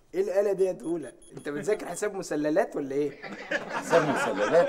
ايه الآلة دي يا دولة؟ انت بتذاكر حساب مسللات ولا ايه؟ حساب مسلسلات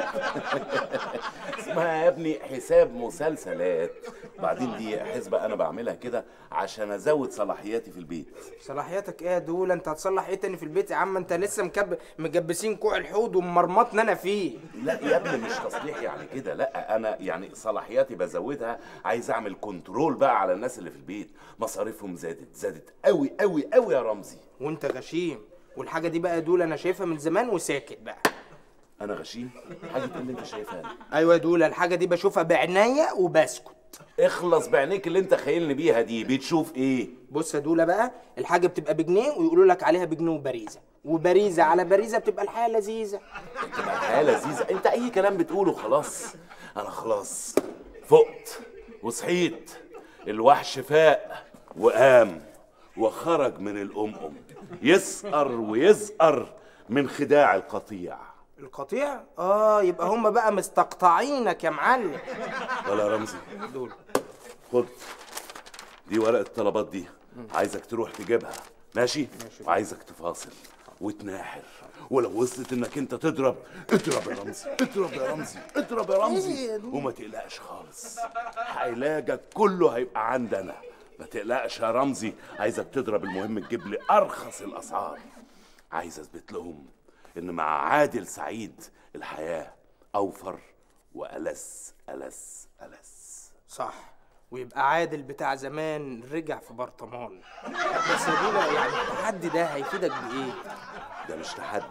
اسمها يا ابني حساب مسلسلات بعدين دي حسبة انا بعملها كده عشان ازود صلاحياتي في البيت صلاحياتك ايه يا دولة؟ انت هتصلح ايه تاني في البيت يا عم؟ انت لسه مكب... مجبسين كوع الحوض ومرمطنا انا فيه لا يا ابني مش تصليح يعني كده لا انا يعني صلاحياتي بزودها عايز اعمل كنترول بقى على الناس اللي في البيت مصاريفهم زادت زادت قوي قوي قوي يا رمزي وانت غشيم والحاجة دي بقى يا دولة انا شايفها من زمان وساكت بقى انا غشيم حاجه إيه اللي انت شايفها دي؟ ايوه يا دولة الحاجة دي بشوفها بعناية وبسكت اخلص بعينيك اللي انت خايلني بيها دي بتشوف ايه بص يا دولة بقى الحاجة بتبقى بجنيه ويقولوا لك عليها بجنيه وبريزة وبريزة على بريزة بتبقى الحياة لذيذة تبقى الحياه لذيذه انت اي كلام بتقوله خلاص انا خلاص فقت وصحيت الوحش فاق وقام وخرج من الأمم يسقر ويزقر من خداع القطيع القطيع؟ اه يبقى هم بقى مستقطعينك يا معلم ولا رمزي دول خد دي ورقة الطلبات دي عايزك تروح تجيبها ماشي وعايزك تفاصل وتناحر ولو وصلت انك انت تضرب اضرب يا رمزي اضرب يا رمزي اضرب يا رمزي وما تقلقش خالص علاجك كله هيبقى عندنا ما تقلقش يا رمزي عايزك تضرب المهم تجيب لي ارخص الاسعار عايز اثبت لهم ان مع عادل سعيد الحياه اوفر والس الس الس صح ويبقى عادل بتاع زمان رجع في برطمان بس يا دولة يعني التحدي ده هيفيدك بإيه؟ ده مش تحدي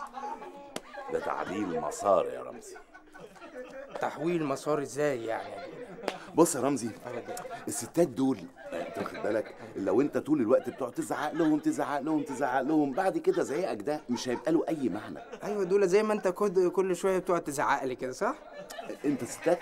ده تعديل مسار يا رمزي تحويل مسار ازاي يعني يا دولة؟ بص يا رمزي الستات دول انت واخد بالك لو انت طول الوقت بتقعد تزعق لهم تزعق لهم تزعق لهم بعد كده زعيقك ده مش هيبقى له اي معنى ايوه دولة زي ما انت كد كل شويه بتقعد تزعق لي كده صح؟ انت ستات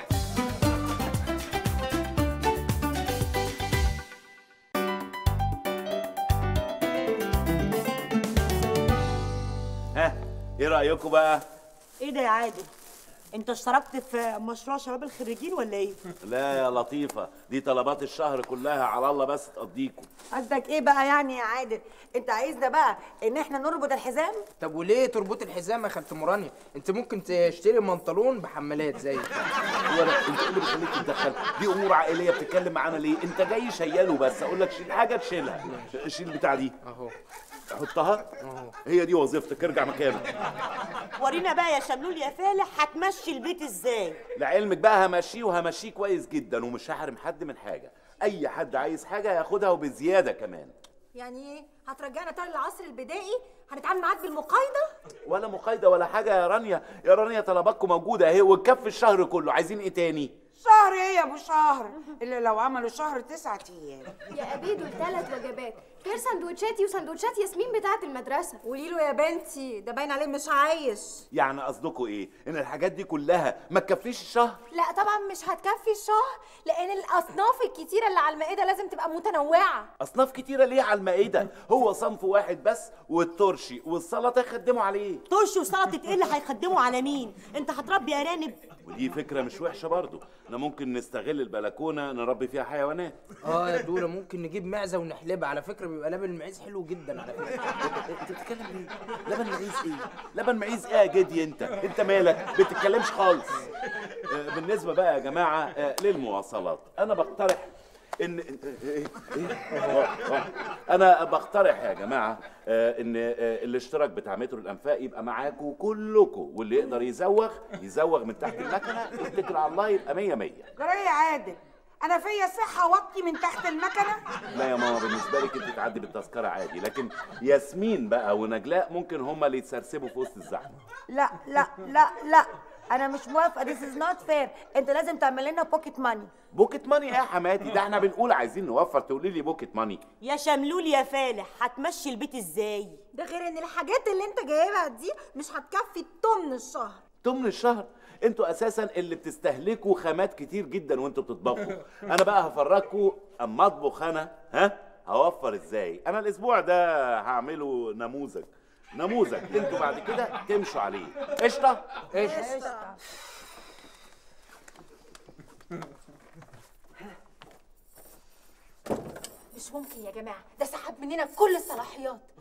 ها ايه رايكم بقى ايه ده يا عادل انت اشتركت في مشروع شباب الخريجين ولا ايه لا يا لطيفه دي طلبات الشهر كلها على الله بس تقضيكم قصدك ايه بقى يعني يا عادل انت عايزنا بقى ان احنا نربط الحزام طب وليه تربط الحزام يا خالة مرانيا؟ انت ممكن تشتري منطلون بحمالات زي ولا انت ايه اللي بيخليك تتدخل دي امور عائليه بتتكلم معانا ليه انت جاي شياله بس اقول لك شيل حاجه تشيلها شيل البتاع دي اهو حطها هي دي وظيفتك ارجع مكانك ورينا بقى يا شملول يا فالح هتمشي البيت ازاي لعلمك بقى همشيه وهمشيه كويس جدا ومش هحرم حد من حاجه اي حد عايز حاجه ياخدها وبزياده كمان يعني ايه هترجعنا تاني للعصر البدائي هنتعامل معاك بالمقايضه ولا مقايضه ولا حاجه يا رانيا يا رانيا طلباتكم موجوده اهي وتكفي الشهر كله عايزين ايه تاني شهر ايه يا ابو شهر الا لو عملوا شهر تسعة ايام يا أبي دول ثلاث وجبات غير سندوتشاتي وسندوتشات ياسمين بتاعة المدرسة قولي له يا بنتي ده باين عليه مش عايش يعني قصدكم ايه ان الحاجات دي كلها ما تكفيش الشهر لا طبعا مش هتكفي الشهر لأن الأصناف الكتيرة اللي على المائدة لازم تبقى متنوعة اصناف كتيره ليه على المائده هو صنف واحد بس والترشي والسلطه يخدموا عليه طرش وسلطه ايه اللي هيخدموا على مين انت هتربي ارانب ودي فكره مش وحشه برضو احنا ممكن نستغل البلكونه نربي فيها حيوانات اه يا دولة ممكن نجيب معزة ونحلبها على فكرة بيبقى لبن المعيز حلو جدا على فكرة انت بتتكلم ليه لبن معيز ايه لبن معيز ايه يا جدي انت انت مالك بتتكلمش خالص آه، بالنسبه بقى يا جماعه آه، للمواصلات انا بقترح ان إيه؟ إيه؟ آه، آه. انا بقترح يا جماعه آه، ان آه، الاشتراك بتاع مترو الانفاق يبقى معاكم كلكم واللي يقدر يزوغ يزوغ من تحت المكنه يتكل على الله يبقى 100 100 جرى يا عادل انا فيا صحه وطي من تحت المكنه لا يا ماما بالنسبه لك انت تعدي بالتذكره عادي لكن ياسمين بقى ونجلاء ممكن هما اللي يتسرسبوا في وسط الزحمه لا لا لا لا انا مش موافقه this is not fair انت لازم تعمل لنا بوكيت ماني بوكيت ماني ايه يا حماتي ده احنا بنقول عايزين نوفر تقولي لي بوكيت ماني يا شملول يا فالح هتمشي البيت ازاي ده غير ان الحاجات اللي انت جايبها دي مش هتكفي تمن الشهر تمن الشهر انتوا اساسا اللي بتستهلكوا خامات كتير جدا وانتوا بتطبخوا انا بقى هفرجكوا اما اطبخ انا ها هوفر ازاي انا الاسبوع ده هعمله نموذج نموذج انتوا بعد كده تمشوا عليه قشطه ايش مش ممكن يا جماعة ده سحب مننا كل الصلاحيات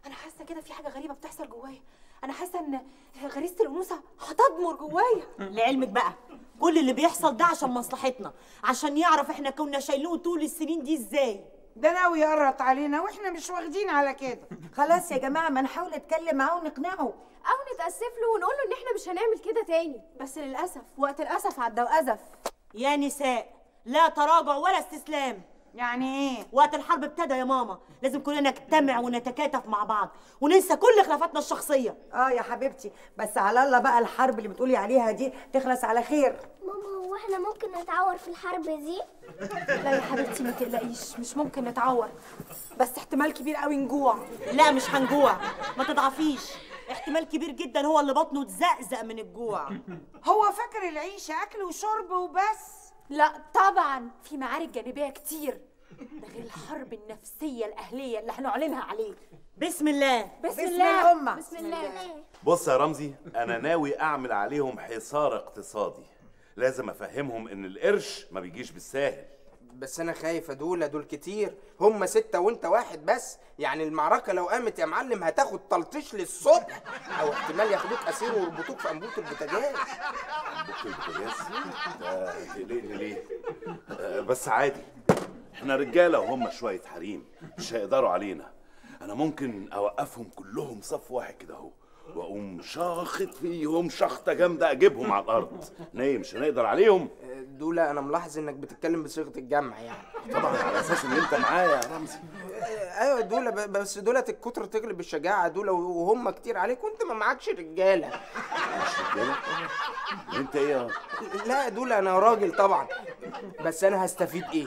انا حاسه كده في حاجه غريبه بتحصل جوايا انا حاسه ان غريزه الانوثه هتضمر جوايا لعلمك بقى كل اللي بيحصل ده عشان مصلحتنا عشان يعرف احنا كنا شايلينه طول السنين دي ازاي ده ناوي يقرط علينا واحنا مش واخدين على كده خلاص يا جماعه ما نحاول نتكلم معاه ونقنعه او نتاسف له ونقول له ان احنا مش هنعمل كده تاني بس للاسف وقت الاسف عدى وازف يا نساء لا تراجع ولا استسلام يعني ايه وقت الحرب ابتدى يا ماما لازم كلنا نجتمع ونتكاتف مع بعض وننسى كل خلافاتنا الشخصيه اه يا حبيبتي بس على الله بقى الحرب اللي بتقولي عليها دي تخلص على خير ماما هو احنا ممكن نتعور في الحرب دي لا يا حبيبتي ما تقلقيش مش ممكن نتعور بس احتمال كبير قوي نجوع لا مش هنجوع ما تضعفيش احتمال كبير جدا هو اللي بطنه اتزقزق من الجوع هو فاكر العيشه اكل وشرب وبس لا طبعا في معارك جانبيه كتير ده غير الحرب النفسيه الاهليه اللي هنعلنها عليه بسم الله بسم الله الله بسم الله بص يا رمزي انا ناوي اعمل عليهم حصار اقتصادي لازم افهمهم ان القرش ما بيجيش بالساهل بس انا خايف يا دول دول كتير هم ستة وانت واحد بس يعني المعركة لو قامت يا معلم هتاخد تلطيش للصبح او احتمال ياخدوك اسير ويربطوك في انبوبة البوتاجاز بكر البوتاجاز ده تقلقني ليه آه، بس عادي احنا رجاله وهم شويه حريم مش هيقدروا علينا انا ممكن اوقفهم كلهم صف واحد كده اهو واقوم شاخط فيهم شخطه جامده اجيبهم على الارض نايم مش هنقدر عليهم دول انا ملاحظ انك بتتكلم بصيغة الجمع يعني طبعا على اساس ان انت معايا يا رمزي ايوه دول ب- بس دولت الكتر تغلب الشجاعة دول وهم كتير عليك وانت ما معكش رجالة مش رجاله انت ايه يا لا دول انا راجل طبعا بس انا هستفيد ايه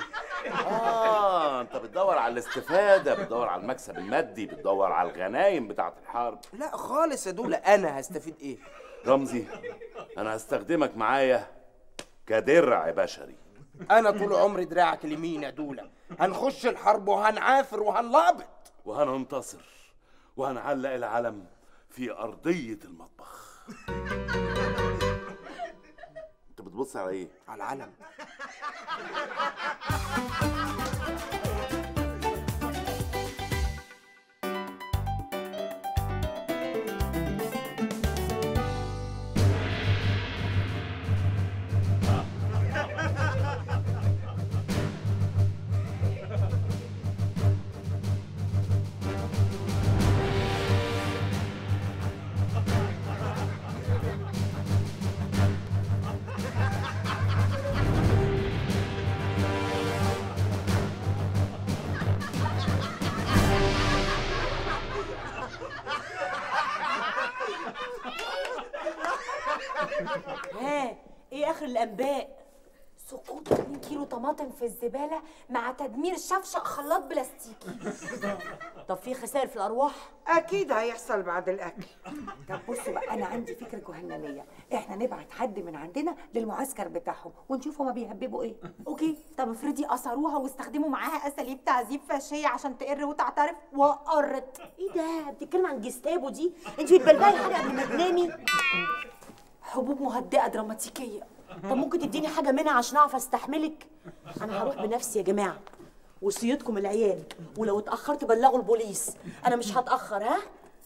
اه انت بتدور على الاستفاده بتدور على المكسب المادي بتدور على الغنايم بتاعه الحرب لا خالص يا دول انا هستفيد ايه رمزي انا هستخدمك معايا كدرع بشري انا طول عمري دراعك اليمين يا دولة هنخش الحرب وهنعافر وهنلابط وهننتصر وهنعلق العلم في ارضيه المطبخ انت بتبص على ايه على العلم ها ايه اخر الانباء سقوط 2 كيلو طماطم في الزباله مع تدمير شفشق خلاط بلاستيكي طب في خسائر في الارواح اكيد هيحصل بعد الاكل طب بصوا بقى انا عندي فكره جهنميه احنا نبعت حد من عندنا للمعسكر بتاعهم ونشوف هما بيهببوا ايه اوكي طب افرضي اثروها واستخدموا معاها اساليب تعذيب فاشيه عشان تقر وتعترف وقرت ايه ده بتتكلم عن جستابو دي انت بتبلبلي حاجه قبل ما تنامي حبوب مهدئه دراماتيكيه طب ممكن تديني حاجه منها عشان اعرف استحملك انا هروح بنفسي يا جماعه وصيتكم العيال ولو اتاخرت بلغوا البوليس انا مش هتاخر ها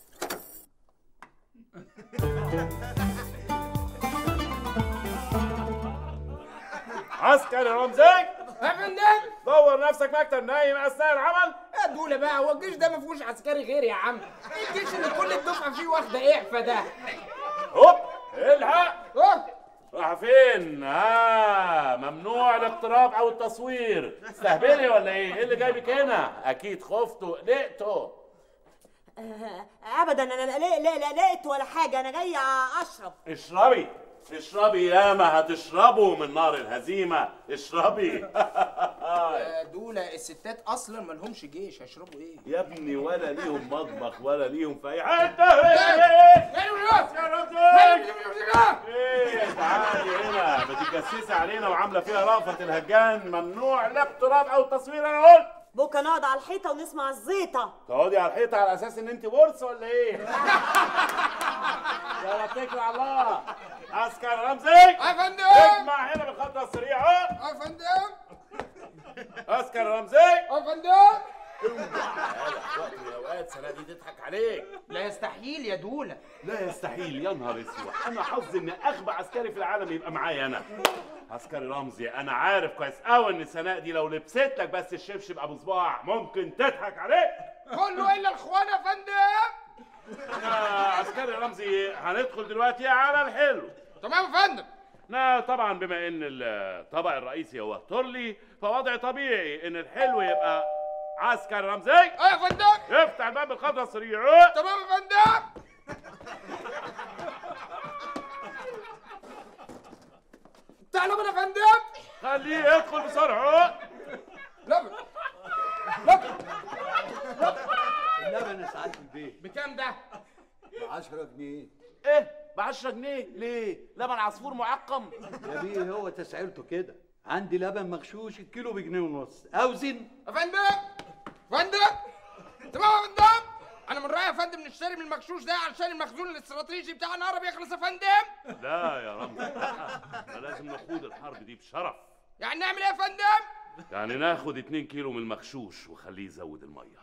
عسكري رمزي يا فندم دور نفسك مكتب نايم اثناء العمل يا دولة بقى هو الجيش ده ما فيهوش عسكري غير يا عم الجيش اللي كل الدفعة فيه واخدة اعفاء ده هوب الحق أوه. راح فين؟ اه ممنوع الاقتراب او التصوير استهبلي ولا ايه؟ ايه اللي جايبك هنا؟ اكيد خفتوا قلقتوا آه، ابدا انا لا لا لا لا لقيت ولا حاجه انا جايه اشرب اشربي اشربي ياما هتشربوا من نار الهزيمه اشربي يا دولة الستات اصلا ما لهمش جيش هيشربوا ايه يا ابني ولا ليهم مطبخ ولا ليهم في اي حته يا رمزي ايه تعالي هنا بتتجسسي علينا وعامله فيها رأفة الهجان ممنوع لا اقتراب او تصوير انا قلت بكره نقعد على الحيطه ونسمع الزيطه تقعدي على الحيطه على اساس ان انت بورس ولا ايه؟ يلا اتكل على الله عسكر رمزي يا فندم اجمع هنا بالخطه السريعه يا فندم عسكر رمزي يا فندم اوعى في وقت من الاوقات سنه دي تضحك عليك لا يستحيل يا دوله لا يستحيل يا نهار اسود انا حظي ان اغبى عسكري في العالم يبقى معايا انا عسكري رمزي انا عارف كويس قوي ان سناء دي لو لبست لك بس الشبشب ابو صباع ممكن تضحك عليك كله الا الاخوان يا فندم يا عسكري رمزي هندخل دلوقتي على الحلو تمام يا فندم نا طبعا بما ان الطبق الرئيسي هو تورلي فوضع طبيعي ان الحلو يبقى عسكري رمزي اه يا فندم افتح الباب بالخطوه السريعه تمام يا فندم تعالوا بنا يا فندم خليه يدخل بسرعه لبن اللبن يا سعاده البيت بكام ده؟ ب 10 جنيه ايه ب 10 جنيه ليه لبن عصفور معقم يا بيه هو تسعيرته كده عندي لبن مغشوش الكيلو بجنيه ونص اوزن يا فندم فندم تمام يا فندم انا من رايي يا فندم نشتري من المغشوش ده علشان المخزون الاستراتيجي بتاعنا قرب يخلص يا فندم لا يا رمزي لا احنا لازم نخوض الحرب دي بشرف يعني نعمل ايه يا فندم؟ يعني ناخد 2 كيلو من المغشوش وخليه يزود الميه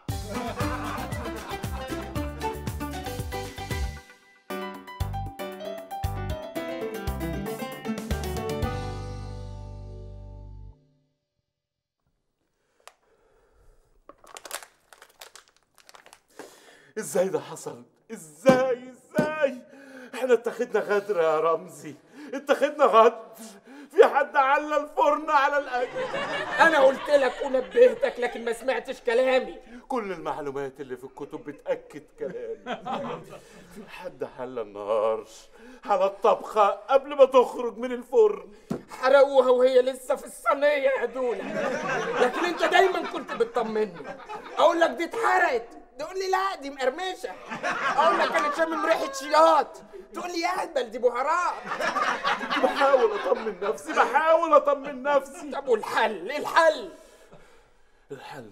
ازاي ده حصل ازاي ازاي احنا اتخذنا غدر يا رمزي اتخذنا غدر في حد على الفرن على الاكل انا قلت لك ونبهتك لكن ما سمعتش كلامي كل المعلومات اللي في الكتب بتأكد كلامي في حد حل النار على الطبخة قبل ما تخرج من الفرن حرقوها وهي لسه في الصينيه يا دوله لكن انت دايما كنت بتطمني اقول لك دي اتحرقت تقول لي لا دي مقرمشه اقول لك انا شامم ريحه شياط تقول لي يا اهبل دي بهارات بحاول اطمن نفسي بحاول اطمن نفسي طب والحل ايه الحل الحل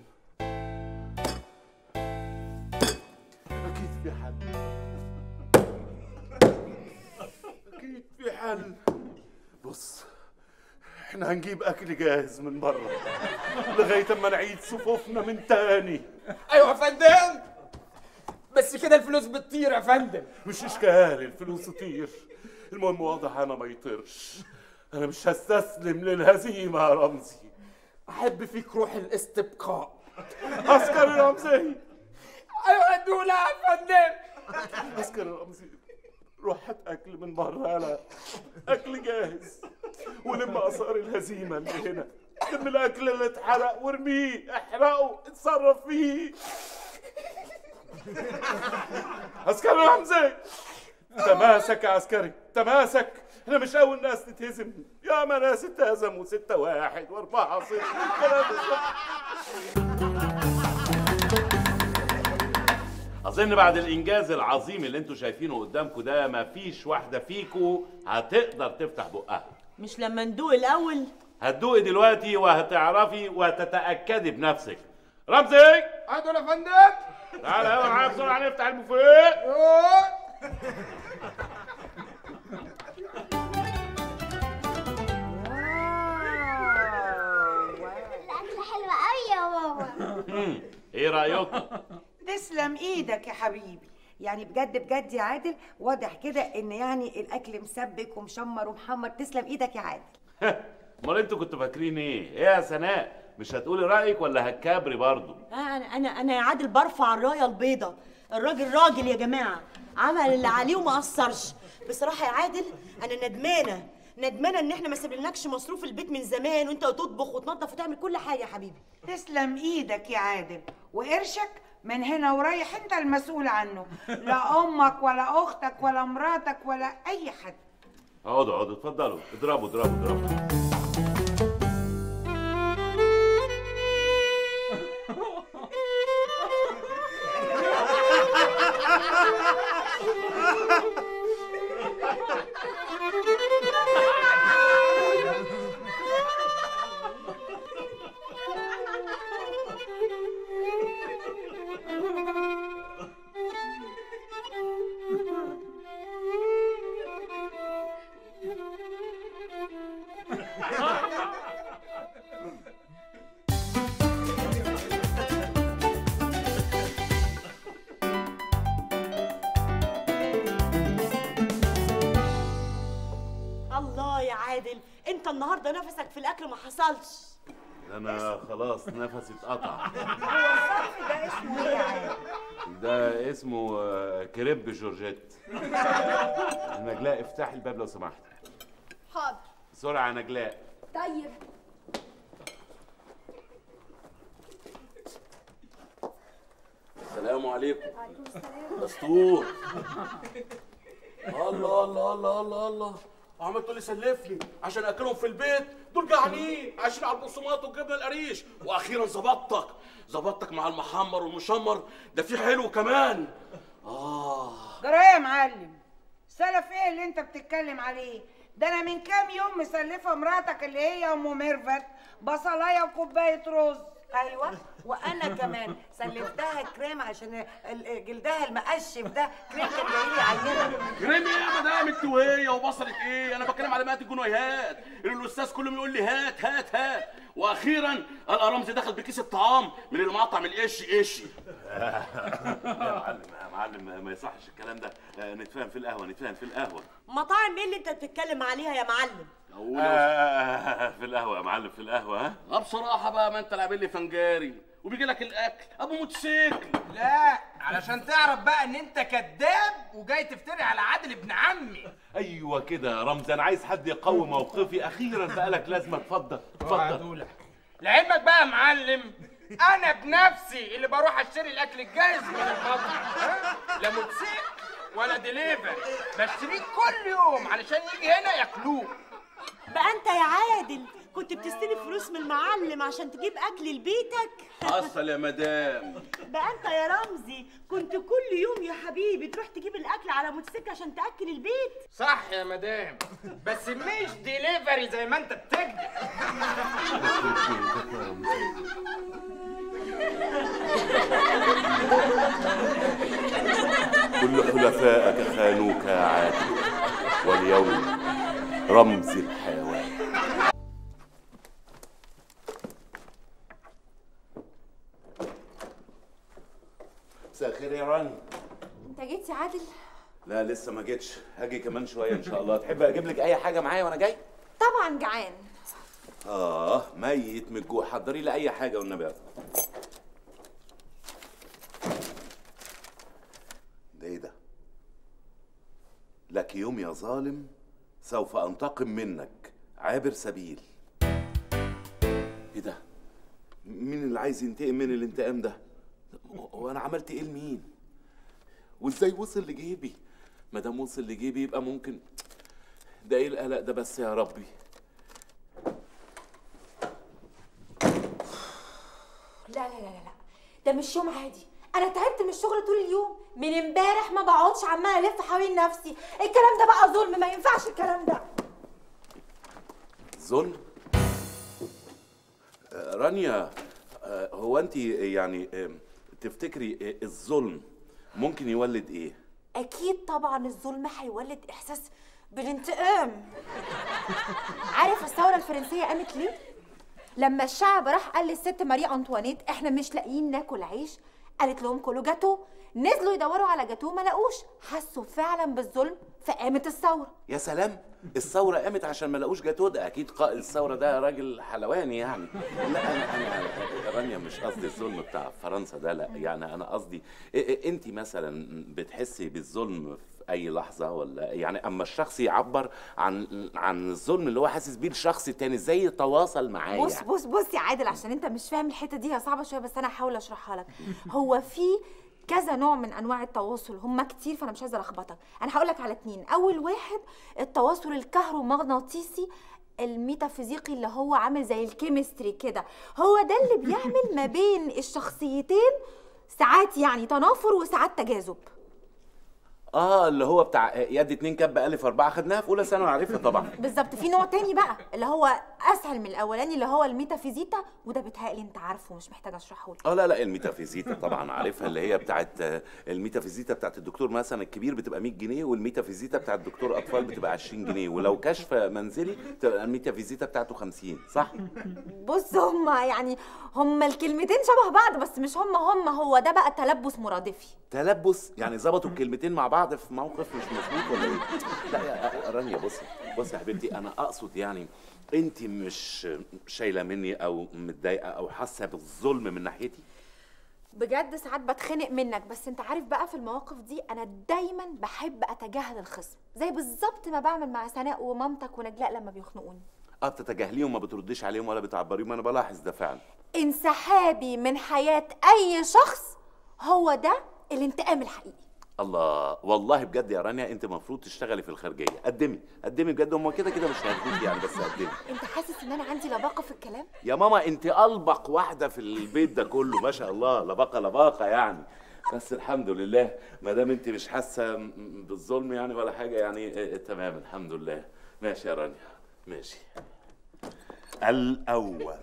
اكيد في حل اكيد في حل بص احنا هنجيب اكل جاهز من بره لغايه اما نعيد صفوفنا من تاني ايوه يا فندم بس كده الفلوس بتطير يا فندم مش اشكال الفلوس تطير المهم واضح انا ما يطيرش انا مش هستسلم للهزيمه يا رمزي احب فيك روح الاستبقاء عسكري رمزي ايوه يا دوله يا فندم عسكري رمزي روح هات اكل من بره يلا اكل جاهز ولم اثار الهزيمه اللي هنا لم الاكل اللي اتحرق وارميه احرقه اتصرف فيه عسكري رمزي تماسك يا عسكري تماسك احنا مش اول ناس تتهزم يا ما ناس اتهزموا ستة واحد واربعة صفر ثلاثة صفر اظن بعد الانجاز العظيم اللي انتوا شايفينه قدامكم ده مفيش واحده فيكم هتقدر تفتح بقها مش لما ندوق الاول هتدوقي دلوقتي وهتعرفي وهتتاكدي بنفسك رمزي اه دوله يا فندم تعالى يلا معايا بسرعه نفتح البوفيه أوه. الأكل حلو قوي يا بابا مم، ايه رايكم تسلم ايدك يا حبيبي يعني بجد بجد يا عادل واضح كده ان يعني الاكل مسبك ومشمر ومحمر تسلم ايدك يا عادل امال انتوا كنتوا فاكرين ايه ايه يا سناء مش هتقولي رايك ولا هتكابري برضو آه انا انا انا يا عادل برفع الرايه البيضاء الراجل راجل يا جماعه عمل اللي عليه وما قصرش بصراحه يا عادل انا ندمانه ندمانه ان احنا ما سيبلناكش مصروف البيت من زمان وانت تطبخ وتنظف وتعمل كل حاجه يا حبيبي تسلم ايدك يا عادل وقرشك من هنا ورايح انت المسؤول عنه لا امك ولا اختك ولا مراتك ولا اي حد اقعدوا اقعدوا اتفضلوا اضربوا اضربوا اضربوا النهارده نفسك في الاكل ما حصلش انا خلاص نفسي اتقطع هو الصنف ده اسمه ايه يا عادل؟ ده اسمه آه، كريب جورجيت نجلاء افتحي الباب لو سمحت حاضر بسرعه يا نجلاء طيب السلام عليكم وعليكم السلام دستور الله الله الله الله الله عمال تقول لي سلفني عشان اكلهم في البيت دول جعانين عايشين على البقسماط والجبنه القريش واخيرا ظبطتك ظبطتك مع المحمر والمشمر ده في حلو كمان اه جرى ايه يا معلم سلف ايه اللي انت بتتكلم عليه ده انا من كام يوم مسلفه مراتك اللي هي ام ميرفت بصلايه وكوبايه رز ايوه وانا كمان سلفتها كريم عشان ال- جلدها المقشف ده كريم كان جاي لي عينه كريم ايه يا مدام التوهيه وبصلة ايه انا بتكلم على مئات الجنيهات اللي الاستاذ كل يوم يقول لي هات هات هات واخيرا القى رمزي دخل بكيس الطعام من اللي مقطع من القش قش يا معلم يا معلم ما يصحش الكلام ده آه، نتفاهم في القهوه نتفاهم في القهوه مطاعم ايه اللي انت بتتكلم عليها يا معلم آه، في القهوه يا معلم في القهوه ها اه بصراحه بقى ما انت اللي عامل لي فنجاري وبيجي لك الاكل ابو موتوسيكل لا علشان تعرف بقى ان انت كذاب وجاي تفتري على عادل ابن عمي ايوه كده يا رمزي انا عايز حد يقوي موقفي اخيرا بقى لك لازمه اتفضل اتفضل لعلمك بقى يا معلم انا بنفسي اللي بروح اشتري الاكل الجاهز من المطعم ها؟ لا موتوسيكل ولا ديليفري بشتريه كل يوم علشان يجي هنا ياكلوه بقى انت يا عادل كنت بتستلف فلوس من المعلم عشان تجيب اكل لبيتك حصل يا مدام بقى انت يا رمزي كنت كل يوم يا حبيبي تروح تجيب الاكل على موتوسيكل عشان تاكل البيت صح يا مدام بس مش ديليفري زي ما انت بتكذب كل حلفائك خانوك يا عادل واليوم رمز الحيوان مساء الخير يا راني انت جيت يا عادل لا لسه ما جيتش هاجي كمان شويه ان شاء الله تحب اجيب لك اي حاجه معايا وانا جاي طبعا جعان اه ميت من الجوع حضري لي اي حاجه والنبي ده ايه ده لك يوم يا ظالم سوف انتقم منك عابر سبيل ايه ده مين اللي عايز ينتقم من الانتقام ده وانا عملت ايه لمين وازاي وصل لجيبي ما دام وصل لجيبي يبقى ممكن ده ايه القلق ده بس يا ربي لا لا لا لا لا ده مش يوم عادي انا تعبت من الشغل طول اليوم من امبارح ما بقعدش عماله الف حوالين نفسي الكلام ده بقى ظلم ما ينفعش الكلام ده ظلم آه، رانيا آه، هو انت يعني آه، تفتكري آه، الظلم ممكن يولد ايه اكيد طبعا الظلم هيولد احساس بالانتقام عارف الثوره الفرنسيه قامت ليه لما الشعب راح قال للست ماري انطوانيت احنا مش لاقيين ناكل عيش قالت لهم كلوا جاتو نزلوا يدوروا على جاتو ما لقوش حسوا فعلا بالظلم فقامت الثوره يا سلام الثوره قامت عشان ما لقوش جاتوه ده اكيد قائد الثوره ده راجل حلواني يعني لا انا انا رانيا مش قصدي الظلم بتاع فرنسا ده لا يعني انا قصدي انت مثلا بتحسي بالظلم في اي لحظه ولا يعني اما الشخص يعبر عن عن الظلم اللي هو حاسس بيه الشخص التاني ازاي يتواصل معاه بص يعني؟ بص بص يا عادل عشان انت مش فاهم الحته دي هي صعبه شويه بس انا هحاول اشرحها لك هو في كذا نوع من انواع التواصل هم كتير فانا مش عايزه الخبطك انا هقول لك على اتنين اول واحد التواصل الكهرومغناطيسي الميتافيزيقي اللي هو عامل زي الكيمستري كده هو ده اللي بيعمل ما بين الشخصيتين ساعات يعني تنافر وساعات تجاذب اه اللي هو بتاع يد اتنين كب الف اربعه خدناها في اولى ثانوي عارفها طبعا بالظبط في نوع تاني بقى اللي هو اسهل من الاولاني اللي هو الميتافيزيتا وده بيتهيألي انت عارفه مش محتاجه اشرحه لك اه لا لا الميتافيزيتا طبعا عارفها اللي هي بتاعت آه، الميتافيزيتا بتاعت الدكتور مثلا الكبير بتبقى 100 جنيه والميتافيزيتا بتاعت الدكتور اطفال بتبقى 20 جنيه ولو كشف منزلي تبقى الميتافيزيتا بتاعته 50 صح بص هما يعني هما الكلمتين شبه بعض بس مش هما هما هو ده بقى تلبس مرادفي تلبس يعني ظبطوا الكلمتين مع بعض بعض في موقف مش مظبوط ولا ايه لا يا رانيا بصي بصي يا حبيبتي انا اقصد يعني انت مش شايله مني او متضايقه او حاسه بالظلم من ناحيتي بجد ساعات بتخنق منك بس انت عارف بقى في المواقف دي انا دايما بحب اتجاهل الخصم زي بالظبط ما بعمل مع سناء ومامتك ونجلاء لما بيخنقوني اه بتتجاهليهم وما بترديش عليهم ولا بتعبريهم انا بلاحظ ده فعلا انسحابي من حياة اي شخص هو ده الانتقام الحقيقي الله والله بجد يا رانيا انت المفروض تشتغلي في الخارجيه قدمي قدمي بجد هم كده كده مش هياخدوك يعني بس قدمي انت حاسس ان انا عندي لباقة في الكلام يا ماما انت البق واحده في البيت ده كله ما شاء الله لباقه لباقه يعني بس الحمد لله ما دام انت مش حاسه م- بالظلم يعني ولا حاجه يعني اه، اه، تمام الحمد لله ماشي يا رانيا ماشي الاول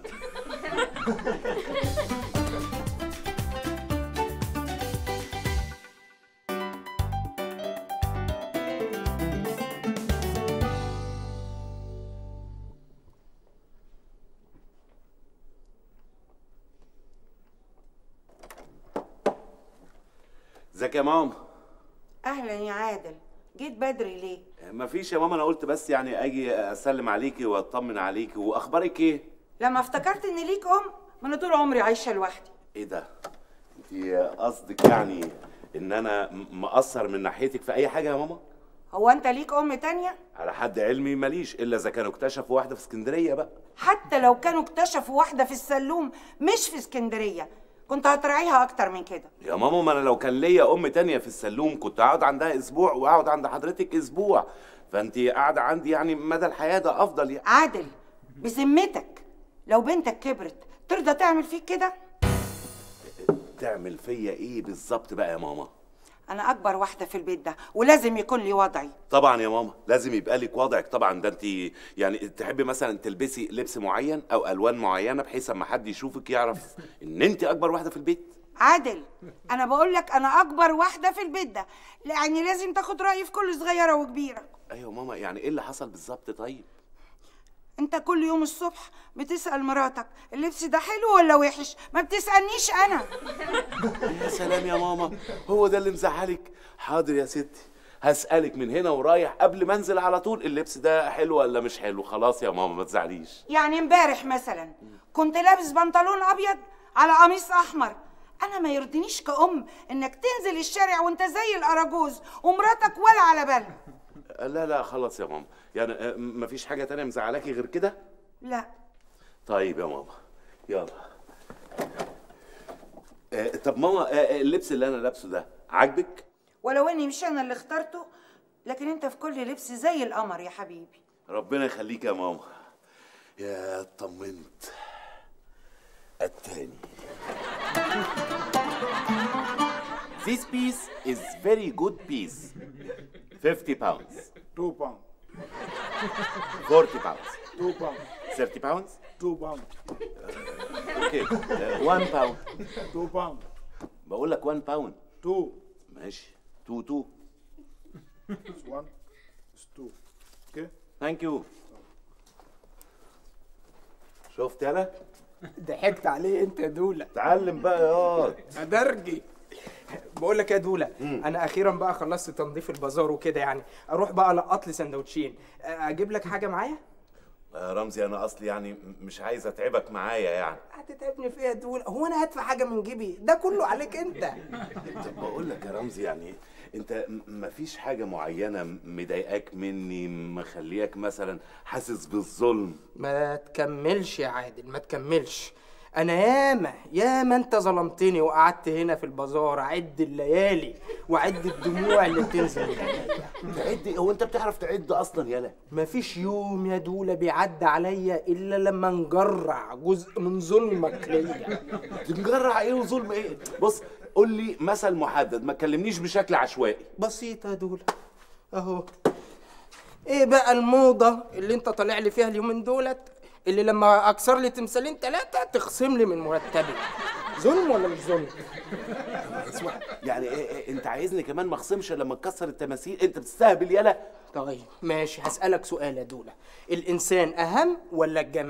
ازيك يا ماما اهلا يا عادل جيت بدري ليه مفيش يا ماما انا قلت بس يعني اجي اسلم عليكي واطمن عليكي واخبارك ايه لما افتكرت ان ليك ام ما انا طول عمري عايشه لوحدي ايه ده انت قصدك يعني ان انا م- مقصر من ناحيتك في اي حاجه يا ماما هو انت ليك ام تانية على حد علمي ماليش الا اذا كانوا اكتشفوا واحده في اسكندريه بقى حتى لو كانوا اكتشفوا واحده في السلوم مش في اسكندريه كنت هتراعيها اكتر من كده يا ماما ما انا لو كان ليا ام تانية في السلوم كنت اقعد عندها اسبوع واقعد عند حضرتك اسبوع فانت قاعده عندي يعني مدى الحياه ده افضل يعني عادل بذمتك لو بنتك كبرت ترضى تعمل فيك كده تعمل فيا ايه بالظبط بقى يا ماما انا اكبر واحده في البيت ده ولازم يكون لي وضعي طبعا يا ماما لازم يبقى لك وضعك طبعا ده انت يعني تحبي مثلا تلبسي لبس معين او الوان معينه بحيث اما حد يشوفك يعرف ان انت اكبر واحده في البيت عادل انا بقول لك انا اكبر واحده في البيت ده يعني لازم تاخد رايي في كل صغيره وكبيره ايوه ماما يعني ايه اللي حصل بالظبط طيب انت كل يوم الصبح بتسال مراتك اللبس ده حلو ولا وحش ما بتسالنيش انا يا سلام يا ماما هو ده اللي مزعلك حاضر يا ستي هسألك من هنا ورايح قبل ما انزل على طول اللبس ده حلو ولا مش حلو خلاص يا ماما ما تزعليش يعني امبارح مثلا كنت لابس بنطلون ابيض على قميص احمر انا ما يرضينيش كأم انك تنزل الشارع وانت زي الاراجوز ومراتك ولا على بالها لا لا خلاص يا ماما يعني آه، م- مفيش حاجة تانية مزعلاكي غير كده لا طيب يا ماما يلا آه، طب ماما آه، اللبس اللي انا لابسه ده عاجبك ولو اني مش انا اللي اخترته لكن انت في كل لبس زي القمر يا حبيبي ربنا يخليك يا ماما يا اطمنت التاني This piece is very good piece. 50 pounds. 2 pound. 40 pounds. 2 pound. 30 pounds. 2 pound. Okay. Uh, 1 pound. 2 pound. بقول لك 1 pound. 2. ماشي. 2 2. It's 1. It's 2. Okay? Thank you. شفت انا؟ ضحكت عليه انت يا دوله اتعلم بقى ياض ادرجي بقول لك يا دوله انا اخيرا بقى خلصت تنظيف البازار وكده يعني اروح بقى القط لي سندوتشين اجيب لك حاجه معايا يا رمزي انا اصلي يعني م- مش عايز اتعبك معايا يعني هتتعبني في ايه يا دوله هو انا هدفع حاجه من جيبي ده كله عليك انت طب بقول لك يا رمزي يعني انت م- مفيش حاجه معينه م- مضايقاك مني مخلياك مثلا حاسس بالظلم ما تكملش يا عادل ما تكملش انا ياما ياما انت ظلمتني وقعدت هنا في البازار اعد الليالي واعد الدموع اللي بتنزل من عينيا. تعد هو انت بتعرف تعد اصلا يالا مفيش يوم يا دوله بيعدي عليا الا لما نجرع جزء من ظلمك ليا تنجرع ايه وظلم ايه بص قول لي مثل محدد ما تكلمنيش بشكل عشوائي بسيطه يا دوله اهو ايه بقى الموضه اللي انت طالع لي فيها اليومين دولت اللي لما اكسر لي تمثالين ثلاثه تخصم لي من مرتبي ظلم ولا مش ظلم اسمع يعني إيه إيه انت عايزني كمان ما اخصمش لما تكسر التماثيل انت بتستهبل يالا طيب ماشي هسألك سؤال يا دولة الإنسان أهم ولا الجماد؟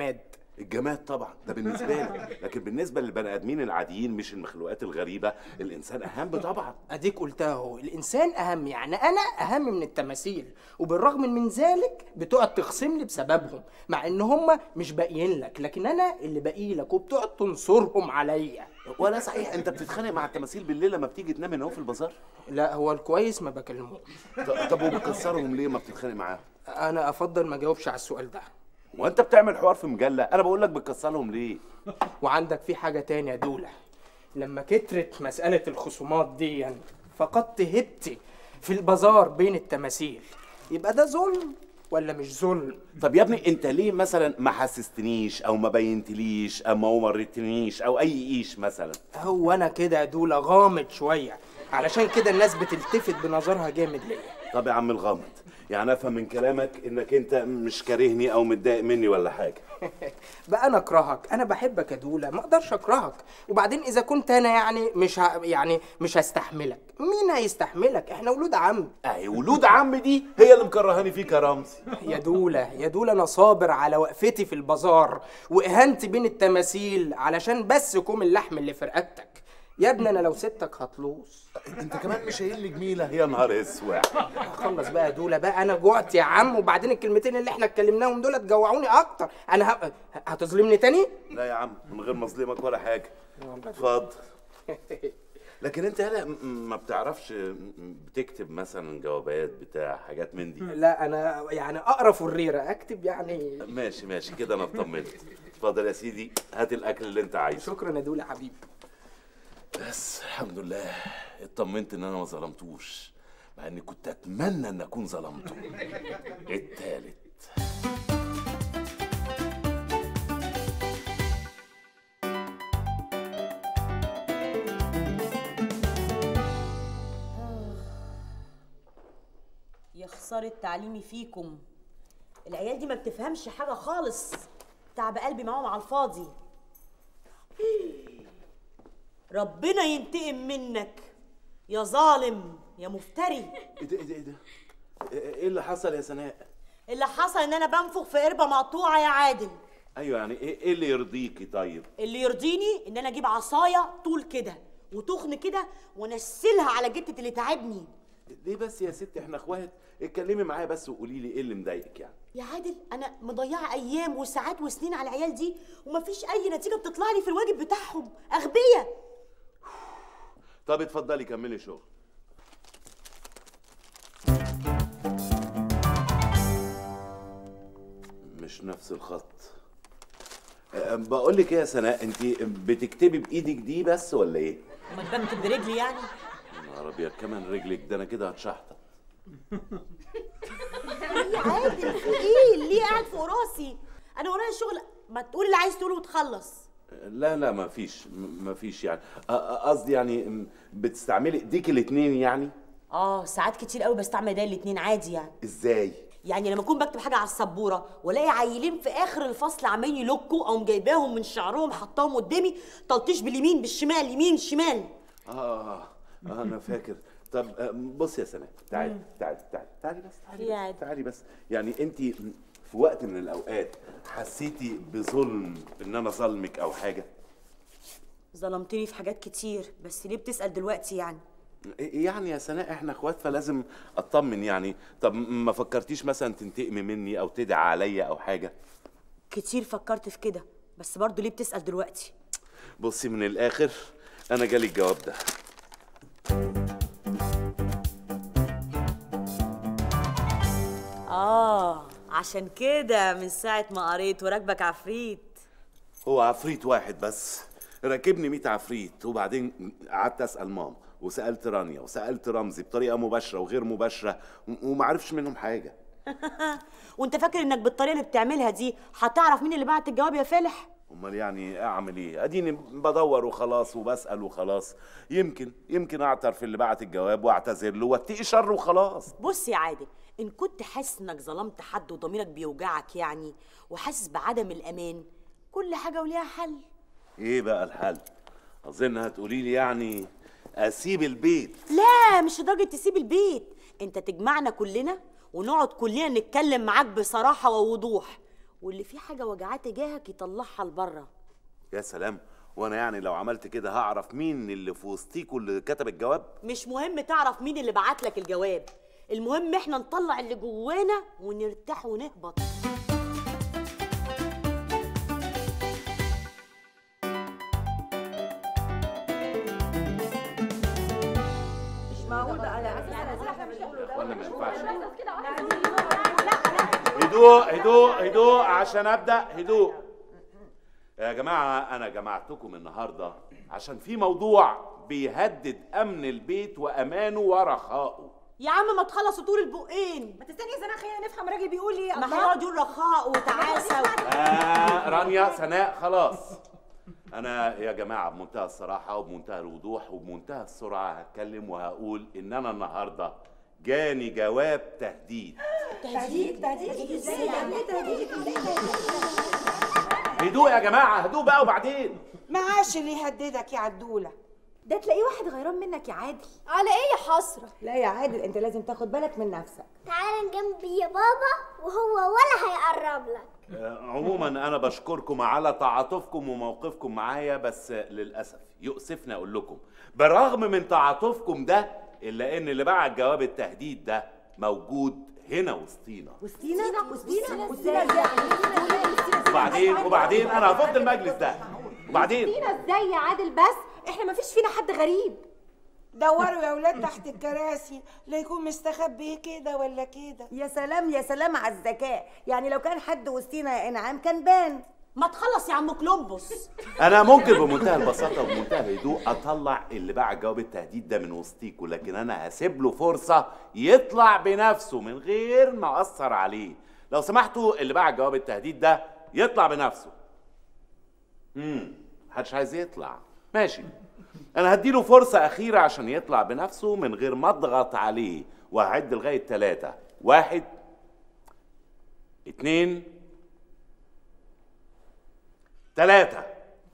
الجماد طبعا ده بالنسبه لي لكن بالنسبه للبني ادمين العاديين مش المخلوقات الغريبه الانسان اهم طبعا اديك قلتها اهو الانسان اهم يعني انا اهم من التماثيل وبالرغم من ذلك بتقعد تخصم لي بسببهم مع ان هم مش باقيين لك لكن انا اللي باقي لك وبتقعد تنصرهم عليا ولا صحيح انت بتتخانق مع التماثيل بالليل لما بتيجي تنام هنا في البازار لا هو الكويس ما بكلموش ط- طب وبتكسرهم ليه ما بتتخانق معاهم انا افضل ما اجاوبش على السؤال ده وانت بتعمل حوار في مجله انا بقول لك بتكسرهم ليه وعندك في حاجة تانية يا دولة لما كترت مسألة الخصومات دي يعني فقدت هبتي في البازار بين التماثيل يبقى ده ظلم ولا مش ظلم طب يا ابني انت ليه مثلا ما حسستنيش او ما بينتليش او ما وريتنيش او اي ايش مثلا هو انا كده يا دولة غامض شوية علشان كده الناس بتلتفت بنظرها جامد ليا طب يا عم الغامض يعني افهم من كلامك انك انت مش كارهني او متضايق مني ولا حاجه بقى انا اكرهك انا بحبك يا دوله ما اقدرش اكرهك وبعدين اذا كنت انا يعني مش ه... يعني مش هستحملك مين هيستحملك احنا ولود عم اهي ولود عم دي هي اللي مكرهاني فيك يا رمزي يا دوله يا دوله انا صابر على وقفتي في البازار واهانتي بين التماثيل علشان بس كوم اللحم اللي في رقبتك يا ابني انا لو سبتك هطلوص انت كمان مش قايل لي جميله يا نهار اسود خلص بقى يا دوله بقى انا جوعت يا عم وبعدين الكلمتين اللي احنا اتكلمناهم دول جوعوني اكتر انا ه... هتظلمني تاني لا يا عم من غير ما اظلمك ولا حاجه اتفضل لكن انت هلا م- ما بتعرفش م- بتكتب مثلا جوابات بتاع حاجات من دي لا انا يعني اقرا فريره اكتب يعني ماشي ماشي كده انا اطمنت اتفضل يا سيدي هات الاكل اللي انت عايزه شكرا يا دوله حبيبي بس الحمد لله اطمنت ان انا ما ظلمتوش مع اني كنت اتمنى ان اكون ظلمته التالت يا خسارة تعليمي فيكم العيال دي ما بتفهمش حاجة خالص تعب قلبي معاهم على الفاضي ربنا ينتقم منك يا ظالم يا مفتري ايه ده ايه ده ايه ده ايه اللي حصل يا سناء اللي حصل ان انا بنفخ في قربة مقطوعة يا عادل ايوه يعني ايه ايه اللي يرضيكي طيب اللي يرضيني ان انا اجيب عصاية طول كده وتخن كده وانسلها على جتة اللي تعبني ليه بس يا ستي احنا اخوات اتكلمي معايا بس وقولي لي ايه اللي مضايقك يعني يا عادل انا مضيعه ايام وساعات وسنين على العيال دي ومفيش اي نتيجه بتطلع لي في الواجب بتاعهم اغبياء طب اتفضلي كملي شغل مش نفس الخط بقول لك ايه يا سناء انت بتكتبي بايدك دي بس ولا ايه امال بكتب برجلي يعني يا نهار ابيض كمان رجلك ده انا كده هتشحطط يا عادل في ايه ليه قاعد فوق راسي انا ورايا الشغل ما تقول اللي عايز تقوله وتخلص لا لا ما فيش ما فيش يعني أ- أ- قصدي يعني م- بتستعملي ايديك الاتنين يعني اه ساعات كتير قوي بستعمل ايديا الاتنين عادي يعني ازاي يعني لما اكون بكتب حاجه على السبوره والاقي عيلين في اخر الفصل عمالين يلكوا او جايباهم من شعرهم حطاهم قدامي تلطيش باليمين بالشمال يمين شمال اه اه آه، انا فاكر طب آه، بص يا سناء تعالي تعالي تعالي تعالي بس تعالي يعني. بس تعالي بس يعني انت في وقت من الاوقات حسيتي بظلم ان انا ظلمك او حاجه ظلمتني في حاجات كتير بس ليه بتسال دلوقتي يعني يعني يا سناء احنا اخوات فلازم اطمن يعني طب ما فكرتيش مثلا تنتقمي مني او تدعي عليا او حاجه كتير فكرت في كده بس برضه ليه بتسال دلوقتي بصي من الاخر انا جالي الجواب ده اه عشان كده من ساعه ما قريت وراكبك عفريت هو عفريت واحد بس راكبني 100 عفريت وبعدين قعدت اسال ماما وسالت رانيا وسالت رمزي بطريقه مباشره وغير مباشره و- ومعرفش منهم حاجه وانت فاكر انك بالطريقه اللي بتعملها دي هتعرف مين اللي بعت الجواب يا فالح امال يعني اعمل ايه اديني بدور وخلاص وبسال وخلاص يمكن يمكن اعترف اللي بعت الجواب واعتذر له واتقي شر وخلاص بص يا عادل ان كنت حاسس انك ظلمت حد وضميرك بيوجعك يعني وحاسس بعدم الامان كل حاجه وليها حل ايه بقى الحل اظن هتقولي لي يعني اسيب البيت لا مش لدرجه تسيب البيت انت تجمعنا كلنا ونقعد كلنا نتكلم معاك بصراحه ووضوح واللي فيه حاجه وجعاه تجاهك يطلعها لبره يا سلام وانا يعني لو عملت كده هعرف مين اللي في وسطيكوا اللي كتب الجواب مش مهم تعرف مين اللي بعت لك الجواب المهم احنا نطلع اللي جوانا ونرتاح ونهبط مش معقول بقى على ولا ما ينفعش هدوء هدوء هدوء عشان ابدا هدوء يا جماعه انا جمعتكم النهارده عشان في موضوع بيهدد امن البيت امانه ورخائه يا عم ما تخلصوا طول البقين ما تستني يا زنا خلينا نفهم الراجل بيقول ايه ما هيقعد يقول رخاء وتعاسه آه رانيا سناء خلاص انا يا جماعه بمنتهى الصراحه وبمنتهى الوضوح وبمنتهى السرعه هتكلم وهقول ان انا النهارده جاني جواب تهديد تهديد تهديد ازاي يعني ايه تهديد هدوء يا جماعه هدوء بقى وبعدين معاش اللي يهددك يا عدوله ده تلاقيه واحد غيران منك يا عادل على ايه يا حسره لا يا عادل انت لازم تاخد بالك من نفسك تعال جنبي يا بابا وهو ولا هيقرب لك آه، عموما انا بشكركم على تعاطفكم وموقفكم معايا بس للاسف يؤسفني اقول لكم برغم من تعاطفكم ده الا ان اللي بعت جواب التهديد ده موجود هنا وسطينا وسطينا وسطينا وسطينا ازاي وبعدين وبعدين انا هفض المجلس ده وبعدين فينا ازاي يا عادل بس احنا ما فيش فينا حد غريب دوروا يا ولاد تحت الكراسي لا يكون مستخبي كده ولا كده يا سلام يا سلام على الذكاء يعني لو كان حد وسطينا يا انعام كان بان ما تخلص يا عم كولومبوس انا ممكن بمنتهى البساطه وبمنتهى الهدوء اطلع اللي بعت جواب التهديد ده من وسطيكوا لكن انا هسيب له فرصه يطلع بنفسه من غير ما اثر عليه لو سمحتوا اللي بعت جواب التهديد ده يطلع بنفسه امم محدش عايز يطلع ماشي انا هديله فرصه اخيره عشان يطلع بنفسه من غير ما اضغط عليه وهعد لغايه ثلاثه واحد اتنين ثلاثه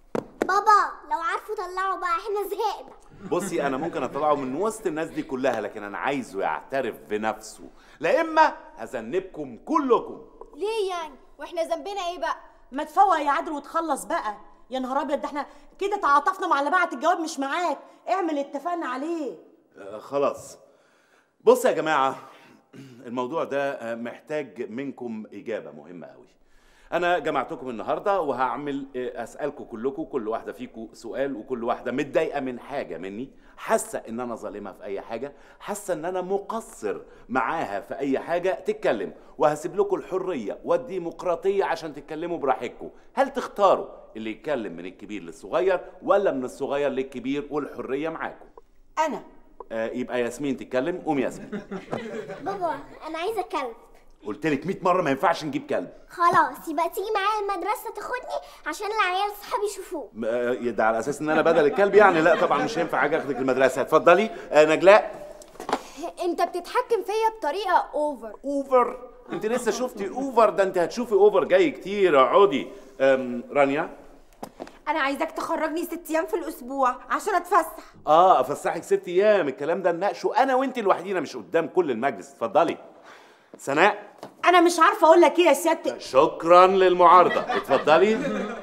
بابا لو عارفوا طلعوا بقى احنا زهقنا بصي انا ممكن اطلعه من وسط الناس دي كلها لكن انا عايزه يعترف بنفسه لا اما هذنبكم كلكم ليه يعني واحنا ذنبنا ايه بقى ما تفوق يا عادل وتخلص بقى يا نهار ابيض ده احنا كده تعاطفنا مع اللي بعت الجواب مش معاك اعمل اللي اتفقنا عليه آه خلاص بص يا جماعه الموضوع ده آه، محتاج منكم اجابه مهمه قوي انا جمعتكم النهارده وهعمل آه، اسالكم كلكم كل واحده فيكم سؤال وكل واحده متضايقه من حاجه مني حاسه ان انا ظالمها في اي حاجه حاسه ان انا مقصر معاها في اي حاجه تتكلم وهسيب لكم الحريه والديمقراطيه عشان تتكلموا براحتكم هل تختاروا اللي يتكلم من الكبير للصغير ولا من الصغير للكبير والحريه معاكم انا آه يبقى ياسمين تتكلم قوم ياسمين بابا انا عايزه كلب قلت لك 100 مره ما ينفعش نجيب كلب خلاص يبقى تيجي معايا المدرسه تاخدني عشان العيال صحابي يشوفوه م- آه، ده على اساس ان انا بدل الكلب يعني لا طبعا مش هينفع اجي اخدك المدرسه اتفضلي آه نجلاء انت بتتحكم فيا بطريقه اوفر اوفر انت لسه شفتي اوفر ده انت هتشوفي اوفر جاي كتير اقعدي آم، رانيا انا عايزاك تخرجني ست ايام في الاسبوع عشان اتفسح اه افسحك ست ايام الكلام ده نناقشه انا وانت لوحدينا مش قدام كل المجلس اتفضلي سناء انا مش عارفه اقول لك ايه يا سياده شكرا للمعارضه اتفضلي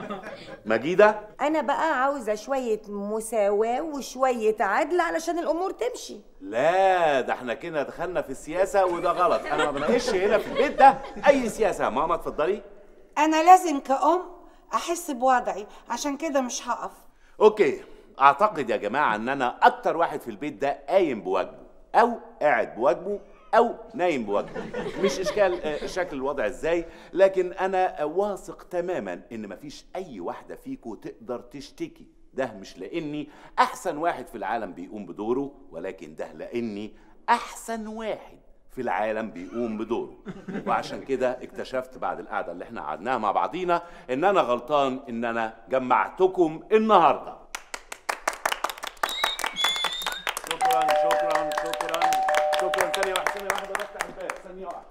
مجيده انا بقى عاوزه شويه مساواه وشويه عدل علشان الامور تمشي لا ده احنا كده دخلنا في السياسه وده غلط انا ما بناقش هنا في البيت ده اي سياسه ماما اتفضلي انا لازم كأم احس بوضعي عشان كده مش هقف اوكي اعتقد يا جماعه ان انا اكتر واحد في البيت ده قايم بواجبه او قاعد بواجبه او نايم بواجبه مش اشكال آه، شكل الوضع ازاي لكن انا واثق تماما ان مفيش اي واحده فيكم تقدر تشتكي ده مش لاني احسن واحد في العالم بيقوم بدوره ولكن ده لاني احسن واحد في العالم بيقوم بدوره وعشان كده اكتشفت بعد القعده اللي احنا قعدناها مع بعضينا ان انا غلطان ان انا جمعتكم النهارده شكرا شكرا شكرا شكرا ثانيه واحده ثانيه واحده بفتح الباب ثانيه واحده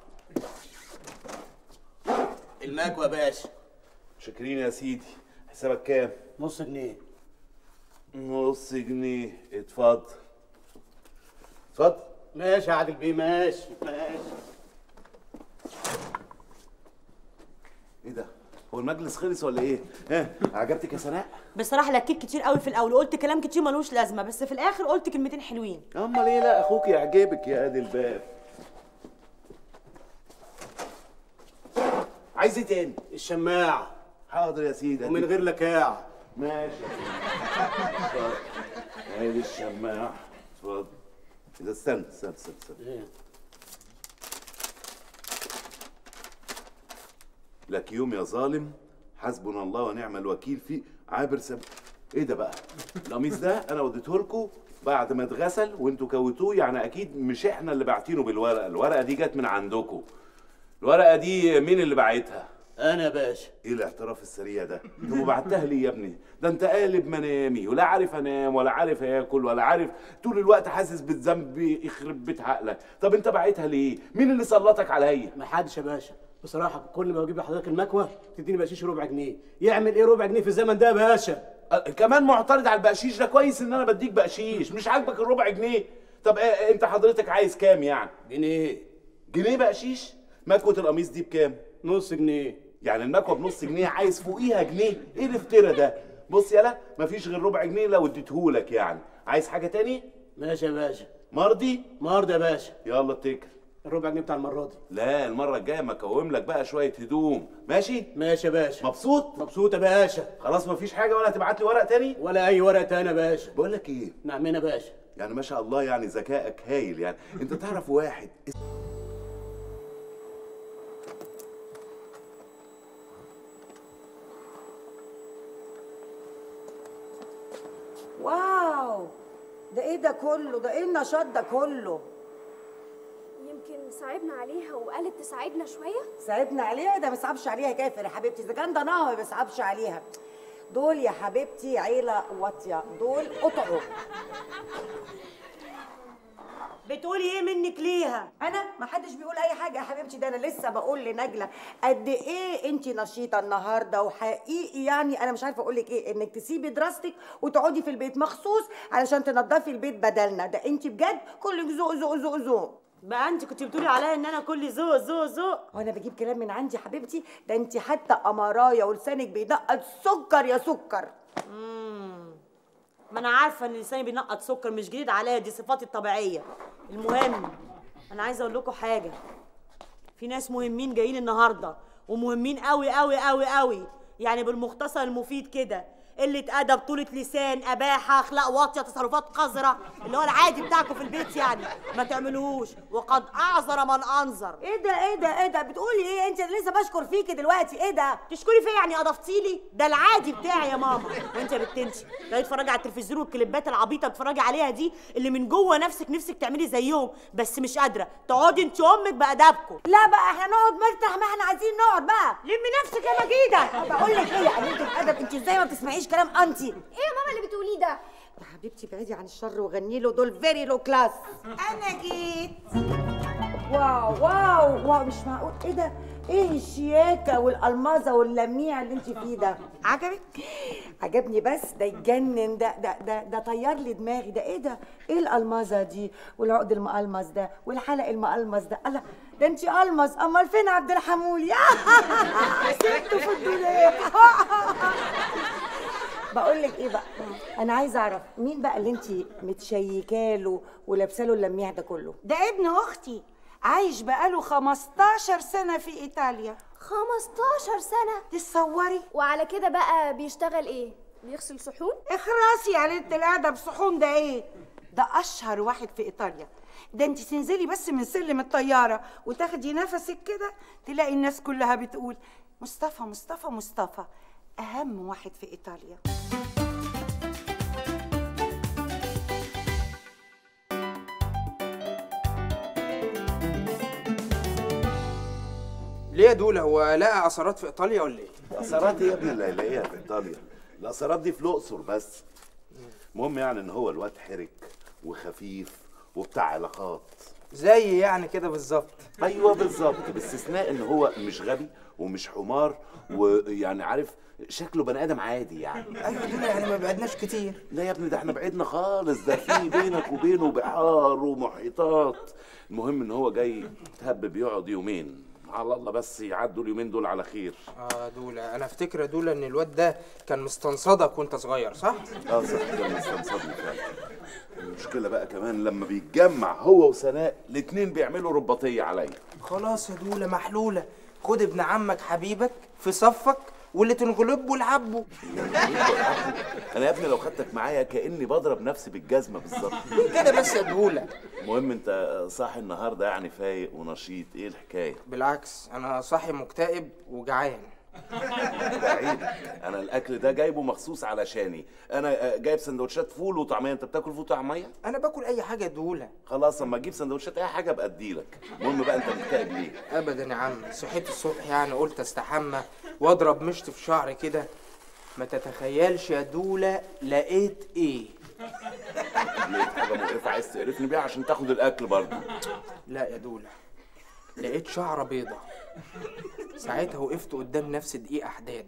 المكوى يا باشا شاكرين يا سيدي حسابك كام نص جنيه نص جنيه اتفضل اتفضل ماشي يا عادل بيه ماشي ماشي ايه ده هو المجلس خلص ولا ايه ها عجبتك يا سناء بصراحه لكيت كتير قوي في الاول قلت كلام كتير ملوش لازمه بس في الاخر قلت كلمتين حلوين امال ايه لا اخوك يعجبك يا ادي الباب عايز ايه تاني الشماعة حاضر يا سيدي ومن غير لكاع ماشي اتفضل. ادي الشماعة اتفضل اذا استنى استنى استنى, استنى. لك يوم يا ظالم حسبنا الله ونعم الوكيل فيه عابر سب ايه ده بقى القميص ده انا وديته لكم بعد ما اتغسل وانتوا كوتوه يعني اكيد مش احنا اللي باعتينه بالورقه الورقه دي جت من عندكم الورقه دي مين اللي باعتها انا يا باشا ايه الاعتراف السريع ده طب وبعتها لي يا ابني ده انت قالب منامي ولا عارف انام ولا عارف اكل ولا عارف طول الوقت حاسس بالذنب يخرب بيت عقلك طب انت باعتها ليه مين اللي سلطك عليا ما حدش يا باشا بصراحة كل ما بجيب لحضرتك المكوة تديني بقشيش ربع جنيه يعمل ايه ربع جنيه في الزمن ده يا باشا أه، كمان معترض على البقشيش ده كويس ان انا بديك بقشيش مش عاجبك الربع جنيه طب آه، انت حضرتك عايز كام يعني جنيه جنيه بقشيش مكوة القميص دي بكام نص جنيه يعني المكوة بنص جنيه عايز فوقيها جنيه ايه الافتراء ده بص يالا مفيش غير ربع جنيه لو اديتهولك يعني عايز حاجة تاني ماشي يا باشا مرضي مرضي يا باشا يلا اتكل الربع جنيه بتاع المرة دي لا المرة الجاية ما اكوم لك بقى شوية هدوم ماشي ماشي يا باشا مبسوط مبسوط يا باشا خلاص مفيش حاجة ولا هتبعت لي ورق تاني ولا اي ورق تاني يا باشا بقول لك ايه نعم يا باشا يعني ما شاء الله يعني ذكائك هايل يعني انت تعرف واحد واو ده ايه ده كله ده ايه النشاط ده كله يمكن صعبنا عليها وقالت تساعدنا شويه صعبنا عليها ده ما صعبش عليها كافر يا حبيبتي اذا كان ده نهر ما بيصعبش عليها دول يا حبيبتي عيله واطيه دول قطعوا بتقولي ايه منك ليها انا ما حدش بيقول اي حاجه يا حبيبتي ده انا لسه بقول لنجله قد ايه انت نشيطه النهارده وحقيقي يعني انا مش عارفه اقول لك ايه انك تسيبي دراستك وتقعدي في البيت مخصوص علشان تنضفي البيت بدلنا ده انت بجد كلك ذوق ذوق ذوق ذوق بقى انت كنت بتقولي عليا ان انا كل ذوق ذوق ذوق وانا بجيب كلام من عندي حبيبتي ده انت حتى امرايه ولسانك بينقط سكر يا سكر مم. ما انا عارفه ان لساني بينقط سكر مش جديد عليا دي صفاتي الطبيعيه المهم انا عايزه اقول لكم حاجه في ناس مهمين جايين النهارده ومهمين قوي قوي قوي قوي يعني بالمختصر المفيد كده قلة أدب طولة لسان أباحة أخلاق واطية تصرفات قذرة اللي هو العادي بتاعكم في البيت يعني ما تعملوهوش وقد أعذر من أنظر ايه ده ايه ده ايه ده بتقولي ايه انت لسه بشكر فيكي دلوقتي ايه ده تشكري فيا يعني اضفتي لي ده العادي بتاعي يا ماما وانت يا بنتي لا تتفرجي على التلفزيون والكليبات العبيطه بتتفرجي عليها دي اللي من جوه نفسك نفسك تعملي زيهم بس مش قادره تقعدي انت وامك بادبكم لا بقى احنا نقعد مرتاح ما احنا عايزين نقعد بقى لمي نفسك يا مجيده بقول لك ايه يعني انت الادب انت ازاي ما بتسمعيش كلام انتي ايه يا ماما اللي بتقوليه ده يا حبيبتي بعيدي عن الشر وغني له دول فيري لو كلاس انا جيت واو واو واو مش معقول ايه ده ايه الشياكه والالمازه واللميع اللي انت فيه ده عجبك عجبني بس ده يجنن ده ده ده ده طير لي دماغي ده ايه ده ايه الالمازه دي والعقد المقلمص ده والحلق المقلمص ده الله ده انت المز امال فين عبد الحمول يا سبته في الدولاب بقول لك ايه بقى انا عايزه اعرف مين بقى اللي انت متشيكه له ولابسه له اللميع ده كله ده ابن اختي عايش بقاله 15 سنه في ايطاليا 15 سنه تصوري وعلى كده بقى بيشتغل ايه بيغسل صحون اخرسي يا ليله الادب صحون ده ايه ده اشهر واحد في ايطاليا ده انت تنزلي بس من سلم الطياره وتاخدي نفسك كده تلاقي الناس كلها بتقول مصطفى مصطفى مصطفى اهم واحد في ايطاليا ليه يا دولة هو لقى اثارات في ايطاليا ولا ايه؟ الاثارات ايه يا ابني اللي هيلاقيها في ايطاليا الاثارات دي في الاقصر بس المهم يعني ان هو الواد حرك وخفيف وبتاع علاقات زي يعني كده بالظبط ايوه بالظبط باستثناء ان هو مش غبي ومش حمار ويعني عارف شكله بني ادم عادي يعني ايوه دول يعني ما بعدناش كتير لا يا ابني ده احنا بعدنا خالص ده في بينك وبينه بحار ومحيطات المهم ان هو جاي تهبب يقعد يومين على الله بس يعدوا اليومين دول على خير اه دولة انا افتكر يا دولة ان الواد ده كان مستنصدك وانت صغير صح؟ اه صح كان مستنصدني فعلا المشكله بقى كمان لما بيتجمع هو وسناء الاتنين بيعملوا رباطيه عليا خلاص يا دولة محلولة خد ابن عمك حبيبك في صفك واللي تنغلبه لعبه انا يا ابني لو خدتك معايا كاني بضرب نفسي بالجزمه بالظبط كده بس يا دولة المهم انت صاحي النهارده يعني فايق ونشيط ايه الحكايه بالعكس انا صاحي مكتئب وجعان بعيد انا الاكل ده جايبه مخصوص علشاني انا آه، جايب سندوتشات فول وطعميه انت بتاكل فول وطعميه انا باكل اي حاجه دولة خلاص اما اجيب سندوتشات اي حاجه ابقى اديلك المهم بقى انت مكتئب ليه ابدا يا عم صحيت الصبح يعني قلت استحمى واضرب مشط في شعري كده ما تتخيلش يا دولة لقيت ايه لقيت حاجه مقرفه عايز تقرفني بيها عشان تاخد الاكل برضه لا يا دولة لقيت شعرة بيضة ساعتها وقفت قدام نفسي دقيقة حداد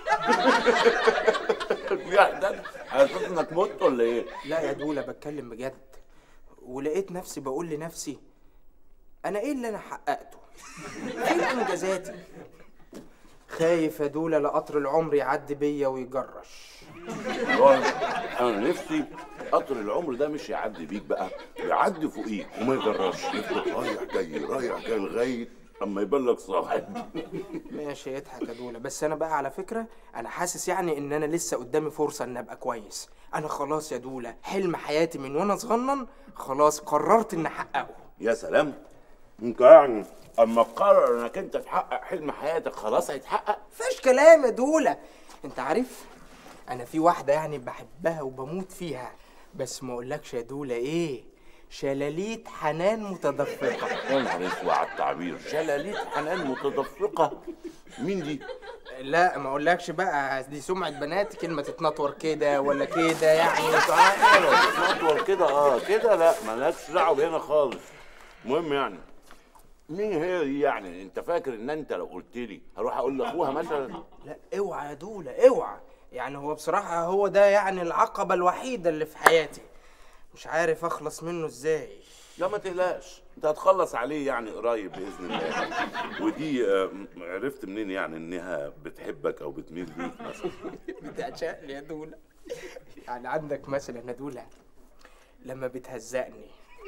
يا ده حسيت انك مت ولا ايه؟ لا يا دولة بتكلم بجد ولقيت نفسي بقول لنفسي انا ايه اللي انا حققته فين انجازاتي خايف يا دولة لقطر العمر يعدي بيا ويجرش والله انا نفسي قطر العمر ده مش يعدي بيك بقى يعدي فوقيك وما يجرش يفضل رايح جاي رايح جاي لغايه اما يبان لك صاحب ماشي اضحك يا دولة بس انا بقى على فكرة انا حاسس يعني ان انا لسه قدامي فرصة ان ابقى كويس انا خلاص يا دولة حلم حياتي من وانا صغنن خلاص قررت ان احققه يا سلام انت يعني اما تقرر انك انت تحقق حلم حياتك خلاص هيتحقق فيش كلام يا دولة انت عارف انا في واحدة يعني بحبها وبموت فيها بس ما اقولكش يا دولة ايه شلاليت حنان متدفقة يا نهار اسود على التعبير شلاليت حنان متدفقه مين دي؟ لا ما اقولكش بقى دي سمعة بنات كلمة تتنطور كده ولا كده يعني تنطور كده اه كده لا مالكش دعوه هنا خالص المهم يعني مين هي دي يعني انت فاكر ان انت لو قلت لي هروح اقول لاخوها مثلا لا اوعى يا دولة اوعى يعني هو بصراحة هو ده يعني العقبة الوحيدة اللي في حياتي مش عارف اخلص منه ازاي لا ما تقلقش انت هتخلص عليه يعني قريب باذن الله ودي آه، عرفت منين يعني انها بتحبك او بتميل ليك مثلا بتعشقني يا دولة يعني عندك مثلا يا دولة لما بتهزقني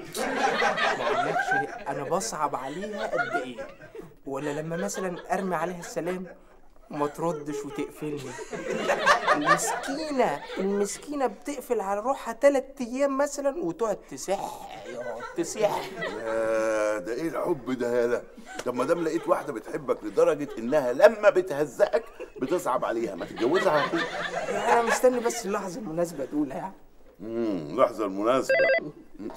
ما اقولكش انا بصعب عليها قد ايه ولا لما مثلا ارمي عليها السلام وما تردش وتقفلني المسكينة المسكينة بتقفل على روحها تلات أيام مثلا وتقعد تسح يقعد تسح يا ده ايه الحب ده يالا طب ما دام لقيت واحده بتحبك لدرجه انها لما بتهزقك بتصعب عليها ما تتجوزها على طول يعني أنا مستني بس اللحظة المناسبة دول يعني امم اللحظه المناسبه مم.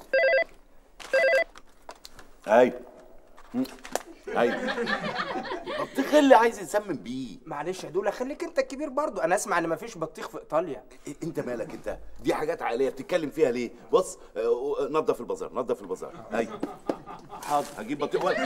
اي مم. اي بطيخ اللي عايز يسمم بيه معلش يا دولة خليك انت الكبير برضو انا اسمع ان مفيش بطيخ في ايطاليا انت مالك انت دي حاجات عائليه بتتكلم فيها ليه بص آه، آه، نظف البازار نظف البازار اي حاضر هجيب بطيخ ولا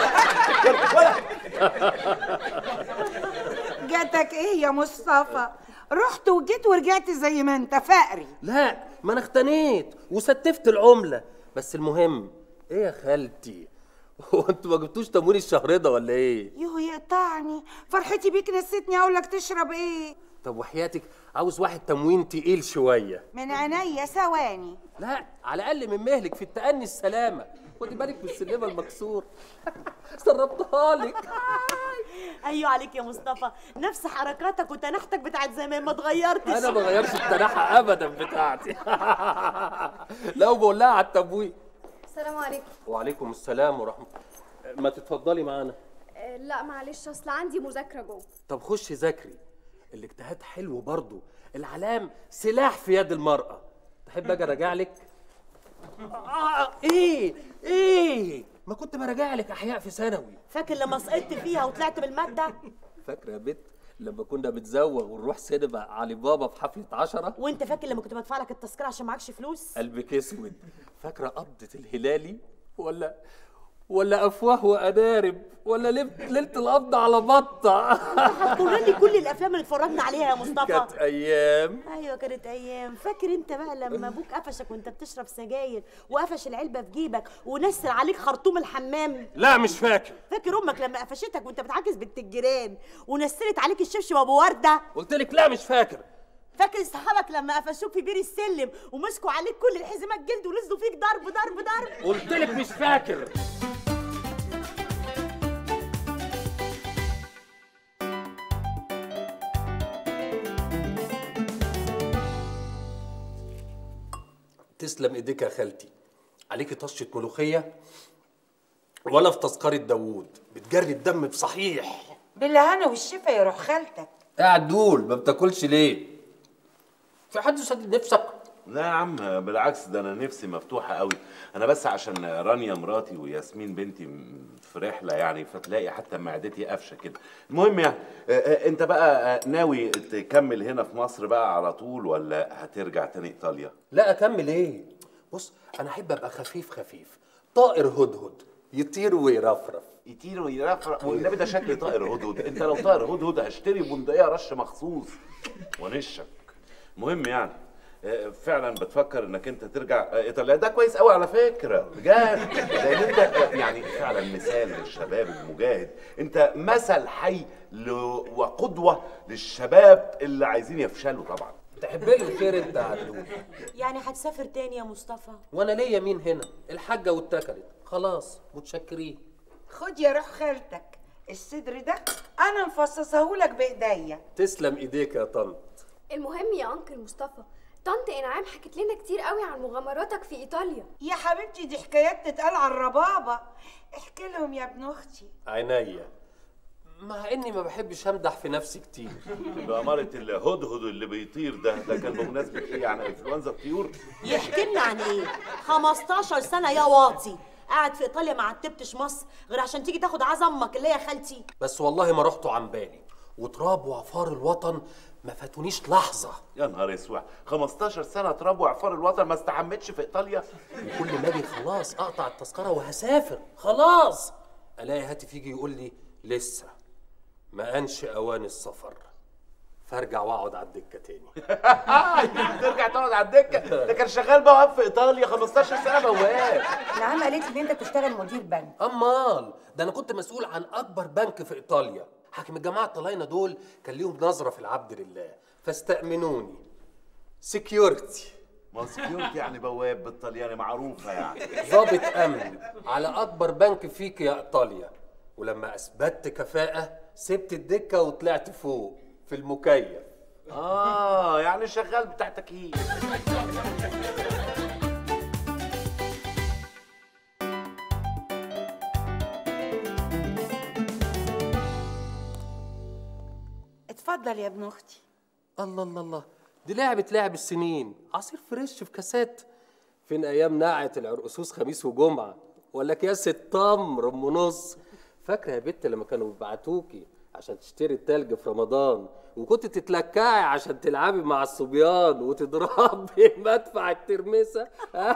جاتك ايه يا مصطفى رحت وجيت ورجعت زي ما انت فقري لا ما انا اختنيت وستفت العمله بس المهم ايه يا خالتي هو انتوا ما جبتوش تموين الشهر ده ولا ايه يوه يقطعني فرحتي بيك نسيتني اقول لك تشرب ايه طب وحياتك عاوز واحد تموين تقيل شويه من عينيا ثواني لا على الاقل من مهلك في التأني السلامه خدي بالك من السلمه المكسور سربتها لك ايوه عليك يا مصطفى نفس حركاتك وتنحتك بتاعت زمان ما اتغيرتش انا ما غيرش التناحه ابدا بتاعتي لو بقول لها على التموين السلام عليكم وعليكم السلام ورحمه ما تتفضلي معانا آه، لا معلش اصل عندي مذاكره جوه طب خشي ذاكري الاجتهاد حلو برضو العلام سلاح في يد المرأة تحب اجي اراجع لك آه ايه ايه ما كنت براجع لك احياء في ثانوي فاكر لما سقطت فيها وطلعت بالماده فاكره يا بت لما كنا بنزوغ ونروح سينما علي بابا في حفله عشرة وانت فاكر لما كنت بدفع لك التذكره عشان معكش فلوس قلبك اسود فاكره قبضه الهلالي ولا ولا افواه وادارب ولا ليله ليلة القبض على بطه هتقول لي كل الافلام اللي اتفرجنا عليها يا مصطفى كانت ايام ايوه كانت ايام فاكر انت بقى لما ابوك قفشك وانت بتشرب سجاير وقفش العلبه في جيبك ونسر عليك خرطوم الحمام لا مش فاكر فاكر امك لما قفشتك وانت بتعاكس بنت الجيران ونسرت عليك الشبشب ابو ورده قلت لك لا مش فاكر فاكر صحابك لما قفشوك في بير السلم ومسكوا عليك كل الحزمات جلد ولزوا فيك ضرب ضرب ضرب قلت لك مش فاكر تسلم ايديك يا خالتي عليكي طشة ملوخية ولا في تذكرة داوود بتجري الدم بصحيح بالهنا والشفا يا روح خالتك قاعد دول ما بتاكلش ليه في حد سدد نفسك لا يا عم بالعكس ده انا نفسي مفتوحه قوي انا بس عشان رانيا مراتي وياسمين بنتي م- في رحله يعني فتلاقي حتى معدتي قافشه كده المهم يعني آه، آه، انت بقى آه، ناوي تكمل هنا في مصر بقى على طول ولا هترجع تاني ايطاليا لا اكمل ايه بص انا احب ابقى خفيف خفيف طائر هدهد يطير ويرفرف يطير ويرفرف والنبي ده شكل طائر هدهد انت لو طائر هدهد هشتري بندقيه رش مخصوص ونشك مهم يعني آه، فعلا بتفكر انك انت ترجع آه، ايطاليا ده كويس قوي على فكره بجد لان انت آه، يعني فعلا مثال للشباب المجاهد انت مثل حي ل... وقدوه للشباب اللي عايزين يفشلوا طبعا تحب لي الخير انت يا عدول يعني هتسافر تاني يا مصطفى وانا ليا مين هنا الحاجه واتكلت خلاص متشكرين خد يا روح خالتك الصدر ده انا مفصصه لك بايديا تسلم ايديك يا طنط المهم يا انكل مصطفى طنط انعام حكت لنا كتير قوي عن مغامراتك في ايطاليا يا حبيبتي دي حكايات تتقال على الربابه احكي لهم يا ابن اختي عينيا مع اني ما بحبش امدح في نفسي كتير بأمارة الهدهد اللي بيطير ده ده كان بمناسبة ايه يعني انفلونزا الطيور يحكي لنا عن ايه 15 سنه يا واطي قاعد في ايطاليا ما عتبتش مصر غير عشان تيجي تاخد عز امك اللي هي خالتي بس والله ما رحتوا عن بالي وتراب وعفار الوطن ما فاتونيش لحظه يا نهار اسود 15 سنة تراب وعفار الوطن ما استحمتش في ايطاليا وكل ما اجي خلاص اقطع التذكره وهسافر خلاص الاقي هاتف يجي يقول لي لسه ما انش اوان السفر فارجع واقعد على الدكه تاني ترجع تقعد على الدكة ده كان شغال بواب في ايطاليا 15 سنة بواب نعم قالت لي ان انت بتشتغل مدير بنك امال ده انا كنت مسؤول عن اكبر بنك في ايطاليا حاكم الجماعه الطلاينه دول كان ليهم نظره في العبد لله فاستأمنوني سكيورتي ما سكيورتي يعني بواب بالطلياني معروفة يعني ضابط امن على اكبر بنك فيك يا ايطاليا ولما اثبتت كفاءه سبت الدكه وطلعت فوق في المكيف اه يعني شغال بتاع تكييف اتفضل يا ابن اختي الله الله الله دي لعبة لعب السنين عصير فريش في كاسات فين ايام ناعة العرقسوس خميس وجمعة ولا اكياس تمر ام نص فاكرة يا بت لما كانوا بيبعتوكي عشان تشتري التلج في رمضان وكنت تتلكعي عشان تلعبي مع الصبيان وتضربي مدفع الترمسة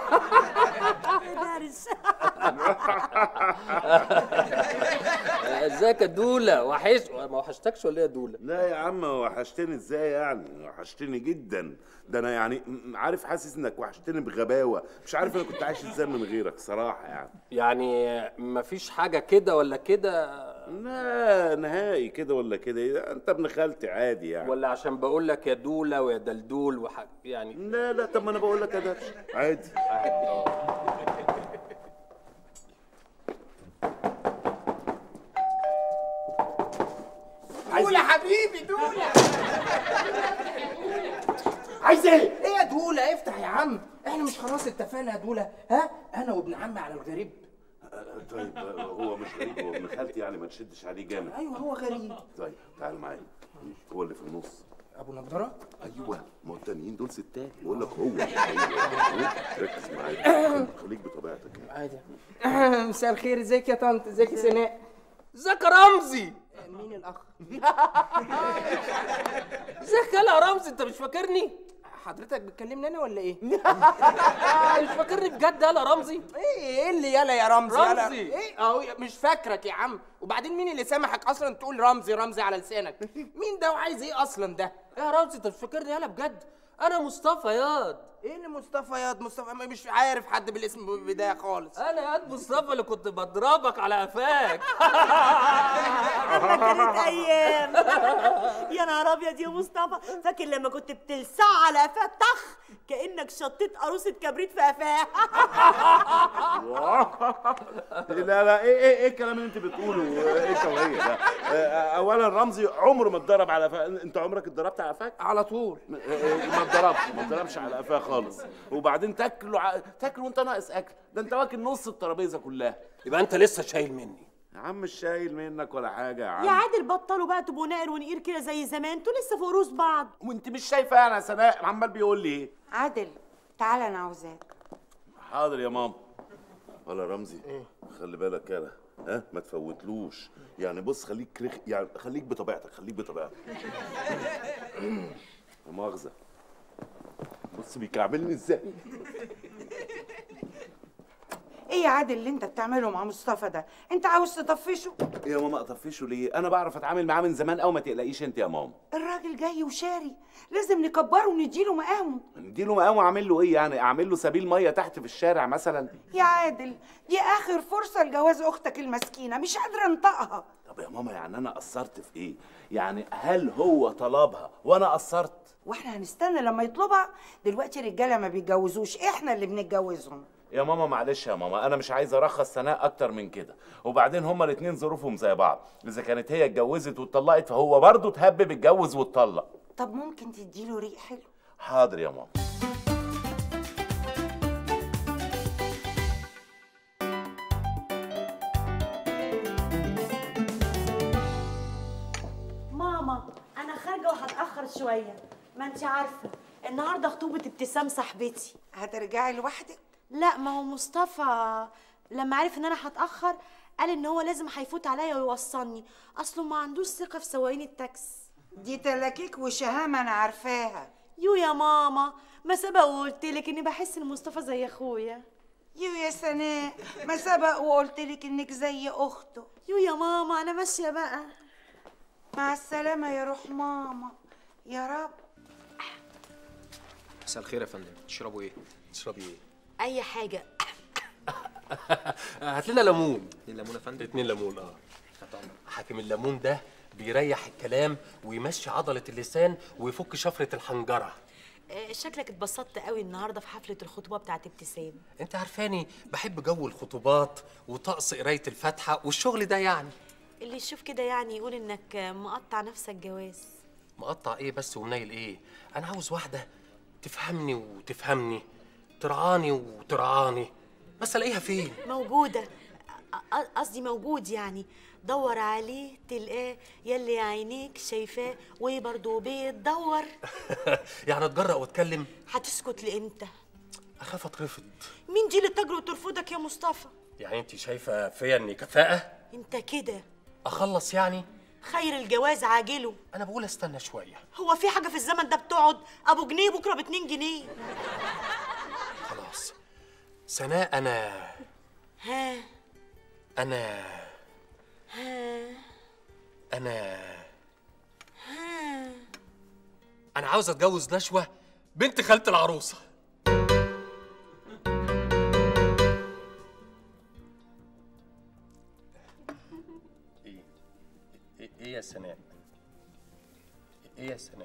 ازيك يا دولة وحش ما وحشتكش ولا ايه يا دولة لا يا عم وحشتني ازاي يعني وحشتني جدا ده انا يعني م- عارف حاسس انك وحشتني بغباوه مش عارف انا كنت عايش ازاي من غيرك صراحه يعني يعني مفيش حاجة كده ولا كده لا نهائي كده ولا كده انت ابن خالتي عادي يعني ولا عشان بقول لك يا دولة ويا دلدول وحاجة يعني لا لا طب ما انا بقول لك يا درش عادي دولة حبيبي دولة عايز ايه؟ ايه يا دولة افتح يا عم احنا مش خلاص اتفقنا يا دولة ها انا وابن عمي على الغريب طيب هو مش غريب هو ابن خالتي يعني ما تشدش عليه جامد ايوه هو غريب طيب تعال معايا هو اللي في النص ابو نضارة ايوه ما هو التانيين دول ستات بقول لك هو هو. ركز معايا خليك بطبيعتك يعني. عادي مساء الخير ازيك يا طنط ازيك يا سناء ازيك يا رمزي مين الاخ ازيك يا رمزي انت مش فاكرني حضرتك بتكلمني انا ولا ايه مش فاكرني بجد يالا رمزي ايه ايه اللي يالا يا رمزي يالا رمزي. ايه اهو مش فاكرك يا عم وبعدين مين اللي سامحك اصلا تقول رمزي رمزي على لسانك مين ده وعايز ايه اصلا ده يا رمزي انت مش فاكرني يالا بجد انا مصطفى ياض ايه اللي مصطفى ياض مصطفى ما- مش عارف حد بالاسم ده خالص انا ياض مصطفى اللي كنت بضربك على قفاك لما كانت ايام يا نهار ابيض يا مصطفى فاكر لما كنت بتلسع على قفاه طخ كانك شطيت قاروصه كبريت في قفاه لا لا ايه ايه ايه الكلام اللي انت بتقوله ايه التوهيه ده آه، اولا رمزي عمره ما اتضرب على قفاه انت عمرك اتضربت على قفاك على طول ما اتضربش ما اتضربش على قفاه خالص وبعدين تاكله ع... تاكل وانت ناقص اكل ده انت واكل نص الترابيزه كلها يبقى انت لسه شايل مني يا عم مش شايل منك ولا حاجه يا عم يا عادل بطلوا بقى تبقوا ناقر ونقير كده زي زمان انتوا لسه في قروس بعض وانت مش شايفه انا يا سناء عمال بيقول لي ايه عادل تعالى انا عاوزاك حاضر يا ماما ولا رمزي خلي بالك يالا ها ما تفوتلوش يعني بص خليك رخ... يعني خليك بطبيعتك خليك بطبيعتك لا مؤاخذة بص بيكعبلني ازاي ايه يا عادل اللي انت بتعمله مع مصطفى ده انت عاوز تطفشه يا ماما اطفشه ليه انا بعرف اتعامل معاه من زمان قوي ما تقلقيش انت يا ماما الراجل جاي وشاري لازم نكبره ونديله مقامه نديله مقام واعمل له ايه يعني اعمل له سبيل ميه تحت في الشارع مثلا يا عادل دي اخر فرصه لجواز اختك المسكينه مش قادره انطقها طب يا ماما يعني انا قصرت في ايه يعني هل هو طلبها وانا قصرت واحنا هنستنى لما يطلبها دلوقتي الرجاله ما بيتجوزوش احنا اللي بنتجوزهم يا ماما معلش يا ماما انا مش عايز ارخص سناء اكتر من كده وبعدين هما الاتنين ظروفهم زي بعض اذا كانت هي اتجوزت واتطلقت فهو برضه تهبب اتجوز واتطلق طب ممكن تديله ريق حلو حاضر يا ماما ماما انا خارجه وهتاخر شويه ما انت عارفه النهارده خطوبه ابتسام صاحبتي هترجعي لوحدك لا ما هو مصطفى لما عرف ان انا هتاخر قال ان هو لازم هيفوت عليا ويوصلني اصله ما عندوش ثقه في سواقين التاكس دي تلاكيك وشهامه انا عارفاها يو يا ماما ما سبق وقلت لك اني بحس ان مصطفى زي اخويا يو يا سناء ما سبق وقلت لك انك زي اخته يو يا ماما انا ماشيه بقى مع السلامه يا روح ماما يا رب مساء الخير يا فندم تشربوا ايه؟ تشربي ايه؟ اي حاجه هات لنا ليمون اتنين ليمون يا فندم اتنين ليمون اه حاكم الليمون ده بيريح الكلام ويمشي عضلة اللسان ويفك شفرة الحنجرة آه، شكلك اتبسطت قوي النهارده في حفله الخطوبه بتاعت ابتسام انت عارفاني بحب جو الخطوبات وطقس قراية الفاتحة والشغل ده يعني اللي يشوف كده يعني يقول انك مقطع نفسك جواز مقطع ايه بس ومنيل ايه انا عاوز واحدة تفهمني وتفهمني ترعاني وترعاني بس الاقيها فين موجوده أ- أ- قصدي موجود يعني دور عليه تلقاه يلي عينيك شايفاه وبرضه بيتدور يعني اتجرأ واتكلم هتسكت لامتى اخاف اترفض مين دي اللي تجرؤ ترفضك يا مصطفى يعني انت شايفة فيا اني كفاءة انت كده اخلص يعني خير الجواز عاجله انا بقول استنى شوية هو في حاجه في الزمن ده بتقعد ابو جنيه بكره باتنين جنيه خلاص سناء انا ها انا ها انا ها انا عاوز اتجوز نشوة بنت خالة العروسة ايه ايه إيه يا سناء ايه يا سناء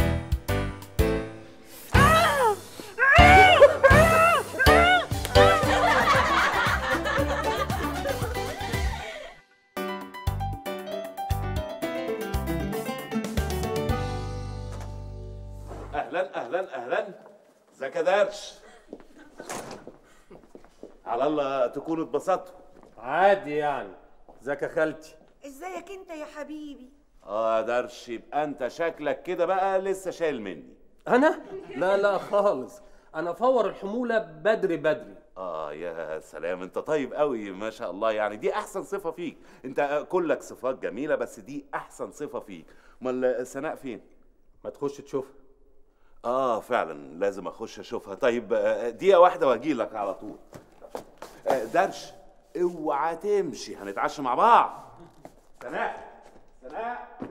اهلا اهلا اهلا ازيك يا درش على الله تكونوا اتبسطتوا عادي يعني ازيك يا خالتي ازيك انت يا حبيبي اه يا درش يبقى انت شكلك كده بقى لسه شايل مني انا لا لا خالص انا فور الحمولة بدري بدري اه يا سلام انت طيب قوي ما شاء الله يعني دي احسن صفة فيك انت كلك صفات جميلة بس دي احسن صفة فيك امال سناء فين ما تخش تشوفها اه فعلا لازم اخش اشوفها طيب آه، دقيقه واحده واجي لك على طول آه، درش اوعى تمشي هنتعشى مع بعض سناء سناء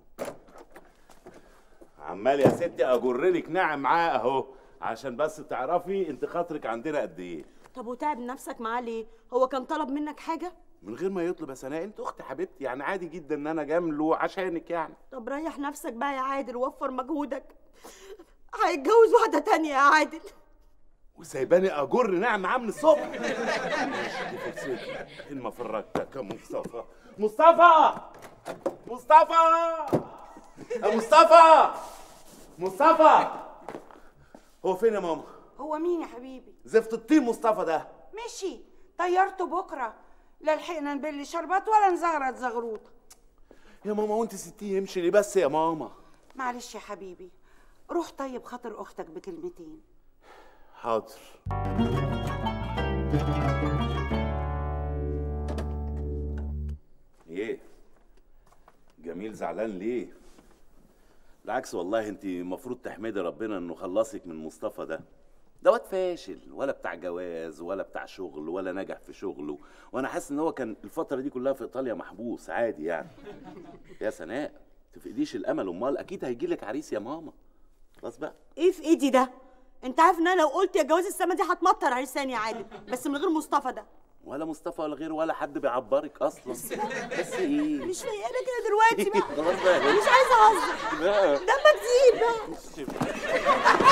عمال يا ستي اجرلك ناعم معاه اهو عشان بس تعرفي انت خاطرك عندنا قد ايه طب وتعب نفسك معاه ليه هو كان طلب منك حاجه من غير ما يطلب يا سناء انت اختي حبيبتي يعني عادي جدا ان انا جامله عشانك يعني طب ريح نفسك بقى يا عادل ووفر مجهودك هيتجوز واحده تانية يا عادل وسايباني اجر ناعم معاه من الصبح ماشي، دي فرصتي ان ما فرجتك يا مصطفى مصطفى مصطفى يا مصطفى مصطفى هو فين يا ماما هو مين يا حبيبي زفت الطين مصطفى ده مشي طيرته بكره لا لحقنا نبل شربات ولا نزغرط زغروطه يا ماما وانت ستين يمشي ليه بس يا ماما معلش يا حبيبي روح طيب خاطر اختك بكلمتين حاضر ايه جميل زعلان ليه بالعكس والله انت المفروض تحمدي ربنا انه خلصك من مصطفى ده ده واد فاشل ولا بتاع جواز ولا بتاع شغل ولا نجح في شغله وانا حاسس ان هو كان الفتره دي كلها في ايطاليا محبوس عادي يعني يا سناء تفقديش الامل امال اكيد هيجي لك عريس يا ماما خلاص بقى ايه في ايدي ده انت عارف ان انا لو قلت يا جواز السما دي هتمطر عرسان يا عادل بس من غير مصطفى ده ولا مصطفى ولا غيره ولا حد بيعبرك اصلا بس ايه مش فايقه كده دلوقتي بقى خلاص بقى مش عايزه اهزر بقى. دمك تقيل بقى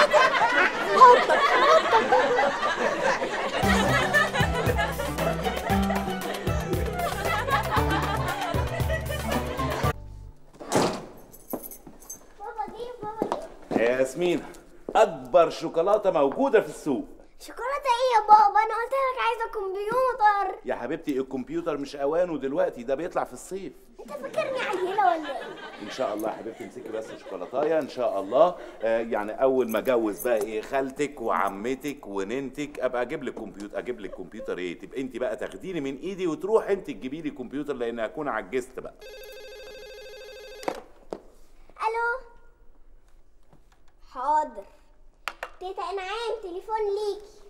بابا دي بابا دي يا ياسمين اكبر شوكولاته موجوده في السوق شوكولاته ايه يا بابا انا قلت لك عايزه كمبيوتر يا حبيبتي الكمبيوتر مش اوانه دلوقتي ده بيطلع في الصيف انت فاكرني عيله ولا ايه ان شاء الله يا حبيبتي امسكي بس شوكولاتايه ان شاء الله آه يعني اول ما اجوز بقى ايه خالتك وعمتك وننتك ابقى اجيب لك كمبيوتر اجيب لك كمبيوتر ايه تبقى انت بقى تاخديني من ايدي وتروح انت تجيبي لي كمبيوتر لان هكون عجزت بقى الو حاضر تيتا انعام تليفون ليكي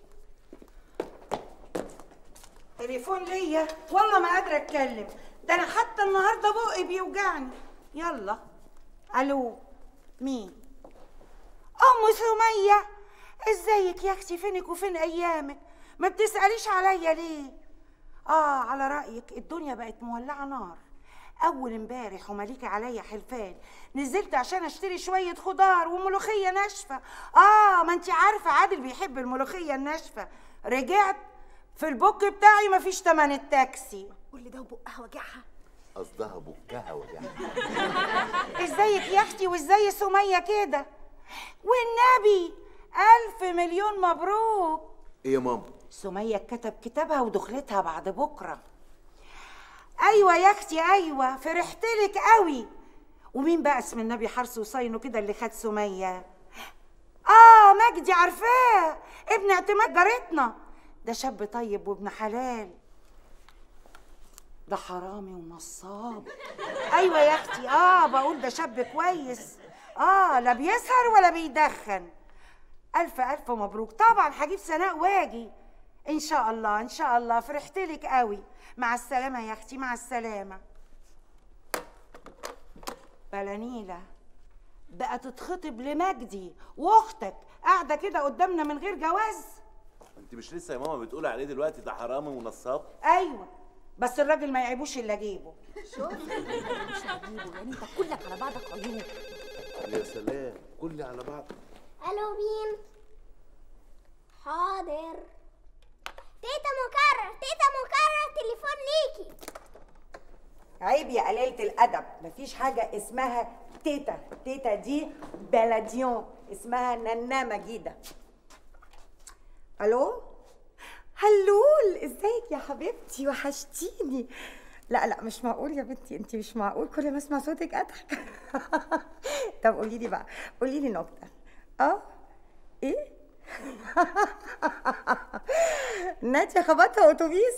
تليفون ليا والله ما قادره اتكلم ده انا حتى النهارده بقي بيوجعني يلا الو مين ام سميه ازيك يا اختي فينك وفين ايامك ما بتساليش عليا ليه اه على رايك الدنيا بقت مولعه نار اول امبارح ومليكي عليا حلفان نزلت عشان اشتري شويه خضار وملوخيه ناشفه اه ما انت عارفه عادل بيحب الملوخيه الناشفه رجعت في البوك بتاعي مفيش تمن التاكسي قول لي ده وبقها وجعها قصدها بكها وجعني ازيك يا اختي وازاي سميه كده والنبي الف مليون مبروك ايه يا ماما سميه كتب كتابها ودخلتها بعد بكره ايوه يا اختي ايوه فرحت لك قوي ومين بقى اسم النبي حرس وصينه كده اللي خد سميه اه مجدي عارفاه ابن اعتماد جارتنا ده شاب طيب وابن حلال ده حرامي ونصاب ايوه يا اختي اه بقول ده شاب كويس اه لا بيسهر ولا بيدخن الف الف مبروك طبعا هجيب سناء واجي ان شاء الله ان شاء الله فرحت لك قوي مع السلامه يا اختي مع السلامه بلانيلا بقى تتخطب لمجدي واختك قاعده كده قدامنا من غير جواز انت مش لسه يا ماما بتقولي عليه دلوقتي ده حرامي ونصاب ايوه بس الراجل ما يعيبوش الا جيبه شوف مش هجيبه يعني انت كلك على بعضك عيوب يا سلام كلي على بعض الو مين حاضر تيتا مكرر تيتا مكرر تليفون ليكي عيب يا قليلة الأدب مفيش حاجة اسمها تيتا تيتا دي بلاديون اسمها نانا مجيدة ألو هلول ازيك يا حبيبتي وحشتيني لا لا مش معقول يا بنتي انت مش معقول كل ما اسمع صوتك اضحك طب قولي لي بقى قولي لي نكته اه ايه نادية خبطها اتوبيس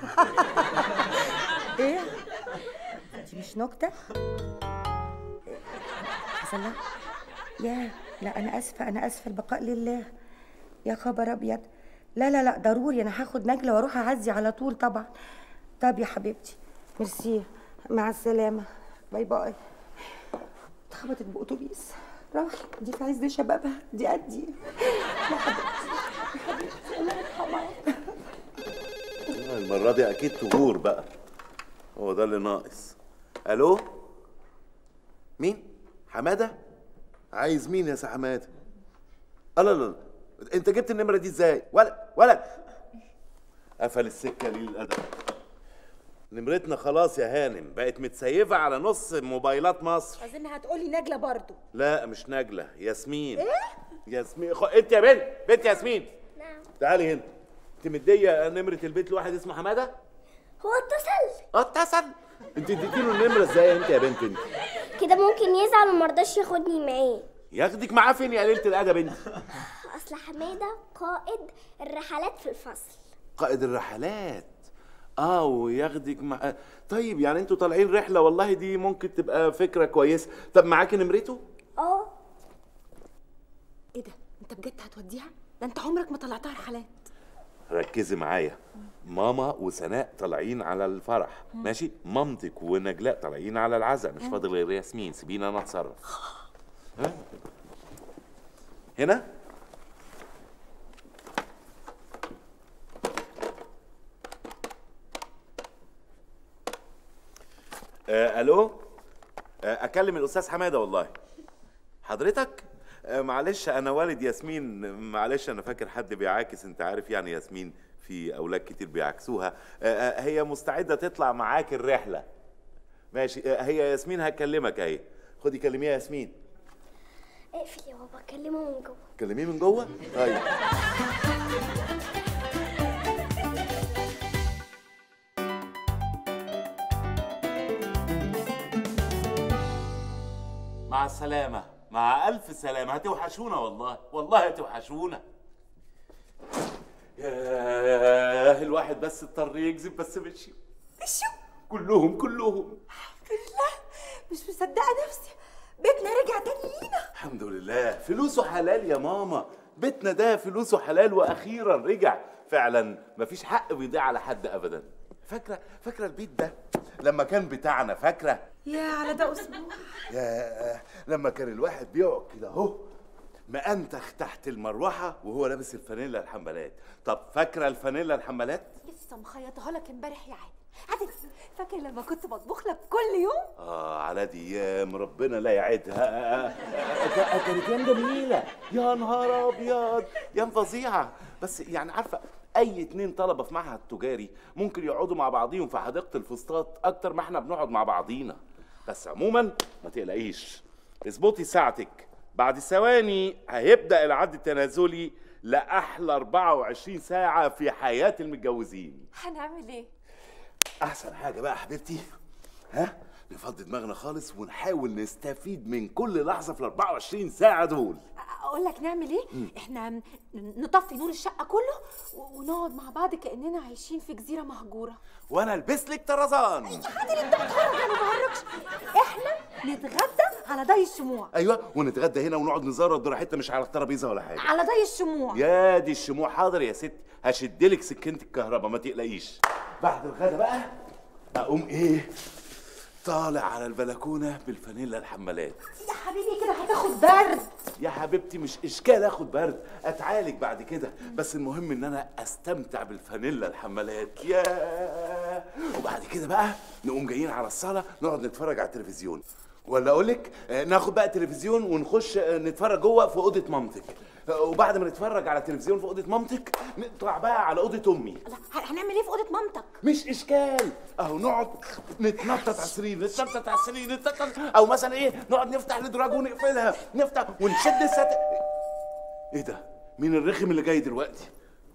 ايه دي مش نكته حصل لها ياه لا انا اسفه انا اسفه البقاء لله يا خبر ابيض لا لا لا ضروري انا هاخد نجله واروح اعزي على طول طبعا طب يا حبيبتي ميرسي مع السلامه باي باي اتخبطت باتوبيس روحي دي في عز شبابها دي قدي يا حبيبتي يا حبيبتي الله يرحمها المرة دي أكيد تغور بقى هو ده اللي ناقص ألو مين؟ حمادة؟ عايز مين يا سي حمادة؟ لا لا لا أنت جبت النمرة دي إزاي؟ ولا ولا قفل السكة ليه الأدب نمرتنا خلاص يا هانم بقت متسيفة على نص موبايلات مصر اظن هتقولي نجله برضو لا مش نجلة ياسمين ايه ياسمين خ... انت يا بنت بنت ياسمين نعم تعالي هنا انت مديه نمره البيت لواحد اسمه حماده هو اتصل اه اتصل انت اديتي له النمره ازاي انت يا بنت انت كده ممكن يزعل ومرضاش ياخدني معاه ياخدك معاه فين يا قليله الادب انت اصل حماده قائد الرحلات في الفصل قائد الرحلات اه وياخدك مع طيب يعني انتوا طالعين رحله والله دي ممكن تبقى فكره كويسه طب معاكي نمرته اه ايه ده انت بجد هتوديها ده انت عمرك ما طلعتها رحلات ركزي معايا ماما وسناء طالعين على الفرح مم. ماشي مامتك ونجلاء طالعين على العزاء مش مم. فاضل غير ياسمين سيبيني انا اتصرف ها؟ هنا آه الو آه اكلم الاستاذ حماده والله حضرتك آه معلش انا والد ياسمين معلش انا فاكر حد بيعاكس انت عارف يعني ياسمين في اولاد كتير بيعكسوها آه آه هي مستعده تطلع معاك الرحله ماشي آه هي ياسمين هكلمك اهي خدي كلميها يا ياسمين اقفل يا بابا كلمه من جوه كلميه من جوه طيب مع السلامة مع ألف سلامة هتوحشونا والله والله هتوحشونا ياه الواحد بس اضطر يكذب بس مشي مشوا كلهم كلهم مش مصدقه نفسي بيتنا رجع تاني لينا الحمد لله فلوسه حلال يا ماما بيتنا ده فلوسه حلال واخيرا رجع فعلا مفيش حق بيضيع على حد ابدا فاكره فاكره البيت ده لما كان بتاعنا فاكره يا على ده اسبوع يا لما كان الواحد بيقعد كده اهو مأنتخ تحت المروحه وهو لابس الفانيلا الحمالات طب فاكره الفانيلا الحمالات لسه مخيطها لك امبارح يا عادل عادل فاكر لما كنت بطبخ لك كل يوم اه على دي ايام ربنا لا يعيدها كا- كانت ايام جميله يا نهار ابيض ايام فظيعه بس يعني عارفه اي اتنين طلبه في معهد تجاري ممكن يقعدوا مع بعضيهم في حديقه الفسطاط اكتر ما احنا بنقعد مع بعضينا بس عموما ما تقلقيش اظبطي ساعتك بعد ثواني هيبدا العد التنازلي لاحلى 24 ساعه في حياه المتجوزين هنعمل ايه احسن حاجه بقى يا حبيبتي ها نفضي دماغنا خالص ونحاول نستفيد من كل لحظه في ال 24 ساعه دول اقول لك نعمل ايه مم. احنا ن- نطفي نور الشقه كله و- ونقعد مع بعض كاننا عايشين في جزيره مهجوره وانا البس لك طرزان يا عادل انت بتهرج انا ما بهرجش احنا نتغدى على ضي الشموع ايوه ونتغدى هنا ونقعد نزرد براحتنا مش على الترابيزه ولا حاجه على ضي الشموع يا دي الشموع حاضر يا ستي هشدلك سكينه الكهرباء ما تقلقيش بعد الغدا بقى اقوم ايه طالع على البلكونه بالفانيلا الحمالات يا حبيبي كده هتاخد برد يا حبيبتي مش اشكال اخد برد اتعالج بعد كده بس المهم ان انا استمتع بالفانيلا الحمالات يا وبعد كده بقى نقوم جايين على الصاله نقعد نتفرج على التلفزيون ولا اقول لك آه، ناخد بقى التلفزيون ونخش آه، نتفرج جوه في اوضه مامتك آه، وبعد ما نتفرج على التلفزيون في اوضه مامتك نطلع بقى على اوضه امي ه- هنعمل ايه في اوضه مامتك مش اشكال اهو نقعد نتنطط على السرير نتنطط على السرير نتنطط او مثلا ايه نقعد نفتح الادراج ونقفلها نفتح ونشد الست ايه ده مين الرخم اللي جاي دلوقتي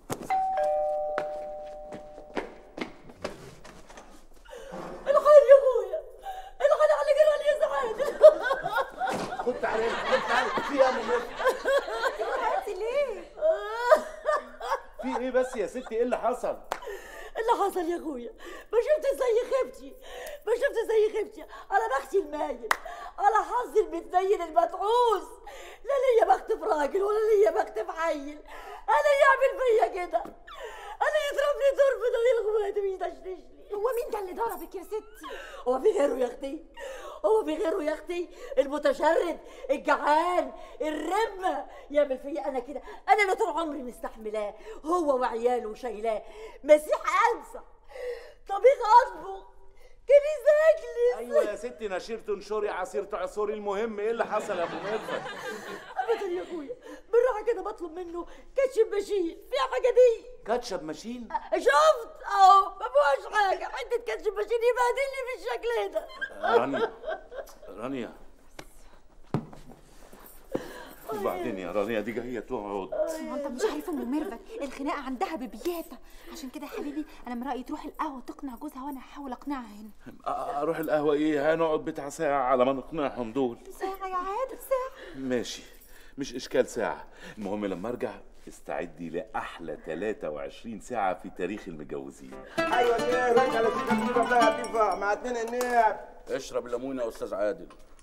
الخير يا ابويا الخير على جرى لي يا سعاد خد تعالى خد تعالى في ايه يا أم انت ليه في ايه بس يا ستي ايه اللي حصل اللي حصل يا اخويا ما شفت زي خيبتي ما شفت زي خيبتي على بختي المايل على حظي المتنيل المتعوس لا ليا بخت في راجل ولا ليا بخت في عيل انا يعمل فيا كده انا يضربني ضرب ده يا اخواتي ويدشدشني هو مين ده اللي ضربك يا ستي هو في غيره يا اختي هو في غيره يا اختي المتشرد الجعان الرمة يعمل فيا انا كده انا اللي طول عمري مستحملاه هو وعياله وشايلاه مسيح انسى طبيخ اطبخ كنيسة اجلس ايوه يا ستي نشير تنشري عصير تعصري المهم ايه اللي حصل يا ابو مدحت ابدا يا اخويا بالراحه كده بطلب منه كاتشب ماشين فيها حاجه دي كاتشب ماشين شفت اهو ما فيهاش حاجه حته كاتشب ماشين يبهدلني بالشكل ده رانيا رانيا وبعدين يا رانيا دي جايه تقعد ما انت مش عارف ام ميرفت الخناقه عندها ببياته عشان كده يا حبيبي انا من رايي تروح القهوه تقنع جوزها وانا هحاول اقنعها هنا أ- اروح القهوه ايه هنقعد بتاع ساعه على ما نقنعهم دول ساعه يا عادل ساعه ماشي مش اشكال ساعه المهم لما ارجع استعدي لاحلى 23 ساعه في تاريخ المتجوزين ايوه يا راجل على سكه كبيره بقى لطيفه مع اتنين النياب اشرب الليمون يا استاذ عادل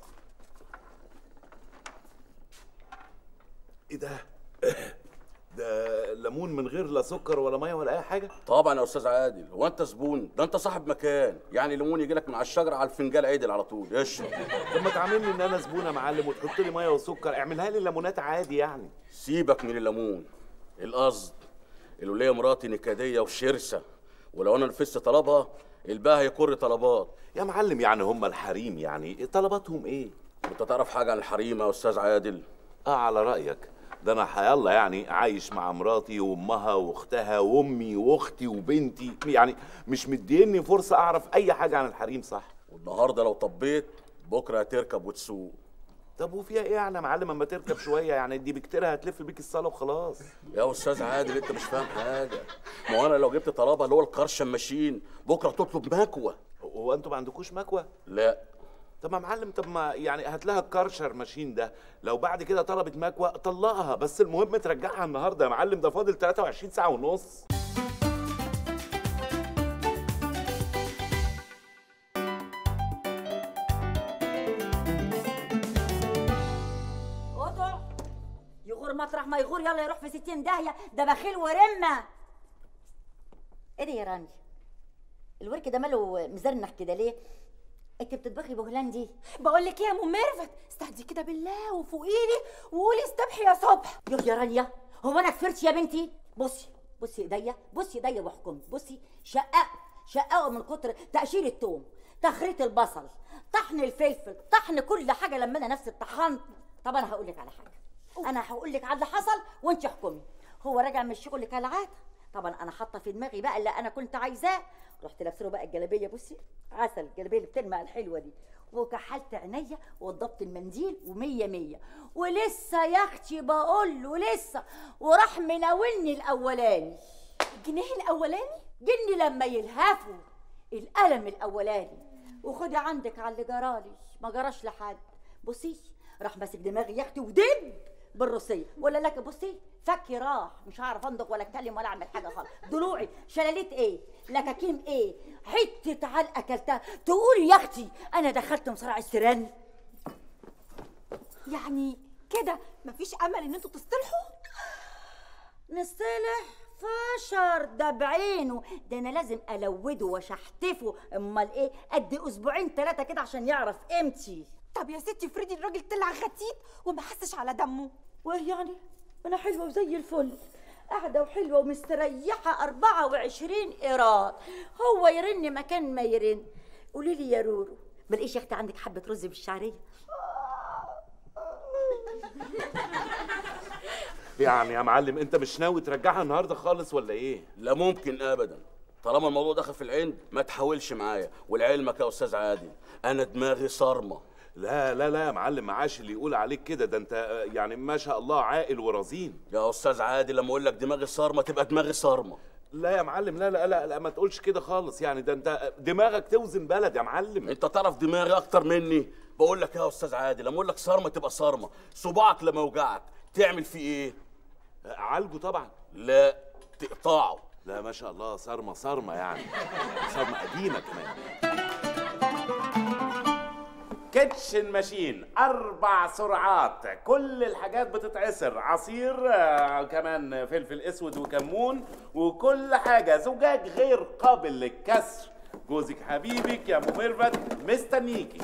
ايه ده ده ليمون من غير لا سكر ولا ميه ولا اي حاجه طبعا يا استاذ عادل هو انت زبون ده انت صاحب مكان يعني ليمون يجي لك من على الشجره على الفنجان عدل على طول اشرب طب ما تعاملني ان انا زبون يا معلم وتحط لي ميه وسكر اعملها لي ليمونات عادي يعني سيبك من الليمون القصد الوليه مراتي نكديه وشرسه ولو انا نفذت طلبها الباقي هيكر طلبات يا معلم يعني هم الحريم يعني طلباتهم ايه انت تعرف حاجه عن الحريم يا استاذ عادل اه على رايك ده انا حيالله يعني عايش مع مراتي وامها واختها وامي واختي وبنتي يعني مش مديني فرصه اعرف اي حاجه عن الحريم صح والنهارده لو طبيت بكره هتركب وتسوق طب وفيها ايه يعني يا معلم اما تركب شويه يعني دي بكتيرها هتلف بيك الصاله وخلاص يا استاذ عادل انت مش فاهم حاجه ما هو انا لو جبت طلبها اللي هو القرشه ماشين بكره تطلب مكوه هو انتوا ما عندكوش مكوه لا طب ما معلم طب ما يعني هات لها الكرشر ماشين ده لو بعد كده طلبت مكوه طلقها بس المهم ترجعها النهارده يا معلم ده فاضل 23 ساعه ونص قطع يغور مطرح ما يغور يلا يروح في ستين داهية ده بخيل ورمة ايه ده يا راني الورك ده ماله مزرنخ كده ليه انت بتطبخي بهولندي بقول لك ايه يا ام ميرفت استهدي كده بالله وفوقيلي وقولي استبحي يا صبح يوه يا رانيا هو انا كفرت يا بنتي بصي بصي ايديا بصي ايديا واحكمي بصي شقق شققوا من كتر تقشير التوم تخريط البصل طحن الفلفل طحن كل حاجه لما انا نفسي اتطحنت طب انا هقول لك على حاجه انا هقول لك على اللي حصل وانت احكمي هو راجع من الشغل كالعاده طبعا انا حاطه في دماغي بقى اللي انا كنت عايزاه رحت لابسه له بقى الجلابيه بصي عسل الجلابيه اللي بتلمع الحلوه دي وكحلت عينيا وضبط المنديل ومية مية ولسه يا اختي بقول له لسه وراح مناولني الاولاني الجنيه الاولاني جني لما يلهفوا القلم الاولاني وخدي عندك على اللي جرالي ما جراش لحد بصي راح ماسك دماغي يا اختي ودب بالروسيه ولا لك بصي فكي راح مش هعرف انضغ ولا اتكلم ولا اعمل حاجه خالص ضلوعي شلاليت ايه لكاكيم ايه حته علقه اكلتها تقولي يا اختي انا دخلت مصارع السيران يعني كده مفيش امل ان انتوا تصطلحوا نصطلح فشر ده بعينه ده انا لازم الوده واشحتفه امال ايه قد اسبوعين ثلاثه كده عشان يعرف قيمتي طب يا ستي افرضي الراجل طلع غتيت وما حسش على دمه وايه يعني انا حلوه وزي الفل قاعده وحلوه ومستريحه 24 ايراد هو يرن مكان ما يرن قولي لي يا رورو ملاقيش يا اختي عندك حبه رز بالشعريه يعني يا معلم انت مش ناوي ترجعها النهارده خالص ولا ايه لا ممكن ابدا طالما الموضوع دخل في العند ما تحاولش معايا ولعلمك يا استاذ عادل انا دماغي صارمه لا لا لا يا معلم معاش اللي يقول عليك كده ده انت آه، يعني ما شاء الله عاقل ورزين يا استاذ عادل لما اقول لك دماغي صارمه تبقى دماغي صارمه لا يا معلم لا لا لا, لا ما تقولش كده خالص يعني ده انت دماغك توزن بلد يا معلم انت تعرف دماغي اكتر مني بقول لك يا استاذ عادل لما اقول لك صارمه تبقى صارمه صباعك لما يوجعك تعمل فيه ايه عالجه طبعا لا تقطعه لا ما شاء الله صارمه صارمه يعني صارمه قديمه كمان كيتشن ماشين اربع سرعات كل الحاجات بتتعصر عصير آه، كمان فلفل اسود وكمون وكل حاجه زجاج غير قابل للكسر جوزك حبيبك يا ام ميرفت مستنيكي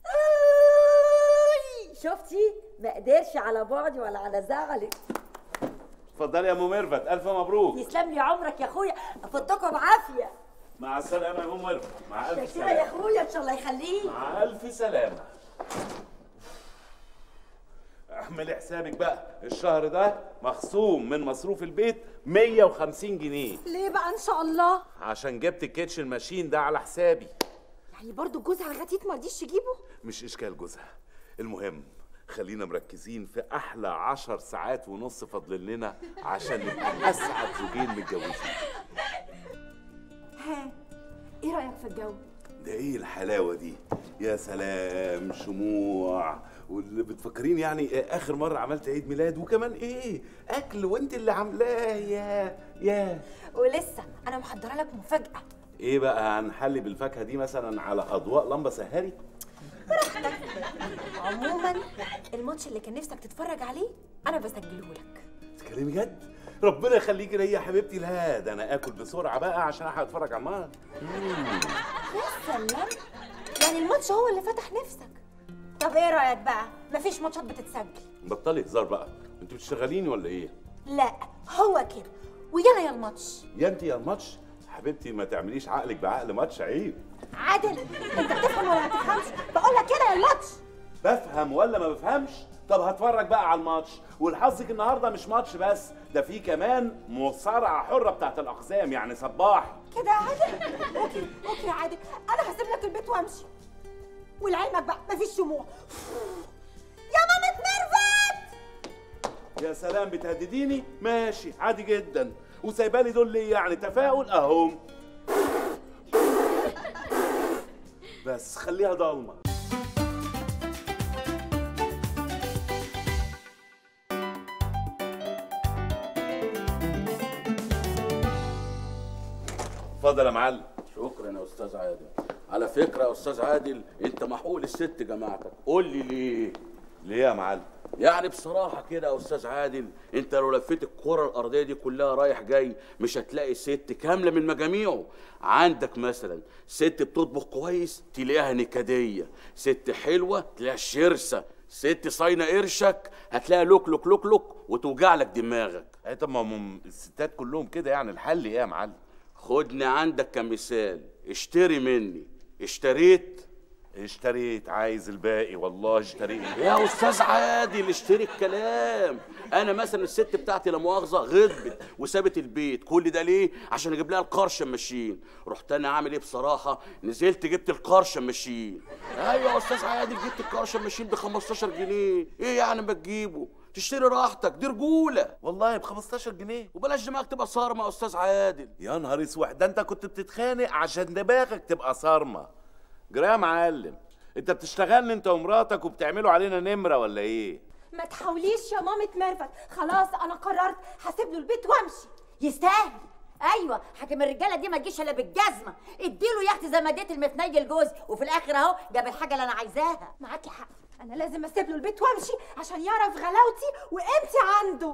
شفتي ما قدرش على بعدي ولا على زعلك اتفضلي يا ام ميرفت الف مبروك يسلم لي عمرك يا اخويا افضكم بعافيه مع السلامه يا ام ميرفت مع الف شكرا يا سلامه اخويا ان شاء الله يخليك مع الف سلامه اعملي حسابك بقى الشهر ده مخصوم من مصروف البيت 150 جنيه ليه بقى ان شاء الله عشان جبت الكيتشن ماشين ده على حسابي يعني برضو جوز على الغتيت ما رضيش يجيبه مش اشكال جوزها المهم خلينا مركزين في احلى عشر ساعات ونص فاضلين لنا عشان نبقى اسعد زوجين متجوزين ها ايه رايك في الجو ده ايه الحلاوه دي يا سلام شموع واللي بتفكرين يعني إيه اخر مره عملت عيد ميلاد وكمان ايه اكل وانت اللي عاملاه يا يا ولسه انا محضره لك مفاجاه ايه بقى هنحلي بالفاكهه دي مثلا على اضواء لمبه سهري عموما الماتش اللي كان نفسك تتفرج عليه انا بسجله لك تتكلمي جد ربنا يخليكي ليا يا حبيبتي لا ده انا اكل بسرعه بقى عشان الحق اتفرج على الماتش يا سلام يعني الماتش هو اللي فتح نفسك طب ايه رايك بقى مفيش ماتشات بتتسجل بطلي هزار بقى انتوا بتشتغليني ولا ايه لا هو كده ويلا يا الماتش يا انت يا الماتش حبيبتي ما تعمليش عقلك بعقل ماتش عيب عادل انت بتفهم ولا ما بتفهمش بقول لك كده يا الماتش بفهم ولا ما بفهمش طب هتفرج بقى على الماتش والحظك النهارده مش ماتش بس ده في كمان مصارعه حره بتاعت الاقزام يعني صباح كده يا عادل اوكي اوكي يا عادل انا هسيب لك البيت وامشي ولعلمك بقى مفيش شموع يا مامة ميرفت يا سلام بتهدديني ماشي عادي جدا وسايبالي دول ليه يعني تفاؤل اهم بس خليها ضلمه اتفضل يا معلم شكرا يا استاذ عادل على فكره يا استاذ عادل انت محقول الست جماعتك قول لي ليه ليه يا معلم يعني بصراحة كده يا أستاذ عادل، أنت لو لفيت الكرة الأرضية دي كلها رايح جاي مش هتلاقي ست كاملة من مجاميعه، عندك مثلا ست بتطبخ كويس تلاقيها نكدية، ست حلوة تلاقيها شرسة، ست صاينة قرشك هتلاقيها لوك لوك لوك لوك وتوجع لك دماغك. ايه طب ما هم الستات كلهم كده يعني الحل ايه يا معلم؟ خدني عندك كمثال، اشتري مني، اشتريت اشتريت عايز الباقي والله اشتريت يا استاذ عادل اشتري الكلام انا مثلا الست بتاعتي لا مؤاخذه غضبت وسابت البيت كل ده ليه عشان اجيب لها القرشه ماشين رحت انا عامل ايه بصراحه نزلت جبت القرشه ماشين ايوه يا استاذ عادل جبت القرشه ماشين ب 15 جنيه ايه يعني ما تجيبه تشتري راحتك دي رجوله والله ب 15 جنيه وبلاش دماغك تبقى صارمه يا استاذ عادل يا نهار اسود ده انت كنت بتتخانق عشان دماغك تبقى صارمه جرى يا معلم انت بتشتغلني انت ومراتك وبتعملوا علينا نمره ولا ايه ما تحاوليش يا مامة ميرفت خلاص انا قررت هسيب له البيت وامشي يستاهل ايوه حاكم الرجاله دي ما تجيش الا بالجزمه اديله يا اختي زي ما اديت المثني لجوزي وفي الاخر اهو جاب الحاجه اللي انا عايزاها معاكي حق انا لازم اسيب له البيت وامشي عشان يعرف غلاوتي وقيمتي عنده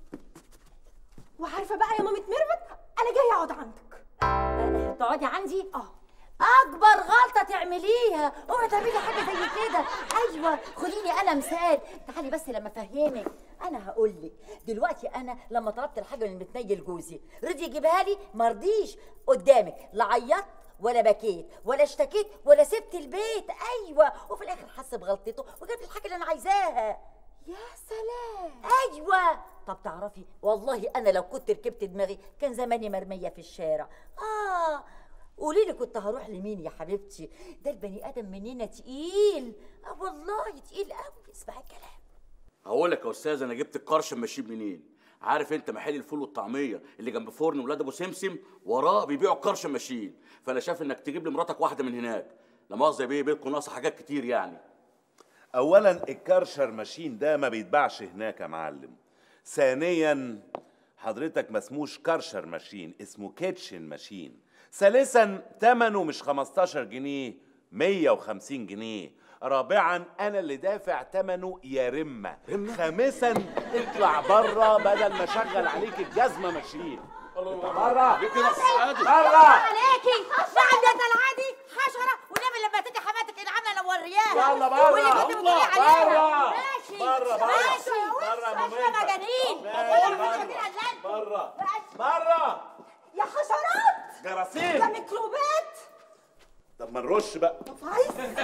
وعارفه بقى يا مامة ميرفت انا جايه اقعد عندك تقعدي عندي اه اكبر غلطه تعمليها اوعي تعملي حاجه زي كده ايوه خدي لي قلم ساد تعالي بس لما افهمك انا هقول لك دلوقتي انا لما طلبت الحاجه من المتنيل جوزي رضي يجيبها لي ما رضيش قدامك لا عيطت ولا بكيت ولا اشتكيت ولا سبت البيت ايوه وفي الاخر حس بغلطته وجاب لي الحاجه اللي انا عايزاها يا سلام ايوه طب تعرفي والله انا لو كنت ركبت دماغي كان زماني مرميه في الشارع اه قولي لي كنت هروح لمين يا حبيبتي ده البني ادم مننا تقيل اه والله تقيل قوي اسمعي الكلام هقول لك يا استاذ انا جبت القرش ماشيين منين عارف انت محل الفول والطعميه اللي جنب فرن ولاد ابو سمسم وراه بيبيعوا القرش ماشيين فانا شايف انك تجيب لي مراتك واحده من هناك لا مؤاخذه يا بيه بيتكم ناقصه حاجات كتير يعني اولا الكرشر ماشين ده ما بيتباعش هناك يا معلم ثانيا حضرتك ما اسموش كارشر ماشين اسمه كيتشن ماشين ثالثا ثمنه مش 15 جنيه 150 جنيه رابعا انا اللي دافع ثمنه يا رمه خامسا اطلع بره بدل ما اشغل عليك الجزمه ماشين بره ليه كده يا أستاذ عادل؟ بره عليكي بعد ده العادي حشره والنبي لما تيجي حماتك اللي عامله لو ورياها يلا بره. واللي كنت بتقولي الله. عليها. بره. ماشي بره، بره. ماشي بره يا احنا مميتة. مجانين ماشي، بره. بره بره يا حشرات جراثيم ده ميكروبات طب ما نرش بقى عايز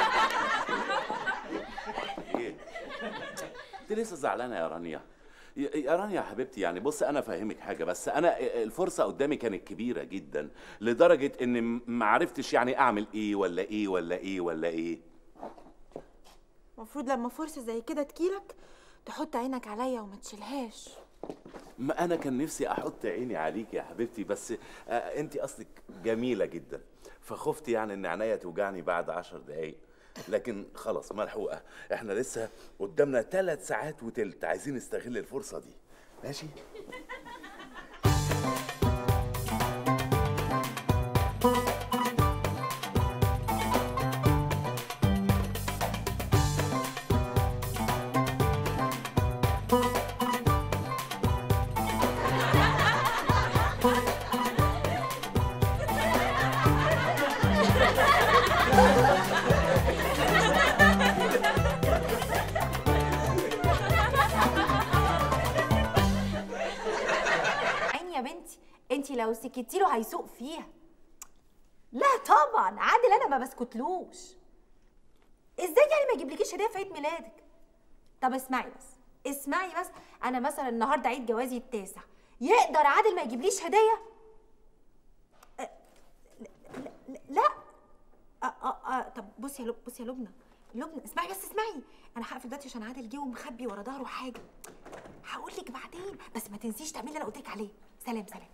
ايه انت لسه زعلانه يا رانيا يا يا رانيا يا حبيبتي يعني بص انا فاهمك حاجه بس انا الفرصه قدامي كانت كبيره جدا لدرجه ان م- ما عرفتش يعني اعمل ايه ولا ايه ولا ايه ولا ايه المفروض لما فرصه زي كده تجيلك تحط عينك عليا وما تشيلهاش ما انا كان نفسي احط عيني عليك يا حبيبتي بس آه انت اصلك جميله جدا فخفت يعني ان عينيا توجعني بعد عشر دقايق لكن خلاص ملحوقه احنا لسه قدامنا ثلاث ساعات وتلت عايزين نستغل الفرصه دي ماشي عيني يا بنتي انت لو سكتي له هيسوق فيها لا طبعا عادل انا ما بسكتلوش ازاي يعني ما يجيبلكيش هديه في عيد ميلادك طب اسمعي بس اسمعي بس انا مثلا النهارده عيد جوازي التاسع يقدر عادل ما يجيبليش هديه أه، لا لا, لا. أه أه أه طب بصي يا لب بصي يا لبنى لبنى اسمعي بس اسمعي انا هقفل دلوقتي عشان عادل جه ومخبي ورا ظهره حاجه هقول لك بعدين بس ما تنسيش تعملي اللي انا قلت لك عليه سلام سلام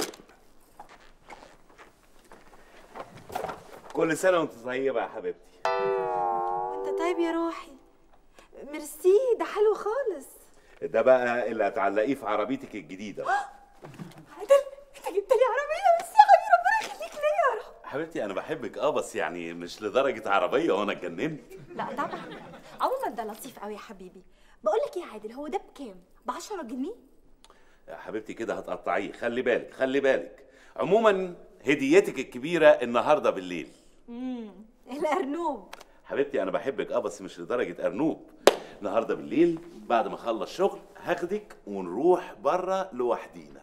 كل سنه وانت طيبه يا حبيبتي انت طيب يا روحي ميرسي ده حلو خالص ده بقى اللي هتعلقيه في عربيتك الجديده عادل انت جبت لي عربيه بس يا حبيبي ربنا يخليك ليا يا رب حبيبتي انا بحبك اه بس يعني مش لدرجه عربيه وانا اتجننت لا طبعا عموما ده لطيف قوي يا حبيبي بقول لك ايه يا عادل هو ده بكام ب 10 جنيه يا حبيبتي كده هتقطعيه خلي بالك خلي بالك عموما هديتك الكبيره النهارده بالليل امم الارنوب حبيبتي انا بحبك اه بس مش لدرجه ارنوب النهارده بالليل بعد ما اخلص شغل هاخدك ونروح بره لوحدينا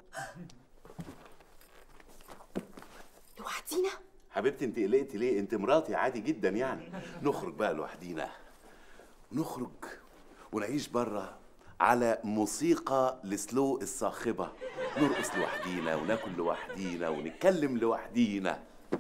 لوحدينا حبيبتي انت قلقتي ليه انت مراتي عادي جدا يعني نخرج بقى لوحدينا نخرج ونعيش بره على موسيقى لسلو الصاخبة نرقص لوحدينا وناكل لوحدينا ونتكلم لوحدينا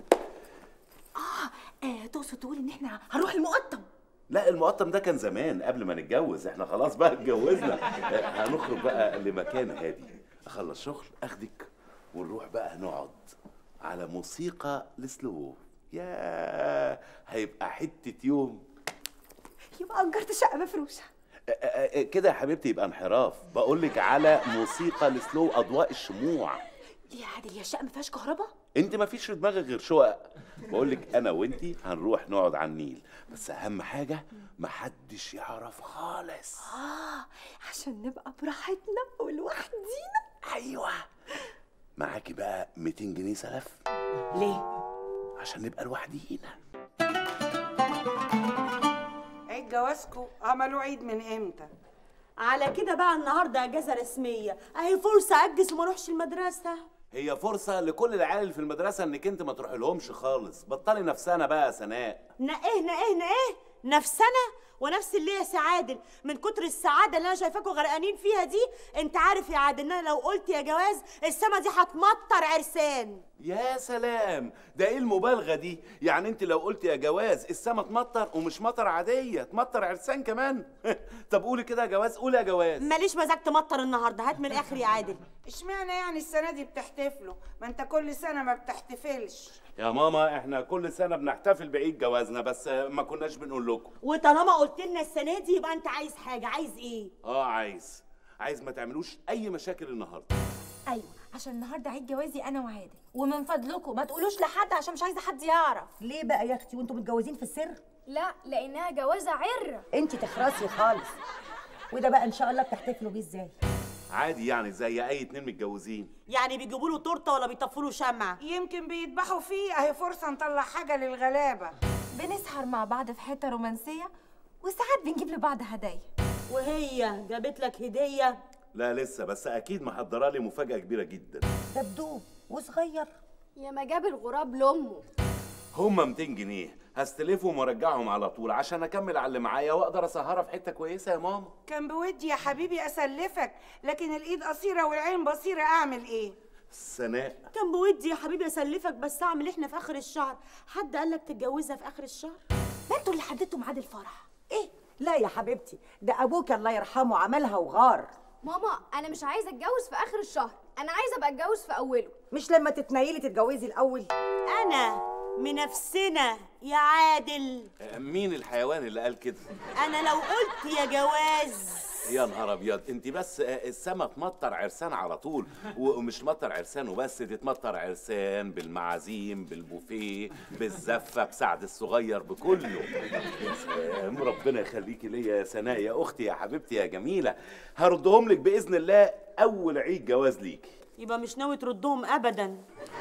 اه, آه تقصد تقول ان احنا هنروح المقطم لا المقطم ده كان زمان قبل ما نتجوز احنا خلاص بقى اتجوزنا آه، هنخرج بقى لمكان هادي اخلص شغل اخدك ونروح بقى نقعد على موسيقى لسلو يا هيبقى حتة يوم يبقى اجرت شقه مفروشه آه، آه، آه، كده يا حبيبتي يبقى انحراف بقول لك على موسيقى لسلو اضواء الشموع ليه يا عادل يا الشقه ما فيهاش كهرباء انت ما فيش في دماغك غير شقق بقول لك انا وانتي هنروح نقعد على النيل بس اهم حاجه محدش يعرف خالص اه عشان نبقى براحتنا ولوحدينا ايوه معاكي بقى 200 جنيه سلف ليه؟ عشان نبقى لوحدينا عيد جوازكم عملوا عيد من امتى؟ على كده بقى النهارده اجازه رسميه اهي فرصه اجز وما اروحش المدرسه هي فرصه لكل العيال اللي في المدرسه انك انت ما تروح لهمش خالص بطلي نفسنا بقى يا سناء نقيه نقيه نقيه نفسنا ونفس اللي يا سعادل من كتر السعاده اللي انا شايفاكم غرقانين فيها دي انت عارف يا عادل ان انا لو قلت يا جواز السما دي هتمطر عرسان يا سلام ده ايه المبالغه دي يعني انت لو قلت يا جواز السما تمطر ومش مطر عاديه تمطر عرسان كمان طب قولي كده يا جواز قولي يا جواز ماليش مزاج تمطر النهارده هات من الاخر يا عادل اشمعنى يعني السنه دي بتحتفلوا ما انت كل سنه ما بتحتفلش يا ماما احنا كل سنه بنحتفل بعيد جوازنا بس ما كناش بنقول لكم وطالما قلت لنا السنه دي يبقى انت عايز حاجه عايز ايه اه عايز عايز ما تعملوش اي مشاكل النهارده ايوه عشان النهارده عيد جوازي انا وعادل ومن فضلكم ما تقولوش لحد عشان مش عايزه حد يعرف ليه بقى يا اختي وانتوا متجوزين في السر لا لانها جوازه عره انت تخرسي خالص وده بقى ان شاء الله بتحتفلوا بيه ازاي عادي يعني زي اي اتنين متجوزين يعني بيجيبوا له تورته ولا بيطفوا له شمع يمكن بيذبحوا فيه اهي فرصه نطلع حاجه للغلابه بنسهر مع بعض في حته رومانسيه وساعات بنجيب لبعض هدايا وهي جابت لك هديه لا لسه بس اكيد محضره لي مفاجاه كبيره جدا دبدوب وصغير يا ما جاب الغراب لامه هما 200 جنيه هستلفهم وارجعهم على طول عشان اكمل على اللي معايا واقدر اسهرها في حته كويسه يا ماما كان بودي يا حبيبي اسلفك لكن الايد قصيره والعين بصيره اعمل ايه سناء كان بودي يا حبيبي اسلفك بس اعمل احنا في اخر الشهر حد قال لك تتجوزها في اخر الشهر ده انتوا اللي حددتوا ميعاد الفرح ايه لا يا حبيبتي ده ابوك الله يرحمه عملها وغار ماما انا مش عايزه اتجوز في اخر الشهر انا عايزه ابقى اتجوز في اوله مش لما تتنيلي تتجوزي الاول انا منفسنا يا عادل مين الحيوان اللي قال كده انا لو قلت يا جواز يا نهار ابيض انت بس السما تمطر عرسان على طول ومش تمطر عرسان وبس دي تمطر عرسان بالمعازيم بالبوفيه بالزفه بسعد الصغير بكله يا سلام ربنا يخليكي ليا يا سناء يا اختي يا حبيبتي يا جميله هردهم لك باذن الله اول عيد جواز ليكي يبقى مش ناوي تردهم ابدا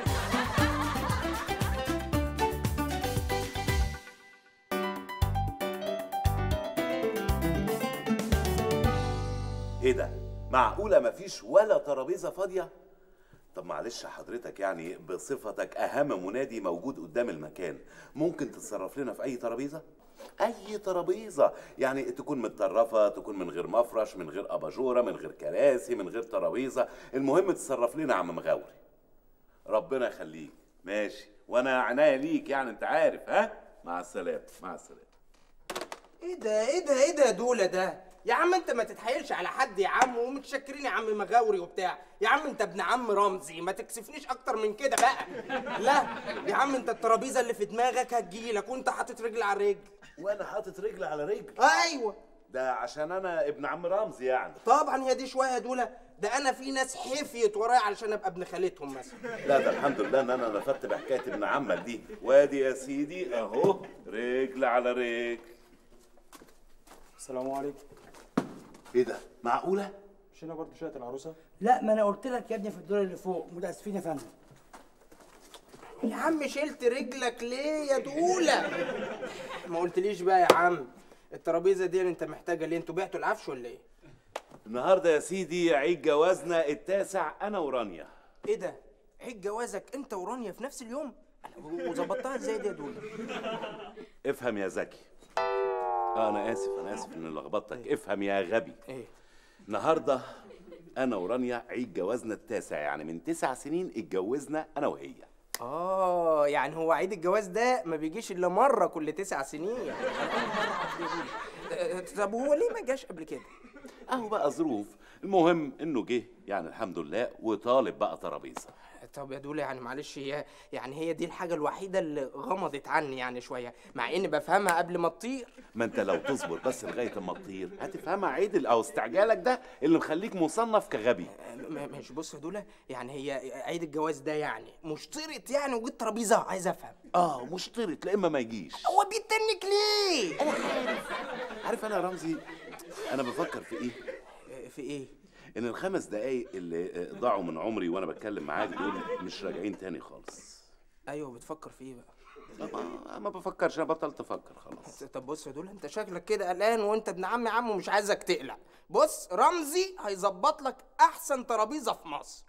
ايه ده معقوله مفيش ولا ترابيزه فاضيه طب معلش حضرتك يعني بصفتك اهم منادي موجود قدام المكان ممكن تتصرف لنا في اي ترابيزه اي ترابيزه يعني تكون متطرفه تكون من غير مفرش من غير اباجوره من غير كراسي من غير ترابيزه المهم تتصرف لنا يا عم مغاوري ربنا يخليك ماشي وانا عناية ليك يعني انت عارف ها مع السلامه مع السلامه ايه ده ايه ده ايه ده يا دوله ده يا عم انت ما تتحايلش على حد يا عم ومتشكرين يا عم مغاوري وبتاع يا عم انت ابن عم رمزي ما تكسفنيش اكتر من كده بقى لا يا عم انت الترابيزه اللي في دماغك هتجيلك وانت حاطط رجل على رجل وانا حاطط رجل على رجل ايوه ده عشان انا ابن عم رمزي يعني طبعا هي دي شويه يا دوله ده انا في ناس حفيت ورايا علشان ابقى ابن خالتهم مثلا لا ده الحمد لله ان انا نفدت بحكايه ابن عمك دي وادي يا سيدي اهو رجل على رجل السلام عليكم ايه ده معقوله مش هنا برضه شقه العروسه لا ما انا قلت لك يا ابني في الدور اللي فوق متاسفين يا فندم يا عم شلت رجلك ليه يا دوله ما قلتليش بقى يا عم الترابيزه دي انت محتاجه ليه انتوا بعتوا العفش ولا ايه النهارده يا سيدي عيد جوازنا التاسع انا ورانيا ايه ده عيد جوازك انت ورانيا في نفس اليوم وظبطتها ازاي دي يا دوله افهم يا زكي اه انا اسف انا اسف اني لخبطتك افهم يا غبي ايه النهارده انا ورانيا عيد جوازنا التاسع يعني من تسع سنين اتجوزنا انا وهي اه يعني هو عيد الجواز ده ما بيجيش الا مره كل تسع سنين آه، طب هو ليه ما جاش قبل كده اهو بقى ظروف المهم انه جه يعني الحمد لله وطالب بقى ترابيزه طب يا دوله يعني معلش هي يعني هي دي الحاجه الوحيده اللي غمضت عني يعني شويه مع اني بفهمها قبل ما تطير ما انت لو تصبر بس لغايه اما تطير هتفهمها عدل او استعجالك ده اللي مخليك مصنف كغبي م- مش بص يا دوله يعني هي عيد الجواز ده يعني مشترط يعني وجود ترابيزه عايز افهم اه مشترط لا اما ما يجيش هو بيتنك ليه انا عارف عارف انا يا رمزي انا بفكر في ايه في ايه ان الخمس دقايق اللي ضاعوا من عمري وانا بتكلم معاك دول مش راجعين تاني خالص ايوه بتفكر في ايه بقى ما, ما بفكرش انا بطلت افكر خلاص طب بص يا دول انت شكلك كده قلقان وانت ابن عم عم ومش عايزك تقلق بص رمزي هيظبط لك احسن ترابيزه في مصر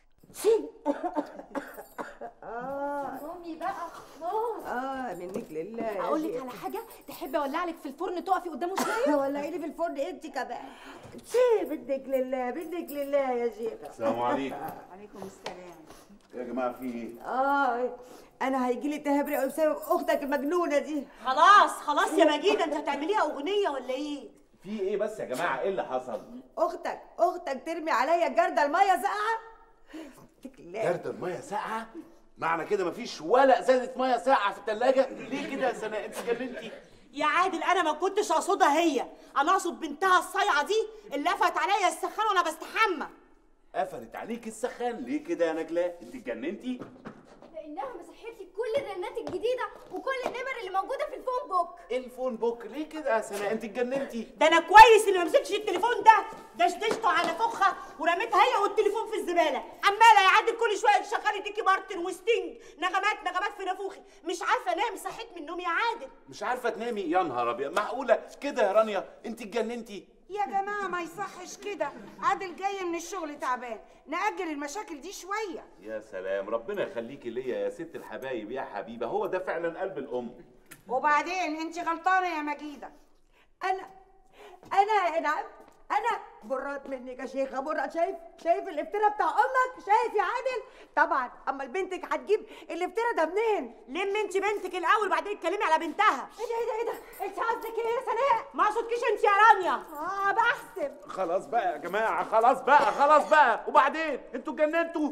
مامي بقى خلاص اه منك لله يا اقول لك شيخة. على حاجه تحبي اولع لك في الفرن تقفي قدامه شويه ولعي لي في الفرن انت كمان شي بدك لله بدك لله يا شيخة السلام عليكم. عليكم السلام يا جماعه في ايه اه انا هيجي لي التهاب رئوي بسبب اختك المجنونه دي خلاص خلاص يا مجيده انت هتعمليها اغنيه ولا ايه في ايه بس يا جماعه ايه اللي حصل اختك اختك ترمي عليا جردل الميه ساقعه بدك لله جرد الميه ساقعه معنى كده مفيش ولا ازازه ميه ساقعه في الثلاجه ليه كده يا سناء انت اتجننتي يا عادل انا ما كنتش اقصدها هي انا اقصد بنتها الصايعه دي اللي لفت عليا السخان وانا بستحمى قفلت عليك السخان ليه كده يا نجلاء انت اتجننتي لانها مسحت لي كل الرنات الجديده وكل النمر اللي موجوده في الفون بوك الفون بوك ليه كده يا سناء انت اتجننتي ده انا كويس اللي ما مسكتش التليفون ده دشدشته على فخه ورميتها هي والتليفون في الزباله عماله يعدل كل شويه تشغلي ديكي مارتن وستينج نغمات نغمات في نافوخي مش عارفه انام صحيت من النوم يا عادل مش عارفه تنامي يا نهار ابيض معقوله كده يا رانيا انت اتجننتي يا جماعة ما يصحش كده عادل جاي من الشغل تعبان نأجل المشاكل دي شوية يا سلام ربنا يخليكي ليا يا ست الحبايب يا حبيبه هو ده فعلا قلب الام وبعدين انت غلطانة يا مجيدة انا انا يا نعم انا برات منك يا شيخه برات شايف شايف الافتراء بتاع امك شايف يا عادل طبعا اما بنتك هتجيب الافتراء ده منين لم انت بنتك الاول وبعدين اتكلمي على بنتها ايه ده ايه ده ايه ده انت قصدك ايه يا سناء ما اقصدكيش انت يا رانيا اه بحسب خلاص بقى يا جماعه خلاص بقى خلاص بقى وبعدين انتوا اتجننتوا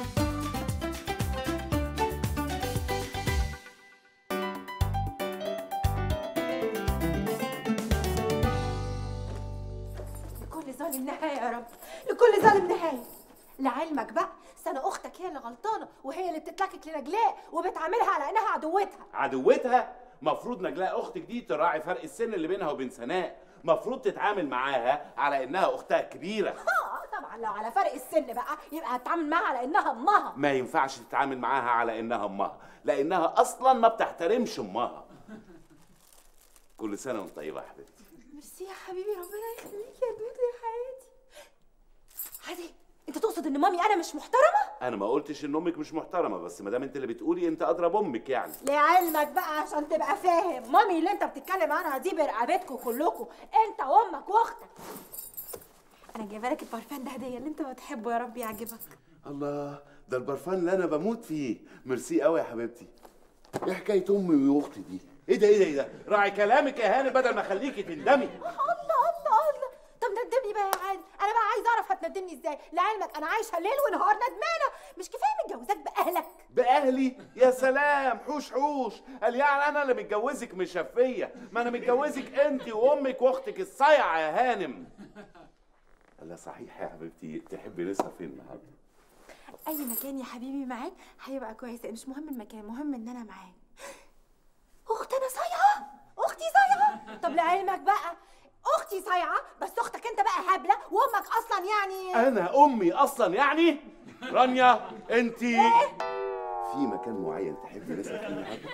لكل ظالم نهايه يا رب لكل ظالم نهايه لعلمك بقى سنة اختك هي اللي غلطانه وهي اللي بتتلكك لنجلاء وبتعاملها على انها عدوتها عدوتها مفروض نجلاء اختك دي تراعي فرق السن اللي بينها وبين سناء مفروض تتعامل معاها على انها اختها كبيره اه طبعا لو على فرق السن بقى يبقى هتعامل معاها على انها امها ما ينفعش تتعامل معاها على انها امها لانها اصلا ما بتحترمش امها كل سنه وانت طيبه يا حبيبتي ميرسي يا حبيبي ربنا يخليك يا دودو يا حياتي عادي انت تقصد ان مامي انا مش محترمه انا ما قلتش ان امك مش محترمه بس ما دام انت اللي بتقولي انت اضرب امك يعني لعلمك بقى عشان تبقى فاهم مامي اللي انت بتتكلم عنها دي برقبتكم كلكم انت وامك واختك انا جايبه لك البارفان ده هديه اللي انت بتحبه يا رب يعجبك الله ده البرفان اللي انا بموت فيه ميرسي قوي يا حبيبتي ايه حكايه امي واختي دي ايه ده ايه ده ايه ده راعي كلامك يا هاني بدل ما اخليكي تندمي الله الله الله طب ندمني بقى يا عادل انا بقى عايزه اعرف هتندمني ازاي لعلمك انا عايشه ليل ونهار ندمانه مش كفايه متجوزاك باهلك باهلي يا سلام حوش حوش قال يعني انا اللي متجوزك مشفيه ما انا متجوزك انت وامك واختك الصايعه يا هانم لا صحيح يا حبيبتي تحبي نسهر فين النهارده اي مكان يا حبيبي معاك هيبقى كويس مش مهم المكان مهم ان انا معاك اختي انا صايعه اختي صايعه طب لعلمك بقى اختي صايعه بس اختك انت بقى هبله وامك اصلا يعني انا امي اصلا يعني رانيا انت في مكان معين تحبي نسهر فيه النهارده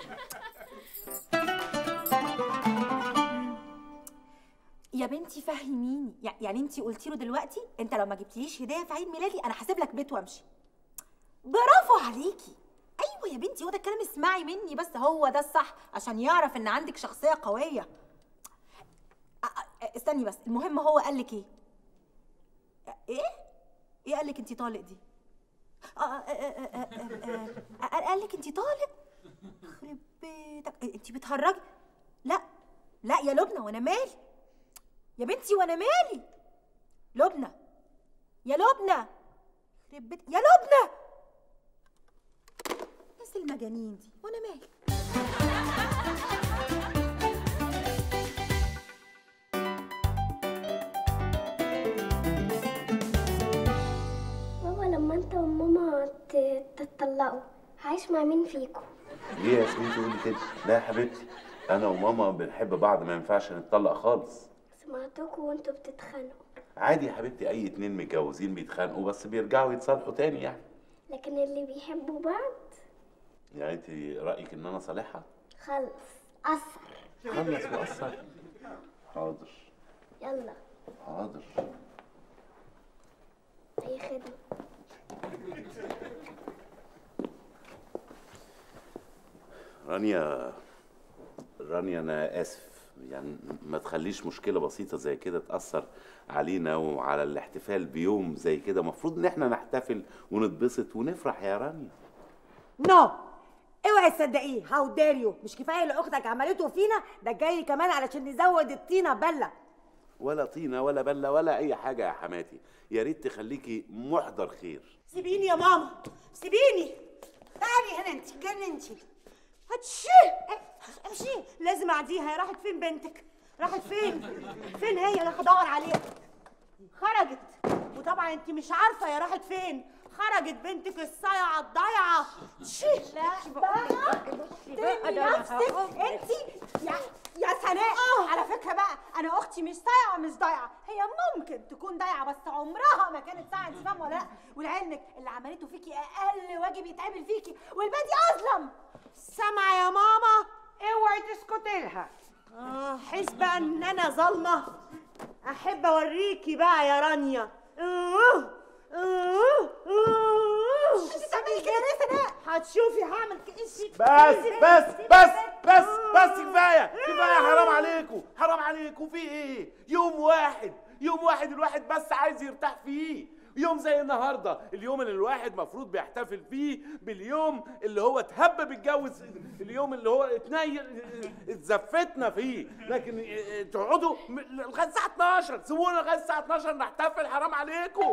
يا بنتي فهميني يع- يعني انت قلتي له دلوقتي انت لو ما جبتليش هديه في عيد ميلادي انا هسيب لك بيت وامشي برافو عليكي ايوه يا بنتي هو ده الكلام اسمعي مني بس هو ده الصح عشان يعرف ان عندك شخصيه قويه أ- أ- استني بس المهم هو قال لك ايه ايه ايه قال لك انت طالق دي آه، آه، آه، آه، آه، آه، آه، قال لك انت طالق يخرب بيتك انت بتهرجي لا لا يا لبنى وانا مالي يا بنتي وانا مالي لبنى يا لبنى يخرب بيت يا لبنى ناس المجانين دي وانا مالي بابا لما انت وماما ت- تتطلقوا هعيش مع مين فيكم ليه يا ياسمين تقولي كده لا يا حبيبتي انا وماما بنحب بعض ما ينفعش نتطلق خالص سمعتكم وانتوا بتتخانقوا عادي يا حبيبتي اي اتنين متجوزين بيتخانقوا بس بيرجعوا يتصالحوا تاني يعني لكن اللي بيحبوا بعض يعني انت رايك ان انا صالحها خلص أثر خلص وأثر حاضر يلا حاضر أي خدمة رانيا رانيا انا اسف يعني ما تخليش مشكله بسيطه زي كده تاثر علينا وعلى الاحتفال بيوم زي كده المفروض ان احنا نحتفل ونتبسط ونفرح يا رانيا نو اوعي تصدقيه هاو دير يو مش كفايه اللي اختك عملته فينا ده جاي كمان علشان نزود الطينه بله ولا طينه ولا بله ولا اي حاجه يا حماتي يا ريت تخليكي محضر خير سيبيني يا ماما سيبيني تعالي هنا انت اتجننتي هتشي امشي لازم اعديها هي راحت فين بنتك راحت فين فين هي انا هدور عليها خرجت وطبعا انت مش عارفه يا راحت فين خرجت بنتك الصايعه الضايعه شي لا بقى بقى ده أنا نفسك هقوم. انت يا يا سناء على فكره بقى انا اختي مش صايعه مش ضايعه هي ممكن تكون ضايعه بس عمرها ما كانت صايعه انت فاهمه ولا لا ولعلمك اللي عملته فيكي اقل واجب يتعمل فيكي والباقي اظلم سامعه يا ماما اوعي تسكتي لها اه حس بقى ان انا ظالمه احب اوريكي بقى يا رانيا اوه اوه اوه هتعملي كده ليه سناء هتشوفي هعمل ايش بس بس بس بس بس كفايه كفايه حرام عليكم حرام عليكم في ايه يوم واحد يوم واحد الواحد بس عايز يرتاح فيه يوم زي النهارده اليوم اللي الواحد مفروض بيحتفل فيه باليوم اللي هو اتهبب اتجوز اليوم اللي هو اتنيل اتزفتنا فيه لكن تقعدوا م- لغايه الساعه 12 سيبونا لغايه الساعه 12 نحتفل حرام عليكم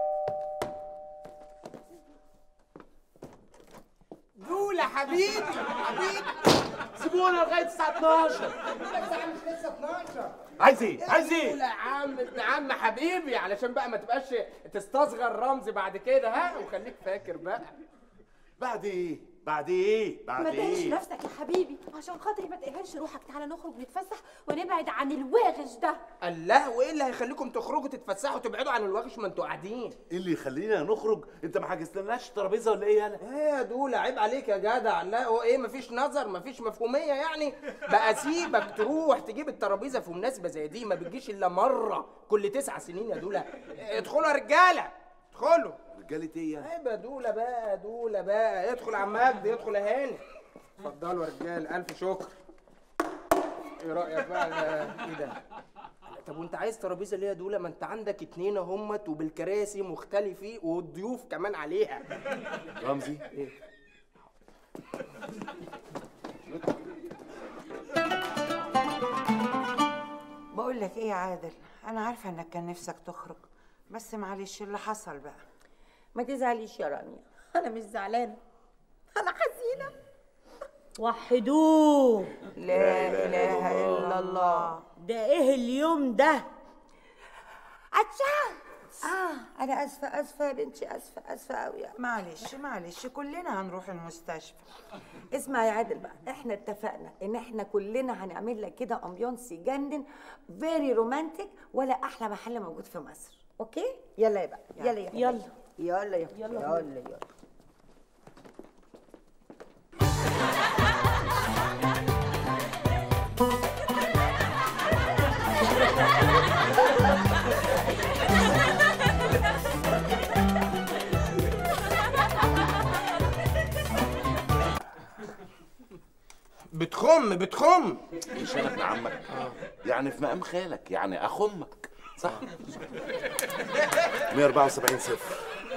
دولة حبيبي حبيبي سيبونا لغايه الساعه 12 الساعة مش لسه 12 عايز ايه عايز ايه دولة يا عم ابن عم حبيبي علشان بقى ما تبقاش تستصغر رمزي بعد كده ها وخليك فاكر بقى بعد ايه بعد ايه بعد ما تقهرش ايه نفسك يا حبيبي عشان خاطري ما تقهرش روحك تعالى نخرج نتفسح ونبعد عن الواغش ده الله وايه اللي هيخليكم تخرجوا تتفسحوا وتبعدوا عن الوغش ما انتوا قاعدين ايه اللي يخلينا نخرج انت ما حجزتلناش ترابيزه ولا ايه يالا ايه يا دولة عيب عليك يا جدع لا هو ايه مفيش نظر مفيش مفهومية يعني بقى سيبك تروح تجيب الترابيزة في مناسبة زي دي ما بتجيش الا مرة كل تسع سنين يا دولة ادخلوا يا رجالة ادخلوا رجالة ايه يعني؟ عيب يا دولة بقى يا دولة بقى ادخل عم مجدي ادخل يا هاني اتفضلوا يا رجال الف شكر ايه رأيك بقى ايه ده طب وانت عايز ترابيزه ليه يا دوله ما انت عندك اتنين اهمت وبالكراسي مختلفين والضيوف كمان عليها رمزي ايه بقول لك ايه يا عادل انا عارفه انك كان نفسك تخرج بس معلش اللي حصل بقى ما تزعليش يا رانيا انا مش زعلانه انا حزينه وحدوه لا اله الا الله ده ايه اليوم ده اتشا اه انا اسفه اسفه يا بنتي اسفه اسفه قوي معلش معلش كلنا هنروح المستشفى اسمع يا عادل بقى احنا اتفقنا ان احنا كلنا هنعمل لك كده امبيونس يجنن فيري رومانتك ولا احلى محل موجود في مصر اوكي يلا يا بقى يلا يا يلا. حبيبي. يلا يا يلا يلا بينا. يلا بتخم بتخم مش انا ابن عمك يعني في مقام خالك يعني اخمك صح 174 صفر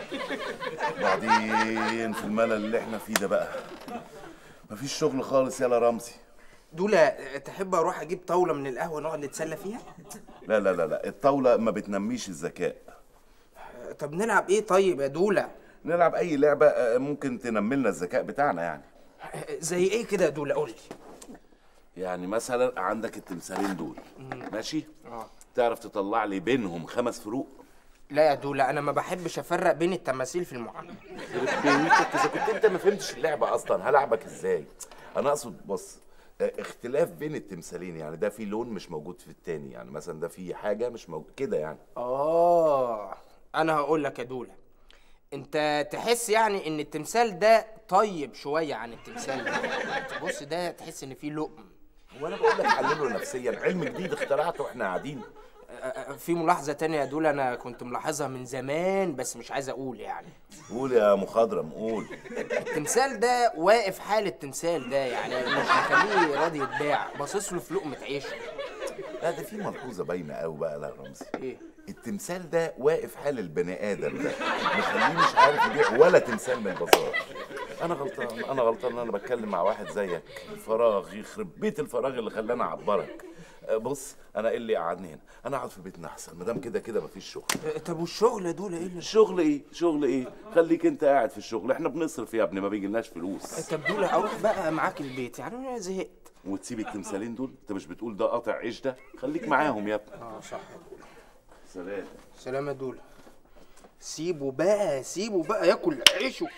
بعدين في الملل اللي احنا فيه ده بقى مفيش شغل خالص يلا رمزي دولة تحب اروح اجيب طاولة من القهوة نقعد نتسلى فيها لا لا لا لا الطاولة ما بتنميش الذكاء طب نلعب ايه طيب يا دولة نلعب اي لعبة آه، ممكن تنملنا الذكاء بتاعنا يعني زي ايه كده يا دولة قول لي يعني مثلا عندك التمثالين دول ماشي اه تعرف تطلع لي بينهم خمس فروق لا يا دولة انا ما بحبش افرق بين التماثيل في المعاملة يخرب بيتك اذا كنت انت ما فهمتش اللعبه اصلا هلعبك ازاي انا اقصد بص آه، اختلاف بين التمثالين يعني ده في لون مش موجود في التاني يعني مثلا ده في حاجه مش موجود كده يعني اه انا هقول لك يا دولة انت تحس يعني ان التمثال ده طيب شوية عن التمثال ده بص ده تحس ان فيه لقم وانا بقول لك حلله نفسيا علم جديد اخترعته واحنا قاعدين في ملاحظة تانية يا دولة انا كنت ملاحظها من زمان بس مش عايز اقول يعني قول يا مخضرم قول التمثال ده واقف حال التمثال ده يعني مش مخليه راضي يتباع باصص له في لقمة عيشه لا ده في ملحوظه باينه قوي بقى لا رمزي ايه التمثال ده واقف حال البني ادم ده مخليه مش عارف يبيع ولا تمثال من البازار انا غلطان انا غلطان ان انا بتكلم مع واحد زيك فراغ يخرب بيت الفراغ اللي خلاني اعبرك أه، بص انا ايه اللي قعدني هنا انا اقعد في بيتنا احسن ما دام كده كده مفيش شغل طب والشغل يا دولة ايه الشغل ايه شغل ايه خليك انت قاعد في الشغل احنا بنصرف يا ابني ما بيجيلناش فلوس طب دولة اروح بقى معاك البيت يعني انا زهقت وتسيب التمثالين دول انت مش بتقول ده قاطع عيش ده خليك معاهم يا ابني اه صح سلام سلام يا دولة سيبه بقى سيبه بقى ياكل عيشه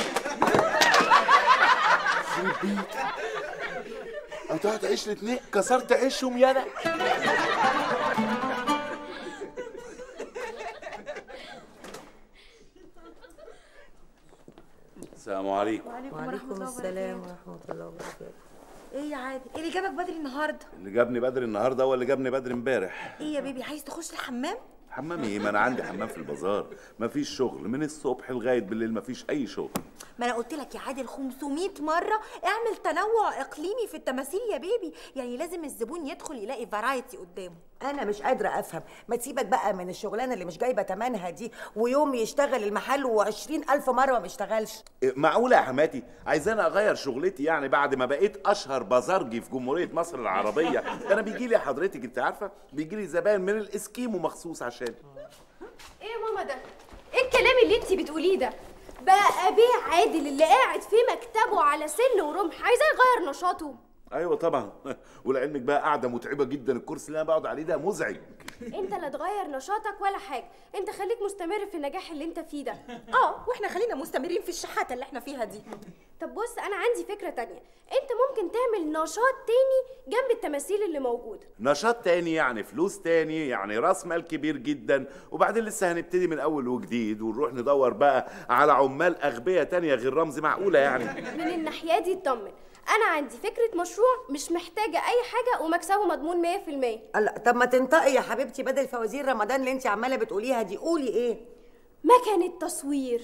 سيب بيك هتقعد تعيش الاتنين كسرت عيشهم يالا السلام عليكم وعليكم السلام ورحمة الله وبركاته ايه يا عادل ايه اللي جابك بدري النهارده اللي جابني بدري النهارده هو اللي جابني بدري امبارح ايه يا بيبي عايز تخش الحمام حمام ايه ما انا عندي حمام في البازار مفيش شغل من الصبح لغايه بالليل مفيش اي شغل ما انا قلت لك يا عادل 500 مره اعمل تنوع اقليمي في التماثيل يا بيبي يعني لازم الزبون يدخل يلاقي فرايتي قدامه انا مش قادره افهم ما تسيبك بقى من الشغلانه اللي مش جايبه تمنها دي ويوم يشتغل المحل وعشرين الف مره ما يشتغلش إيه، معقوله يا حماتي عايزاني اغير شغلتي يعني بعد ما بقيت اشهر بازارجي في جمهوريه مصر العربيه ده انا بيجي لي حضرتك انت عارفه بيجي لي زباين من الاسكيمو مخصوص عشان ايه يا ماما ده ايه الكلام اللي انت بتقوليه ده بقى بيه عادل اللي قاعد في مكتبه على سن ورمح عايزاه يغير نشاطه ايوه طبعا ولعلمك بقى قاعده متعبه جدا الكرسي اللي انا بقعد عليه ده مزعج انت لا تغير نشاطك ولا حاجه انت خليك مستمر في النجاح اللي انت فيه ده اه واحنا خلينا مستمرين في الشحاته اللي احنا فيها دي طب بص انا عندي فكره تانية انت ممكن تعمل نشاط تاني جنب التماثيل اللي موجوده نشاط تاني يعني فلوس تاني يعني راس مال كبير جدا وبعدين لسه هنبتدي من اول وجديد ونروح ندور بقى على عمال اغبياء تانية غير رمزي معقوله يعني من الناحيه دي اطمن انا عندي فكره مشروع مش محتاجه اي حاجه ومكسبه مضمون 100% الله طب ما تنطقي يا حبيبتي بدل فوازير رمضان اللي انت عماله بتقوليها دي قولي ايه مكنه تصوير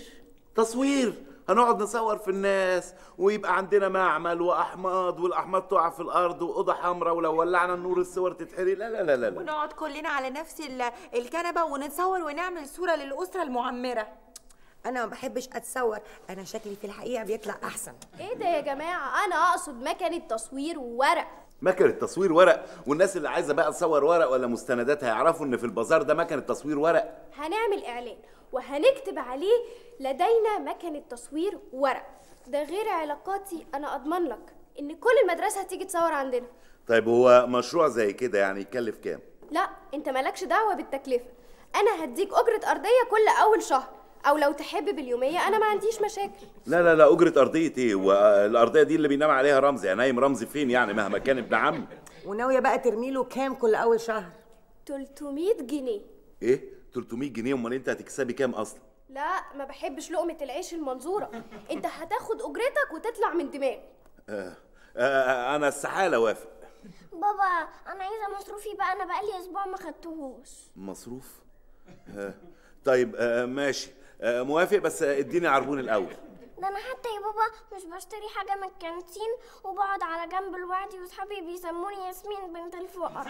تصوير هنقعد نصور في الناس ويبقى عندنا معمل واحماض والاحماض تقع في الارض واوضه حمراء ولو ولعنا النور الصور تتحرق لا لا لا لا, لا. ونقعد كلنا على نفس ال- الكنبه ونتصور ونعمل صوره للاسره المعمره انا ما بحبش اتصور انا شكلي في الحقيقه بيطلع احسن ايه ده يا جماعه انا اقصد مكنه تصوير وورق مكنة تصوير ورق والناس اللي عايزه بقى تصور ورق ولا مستندات هيعرفوا ان في البازار ده مكنة تصوير ورق هنعمل اعلان وهنكتب عليه لدينا مكنه تصوير ورق ده غير علاقاتي انا اضمن لك ان كل المدرسه هتيجي تصور عندنا طيب هو مشروع زي كده يعني يكلف كام لا انت مالكش دعوه بالتكلفه انا هديك اجره ارضيه كل اول شهر او لو تحب باليوميه انا ما عنديش مشاكل لا لا لا اجرة ارضية ايه والارضية دي اللي بينام عليها رمزي نايم رمزي فين يعني مهما كان ابن عمي وناويه بقى ترمي له كام كل اول شهر 300 جنيه ايه 300 جنيه امال انت هتكسبي كام اصلا لا ما بحبش لقمه العيش المنظوره انت هتاخد اجرتك وتطلع من دماغي آه آه انا استحالة وافق بابا انا عايزه مصروفي بقى انا بقالي اسبوع ما خدتهوش مصروف آه طيب آه ماشي آه موافق بس اديني عربون الاول ده انا حتى يا بابا مش بشتري حاجه من الكانتين وبقعد على جنب لوحدي واصحابي بيسموني ياسمين بنت الفقر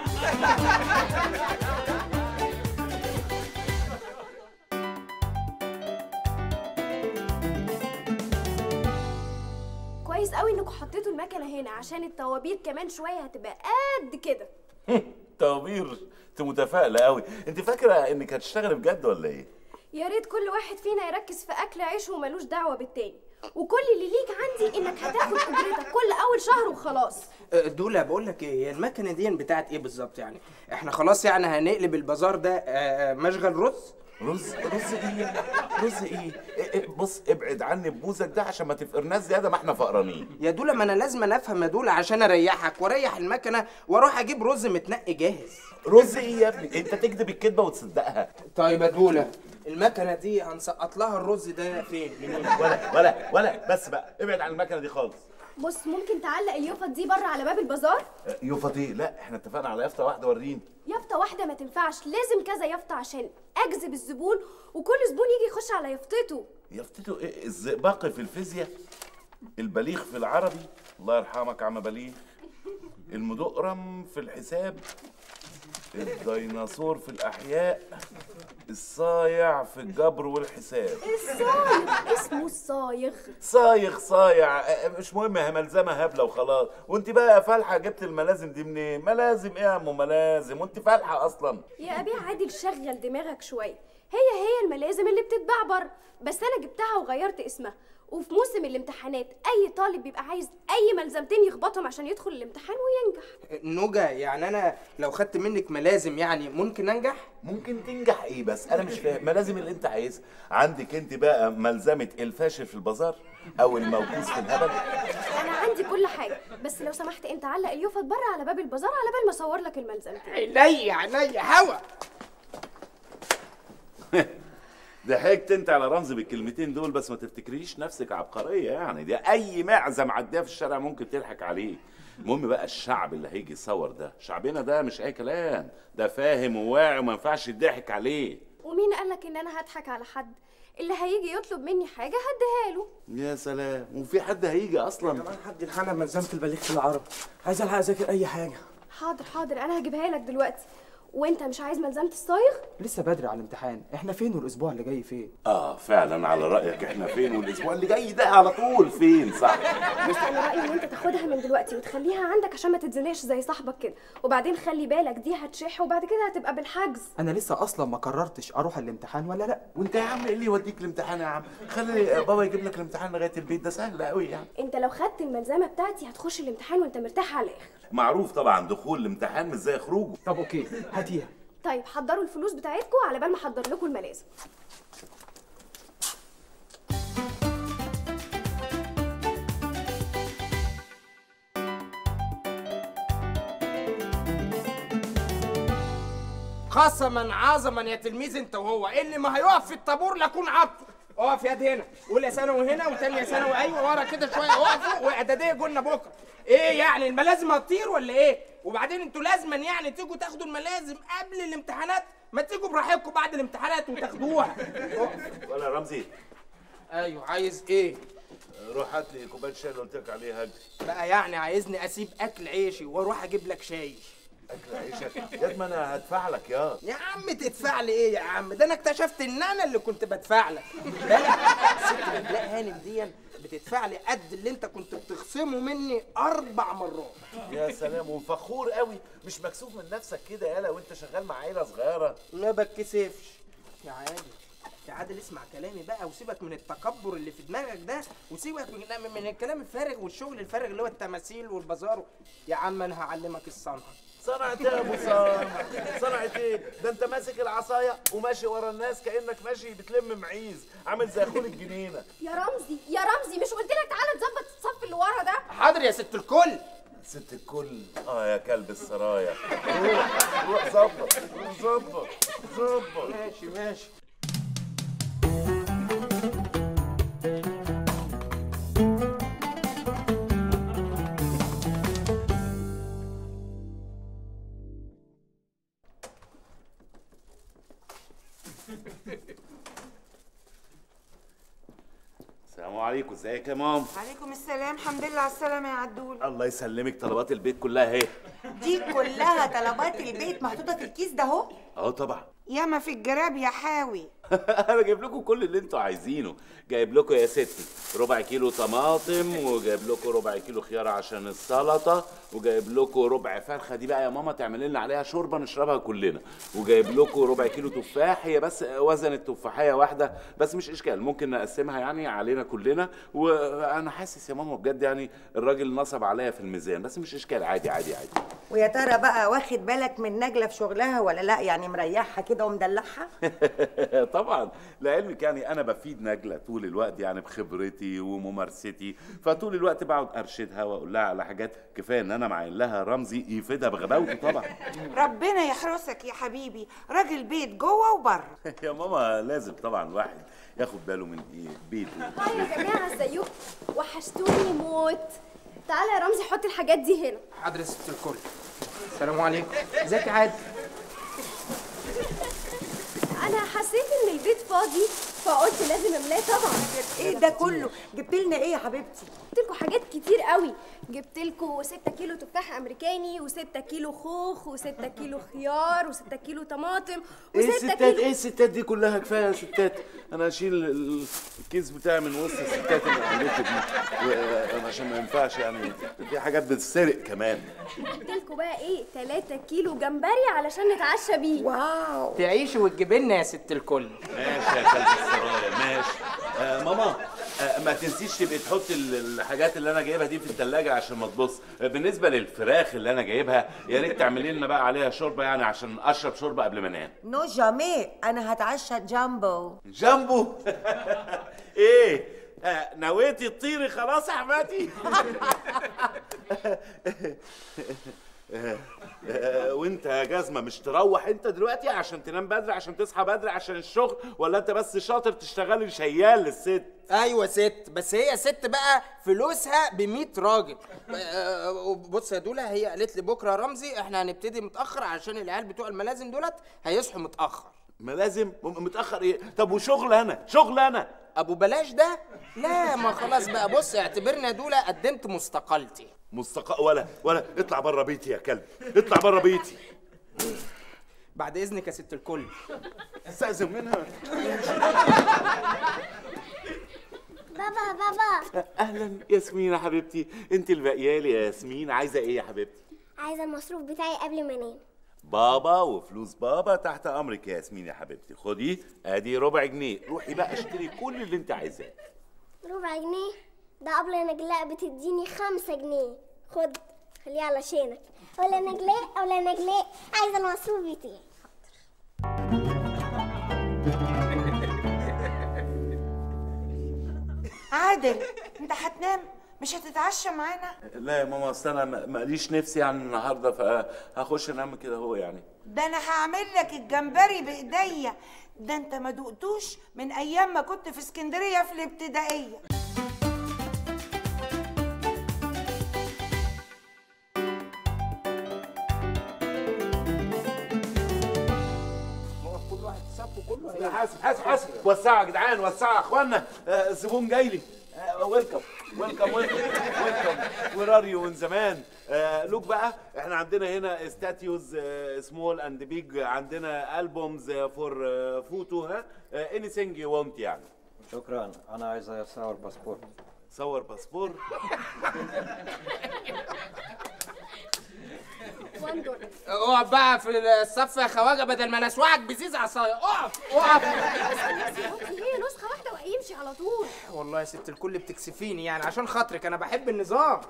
كويس قوي انكم حطيتوا المكنه هنا عشان الطوابير كمان شويه هتبقى قد كده طوابير انت متفائلة قوي انت فاكرة انك هتشتغلي بجد ولا ايه يا ريت كل واحد فينا يركز في اكل عيشه وملوش دعوه بالتاني وكل اللي ليك عندي انك هتاخد اجرتك كل اول شهر وخلاص أه، دولة بقول لك ايه هي المكنه دي بتاعت ايه بالظبط يعني احنا خلاص يعني هنقلب البازار ده أه، أه، مشغل رز رز رز ايه رز ايه إيه- إيه، بص ابعد عني بوزك ده عشان ما تفقرناش زياده ما احنا فقرانين يا دولة ما انا لازم أنا افهم يا دولة عشان اريحك واريح المكنه واروح اجيب رز متنقي جاهز رز ايه يا ابني انت تكذب الكذبه وتصدقها طيب يا دولة المكنه دي هنسقط لها الرز ده فين منين ولا ولا ولا بس بقى ابعد عن المكنه دي خالص بص ممكن تعلق اليوفط دي بره على باب البازار يوفطي لا احنا اتفقنا على يافطه واحده وريني يافطه واحده ما تنفعش لازم كذا يافطه عشان اجذب الزبون وكل زبون يجي يخش على يافطته يافطته ايه الزئبقي في الفيزياء البليغ في العربي الله يرحمك عم بليغ المدقرم في الحساب الديناصور في الاحياء الصايع في الجبر والحساب الصايغ اسمه الصايغ صايغ صايع اه، مش مهم هي ملزمه هبله وخلاص وانت بقى يا فالحه جبت الملازم دي منين ملازم ايه يا ام ملازم وانت فالحه اصلا يا ابي عادل شغل دماغك شويه هي هي الملازم اللي بتتباع بره بس انا جبتها وغيرت اسمها وفي موسم الامتحانات اي طالب بيبقى عايز اي ملزمتين يخبطهم عشان يدخل الامتحان وينجح نوجا يعني انا لو خدت منك ملازم يعني ممكن انجح ممكن تنجح ايه بس انا مش فاهم ما لازم اللي انت عايزها عندك انت بقى ملزمه الفاشل في البازار او الموكوس في الهبل انا عندي كل حاجه بس لو سمحت انت علق اليوفط بره على باب البازار على بال ما اصور لك الملزمتين عينيا عينيا هوا ضحكت انت على رمز بالكلمتين دول بس ما تفتكريش نفسك عبقريه يعني دي اي معزه معديه في الشارع ممكن تضحك عليه المهم بقى الشعب اللي هيجي يصور ده شعبنا ده مش اي كلام ده فاهم وواعي وما ينفعش يضحك عليه ومين قالك ان انا هضحك على حد اللي هيجي يطلب مني حاجه هديها له يا سلام وفي حد هيجي اصلا حد الحلقه ملزمه البليغ في العرب عايز الحق اذاكر اي حاجه حاضر حاضر انا هجيبها لك دلوقتي وانت مش عايز ملزمه الصايغ لسه بدري على الامتحان احنا فين والاسبوع اللي جاي فين اه فعلا على رايك احنا فين والاسبوع اللي جاي ده على طول فين صح بص انا رايي ان انت تاخدها من دلوقتي وتخليها عندك عشان ما تتزنقش زي صاحبك كده وبعدين خلي بالك دي هتشح وبعد كده هتبقى بالحجز انا لسه اصلا ما قررتش اروح الامتحان ولا لا وانت يا عم ايه اللي يوديك الامتحان يا عم خلي بابا يجيب لك الامتحان لغايه البيت ده سهل قوي يعني انت لو خدت الملزمه بتاعتي هتخش الامتحان وانت مرتاح على الاخر معروف طبعا دخول الامتحان مش زي خروجه طب اوكي هاتيها طيب حضروا الفلوس بتاعتكم على بال ما احضر لكم الملازم قسما عظما يا تلميذ انت وهو اللي ما هيقف في الطابور لاكون عبده اقف يد هنا اولى ثانوي هنا وثانيه ثانوي ايوه ورا كده شويه اقفوا واعداديه قلنا بكره ايه يعني الملازم هتطير ولا ايه وبعدين انتوا لازما يعني تيجوا تاخدوا الملازم قبل الامتحانات ما تيجوا براحتكم بعد الامتحانات وتاخدوها ولا رمزي ايوه عايز ايه روح هات لي كوبايه شاي اللي قلت لك عليها هجري بقى يعني عايزني اسيب اكل عيشي واروح اجيب لك شاي اكل عيشك يا ما انا هدفع لك يا يا عم تدفع لي ايه يا عم ده انا اكتشفت ان انا اللي كنت بدفع لك ست نجلاء هانم دي بتدفع لي قد اللي انت كنت بتخصمه مني اربع مرات يا سلام وفخور قوي مش مكسوف من نفسك كده يالا وانت شغال مع عيله صغيره ما بتكسفش يا عادل يا عادل اسمع كلامي بقى وسيبك من التكبر اللي في دماغك ده وسيبك من, من الكلام الفارغ والشغل الفارغ اللي هو التماثيل والبازار يا عم انا هعلمك الصنعه صنعة ايه يا ابو صنع صنعة ايه ده انت ماسك العصايه وماشي ورا الناس كانك ماشي بتلم معيز عامل زي اخول الجنينه يا رمزي يا رمزي مش قلت لك تعالى نظبط الصف اللي ورا ده حاضر يا ست الكل ست الكل اه يا كلب السرايا روح روح ظبط ظبط ظبط ماشي ماشي السلام عليكم ازيك يا مام عليكم السلام الحمد لله على السلامة يا عدول الله يسلمك طلبات البيت كلها اهي دي كلها طلبات البيت محطوطه في الكيس ده اهو اه طبعا ياما في الجراب يا حاوي انا جايب لكم كل اللي انتوا عايزينه جايب لكم يا ستي ربع كيلو طماطم وجايب لكم ربع كيلو خيار عشان السلطه وجايب لكم ربع فرخه دي بقى يا ماما تعمل لنا عليها شوربه نشربها كلنا وجايب لكم ربع كيلو تفاح هي بس وزن التفاحيه واحده بس مش اشكال ممكن نقسمها يعني علينا كلنا وانا حاسس يا ماما بجد يعني الراجل نصب عليا في الميزان بس مش اشكال عادي عادي عادي ويا ترى بقى واخد بالك من نجله في شغلها ولا لا يعني مريحها كده ومدلعها طبعا لعلمك يعني انا بفيد نجله طول الوقت يعني بخبرتي وممارستي فطول الوقت بقعد ارشدها واقول لها على حاجات كفايه ان انا معين لها رمزي يفيدها بغباوته طبعا ربنا يحرسك يا حبيبي راجل بيت جوه وبره يا ماما لازم طبعا الواحد ياخد باله من ايه بيته هاي يا جماعه ازيكم وحشتوني موت تعالى يا رمزي حط الحاجات دي هنا حاضر يا ست الكل السلام عليكم ازيك يا عادل انا حسيت ان البيت فاضي فقلت لازم املاه طبعا ايه ده كله جبت لنا ايه يا حبيبتي جبت لكم حاجات كتير قوي جبت لكم 6 كيلو تفاح امريكاني و6 كيلو خوخ و6 كيلو خيار و6 كيلو طماطم ايه و6 الستات كيلو ايه الستات دي كلها كفايه يا ستات انا اشيل ال- الكيس بتاعي من وسط الستات اللي عملت دي و- عشان ما ينفعش يعني في حاجات بتتسرق كمان جبت لكم بقى ايه 3 كيلو جمبري علشان نتعشى بيه واو تعيشي وتجيبي لنا يا ست الكل ماشي يا كلب السرايا ماشي آه ماما آه، ما تنسيش تبقي تحط ال- الحاجات اللي انا جايبها دي في الثلاجه عشان ما تبص آه، بالنسبه للفراخ اللي انا جايبها يا ريت تعملي لنا بقى عليها شوربه يعني عشان اشرب شوربه قبل ما انام نو جامي انا هتعشى جامبو جامبو ايه آه، نويتي تطيري خلاص يا حماتي آه، آه، وانت يا جزمه مش تروح انت دلوقتي عشان تنام بدري عشان تصحى بدري عشان الشغل ولا انت بس شاطر تشتغلي شيال للست ايوه ست بس هي ست بقى فلوسها ب 100 راجل آه، بص يا دولا هي قالت لي بكره يا رمزي احنا هنبتدي متاخر عشان العيال بتوع الملازم دولت هيصحوا متاخر ملازم م- متاخر ايه طب وشغل انا شغل انا ابو بلاش ده لا ما خلاص بقى بص اعتبرني يا دولا قدمت مستقالتي مستق ولا ولا اطلع بره بيتي يا كلب اطلع بره بيتي بعد اذنك يا ست الكل استاذن منها بابا بابا اهلا ياسمين يا حبيبتي انت البقيالي يا ياسمين عايزه ايه يا حبيبتي عايزه المصروف بتاعي قبل ما انام بابا وفلوس بابا تحت امرك يا ياسمين يا حبيبتي خدي ادي ربع جنيه روحي بقى اشتري كل اللي انت عايزاه ربع جنيه ده قبل نجلاء بتديني خمسة جنيه خد خليه علشانك ولا نجلاء ولا نجلاء عايزه المصروف بتاعي عادل انت هتنام مش هتتعشى معانا لا يا ماما اصل انا ما- ماليش نفسي يعني النهارده فهخش انام كده هو يعني ده انا هعمل لك الجمبري بايديا ده انت ما دقتوش من ايام ما كنت في اسكندريه في الابتدائيه كل واحد سابه كله لا حاسب حاسب حاسب وسعوا يا جدعان وسعوا يا اخوانا آه، الزبون جاي لي ويلكم ويلكم ويلكم ويلكم وير ار يو من زمان آه، لوك بقى احنا عندنا هنا ستاتيوز سمول اند بيج عندنا البومز فور فوتو ها اني ثينج يو وونت يعني شكرا انا عايز اصور باسبور صور باسبور اقف بقى في الصف يا خواجه بدل ما انا اسوعك بزيز عصايه اقف اقف هي نسخة واحدة وهيمشي على طول والله يا ست الكل بتكسفيني يعني عشان خاطرك انا بحب النظام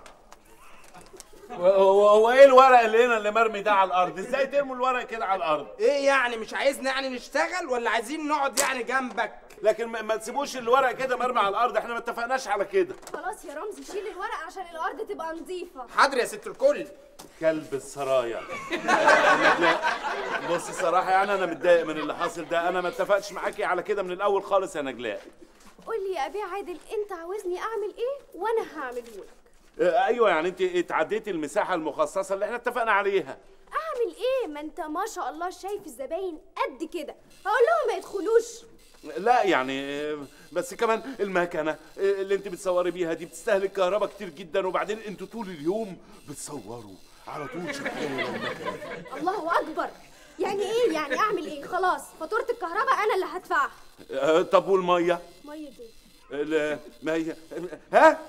هو هو ايه الورق اللي هنا اللي مرمي ده على الارض ازاي ترموا الورق كده على الارض ايه يعني مش عايزنا يعني نشتغل ولا عايزين نقعد يعني جنبك لكن ما ما تسيبوش الورق كده مرمي على الارض احنا ما اتفقناش على كده خلاص يا رمزي شيل الورق عشان الأرض تبقى نظيفة حاضر يا ست الكل كلب السرايا لا بص الصراحه يعني انا متضايق من اللي حاصل ده انا ما اتفقتش معاكي على كده من الاول خالص يا نجلاء قول لي يا أبي عادل أنت عاوزني أعمل إيه وأنا هعمله لك آه، ايوه يعني انت اتعديتي المساحه المخصصه اللي احنا اتفقنا عليها أعمل إيه ما أنت ما شاء الله شايف الزباين قد كده هقول لهم ما يدخلوش لا يعني آه، بس كمان المكنه آه، اللي انت بتصوري بيها دي بتستهلك كهرباء كتير جدا وبعدين انتوا طول اليوم بتصوروا على طول شغاله المكنه الله أكبر يعني إيه يعني أعمل إيه خلاص فاتورة الكهرباء أنا اللي هدفعها آه، طب والميه مية إيه لا ما هي ها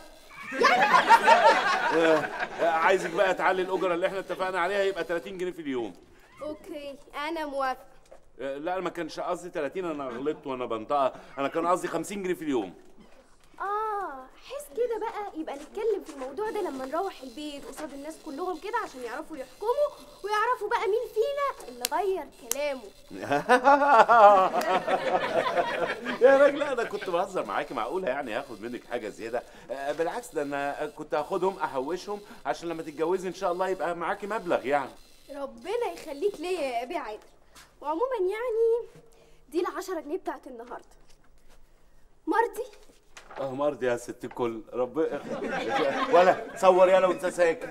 آه، آه، عايزك بقى تعلي الاجره اللي احنا اتفقنا عليها يبقى 30 جنيه في اليوم أوكي أنا موافقة آه، لا أنا ما كانش قصدي 30 انا غلطت وانا بنطقها انا كان قصدي 50 جنيه في اليوم آه حس كده بقى يبقى نتكلم في الموضوع ده لما نروح البيت قصاد الناس كلهم كده عشان يعرفوا يحكموا ويعرفوا بقى مين فينا اللي غير كلامه يا راجل انا كنت بهزر معاكي معقوله يعني هاخد منك حاجه زياده آه، بالعكس ده انا كنت هاخدهم احوشهم عشان لما تتجوزي ان شاء الله يبقى معاكي مبلغ يعني ربنا يخليك ليا يا أبي عادل وعموما يعني دي العشرة جنيه بتاعت النهاردة مرضي اه مرضي يا ست الكل رب ولا صور يلا وانت ساكت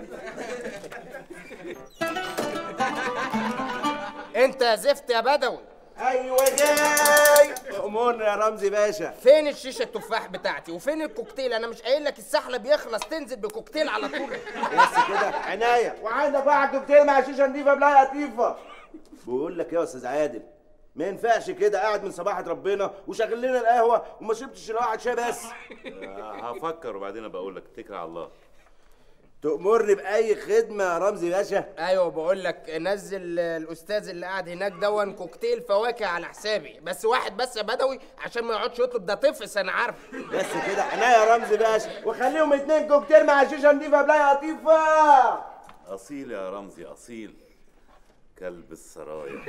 انت يا زفت يا بدوي ايوه جاي امورنا يا رمزي باشا فين الشيشه التفاح بتاعتي وفين الكوكتيل انا مش قايل لك السحله بيخلص تنزل بكوكتيل على طول بس كده عناية وعندك واحد كوكتيل مع شيشه نضيفه بلاي قطيفه بقول لك يا استاذ عادل ما ينفعش كده قاعد من صباحة ربنا وشغل لنا القهوة وما شربتش الا واحد شاي بس آه، هفكر وبعدين ابقى اقول لك اتكل على الله تأمرني بأي خدمة يا رمزي باشا ايوه بقول لك نزل الاستاذ اللي قاعد هناك دون كوكتيل فواكه على حسابي بس واحد بس يا بدوي عشان ما يقعدش يطلب ده طفس انا عارف بس كده عينيا يا رمزي باشا وخليهم اتنين كوكتيل مع شيشة نضيفة بلاي قطيفة اصيل يا رمزي اصيل كلب السرايا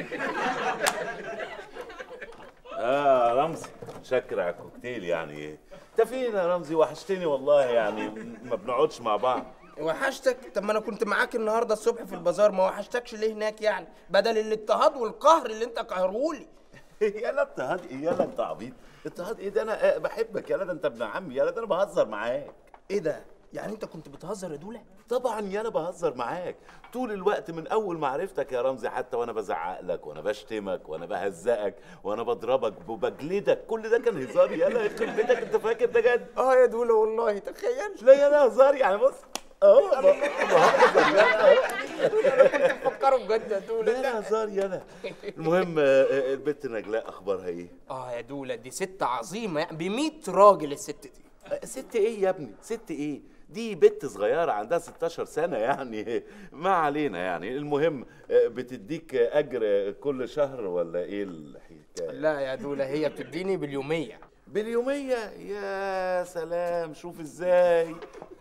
اه رمزي شكر على الكوكتيل يعني ايه انت فين يا رمزي وحشتني والله يعني ما بنقعدش مع بعض وحشتك طب ما انا كنت معاك النهارده الصبح في البازار ما وحشتكش ليه هناك يعني بدل الاضطهاد والقهر اللي انت قهرهولي يلا اضطهاد ايه يلا انت عبيط اضطهاد ايه ده انا آه، بحبك يلا ده انت ابن عمي يلا ده انا بهزر معاك ايه ده يعني انت كنت بتهزر يا دوله طبعا يلا بهزر معاك طول الوقت من اول ما عرفتك يا رمزي حتى وانا بزعق لك وانا بشتمك وانا بهزقك وانا بضربك وبجلدك كل ده كان هزار يلا يخرب بيتك انت فاكر ده جد اه يا دوله والله تخيل لا يلا هزار يعني بص اهو ب- بهزر يلا فكروا بجد يا دوله لا لا هزار يلا المهم آه، آه، البت نجلاء اخبارها ايه اه يا دوله دي ست عظيمه ب 100 راجل الست دي آه، ست ايه يا ابني ست ايه دي بنت صغيرة عندها 16 سنة يعني ما علينا يعني المهم آه، بتديك أجر كل شهر ولا إيه الحكاية؟ لا يا دوله هي بتديني باليوميه باليومية يا سلام شوف ازاي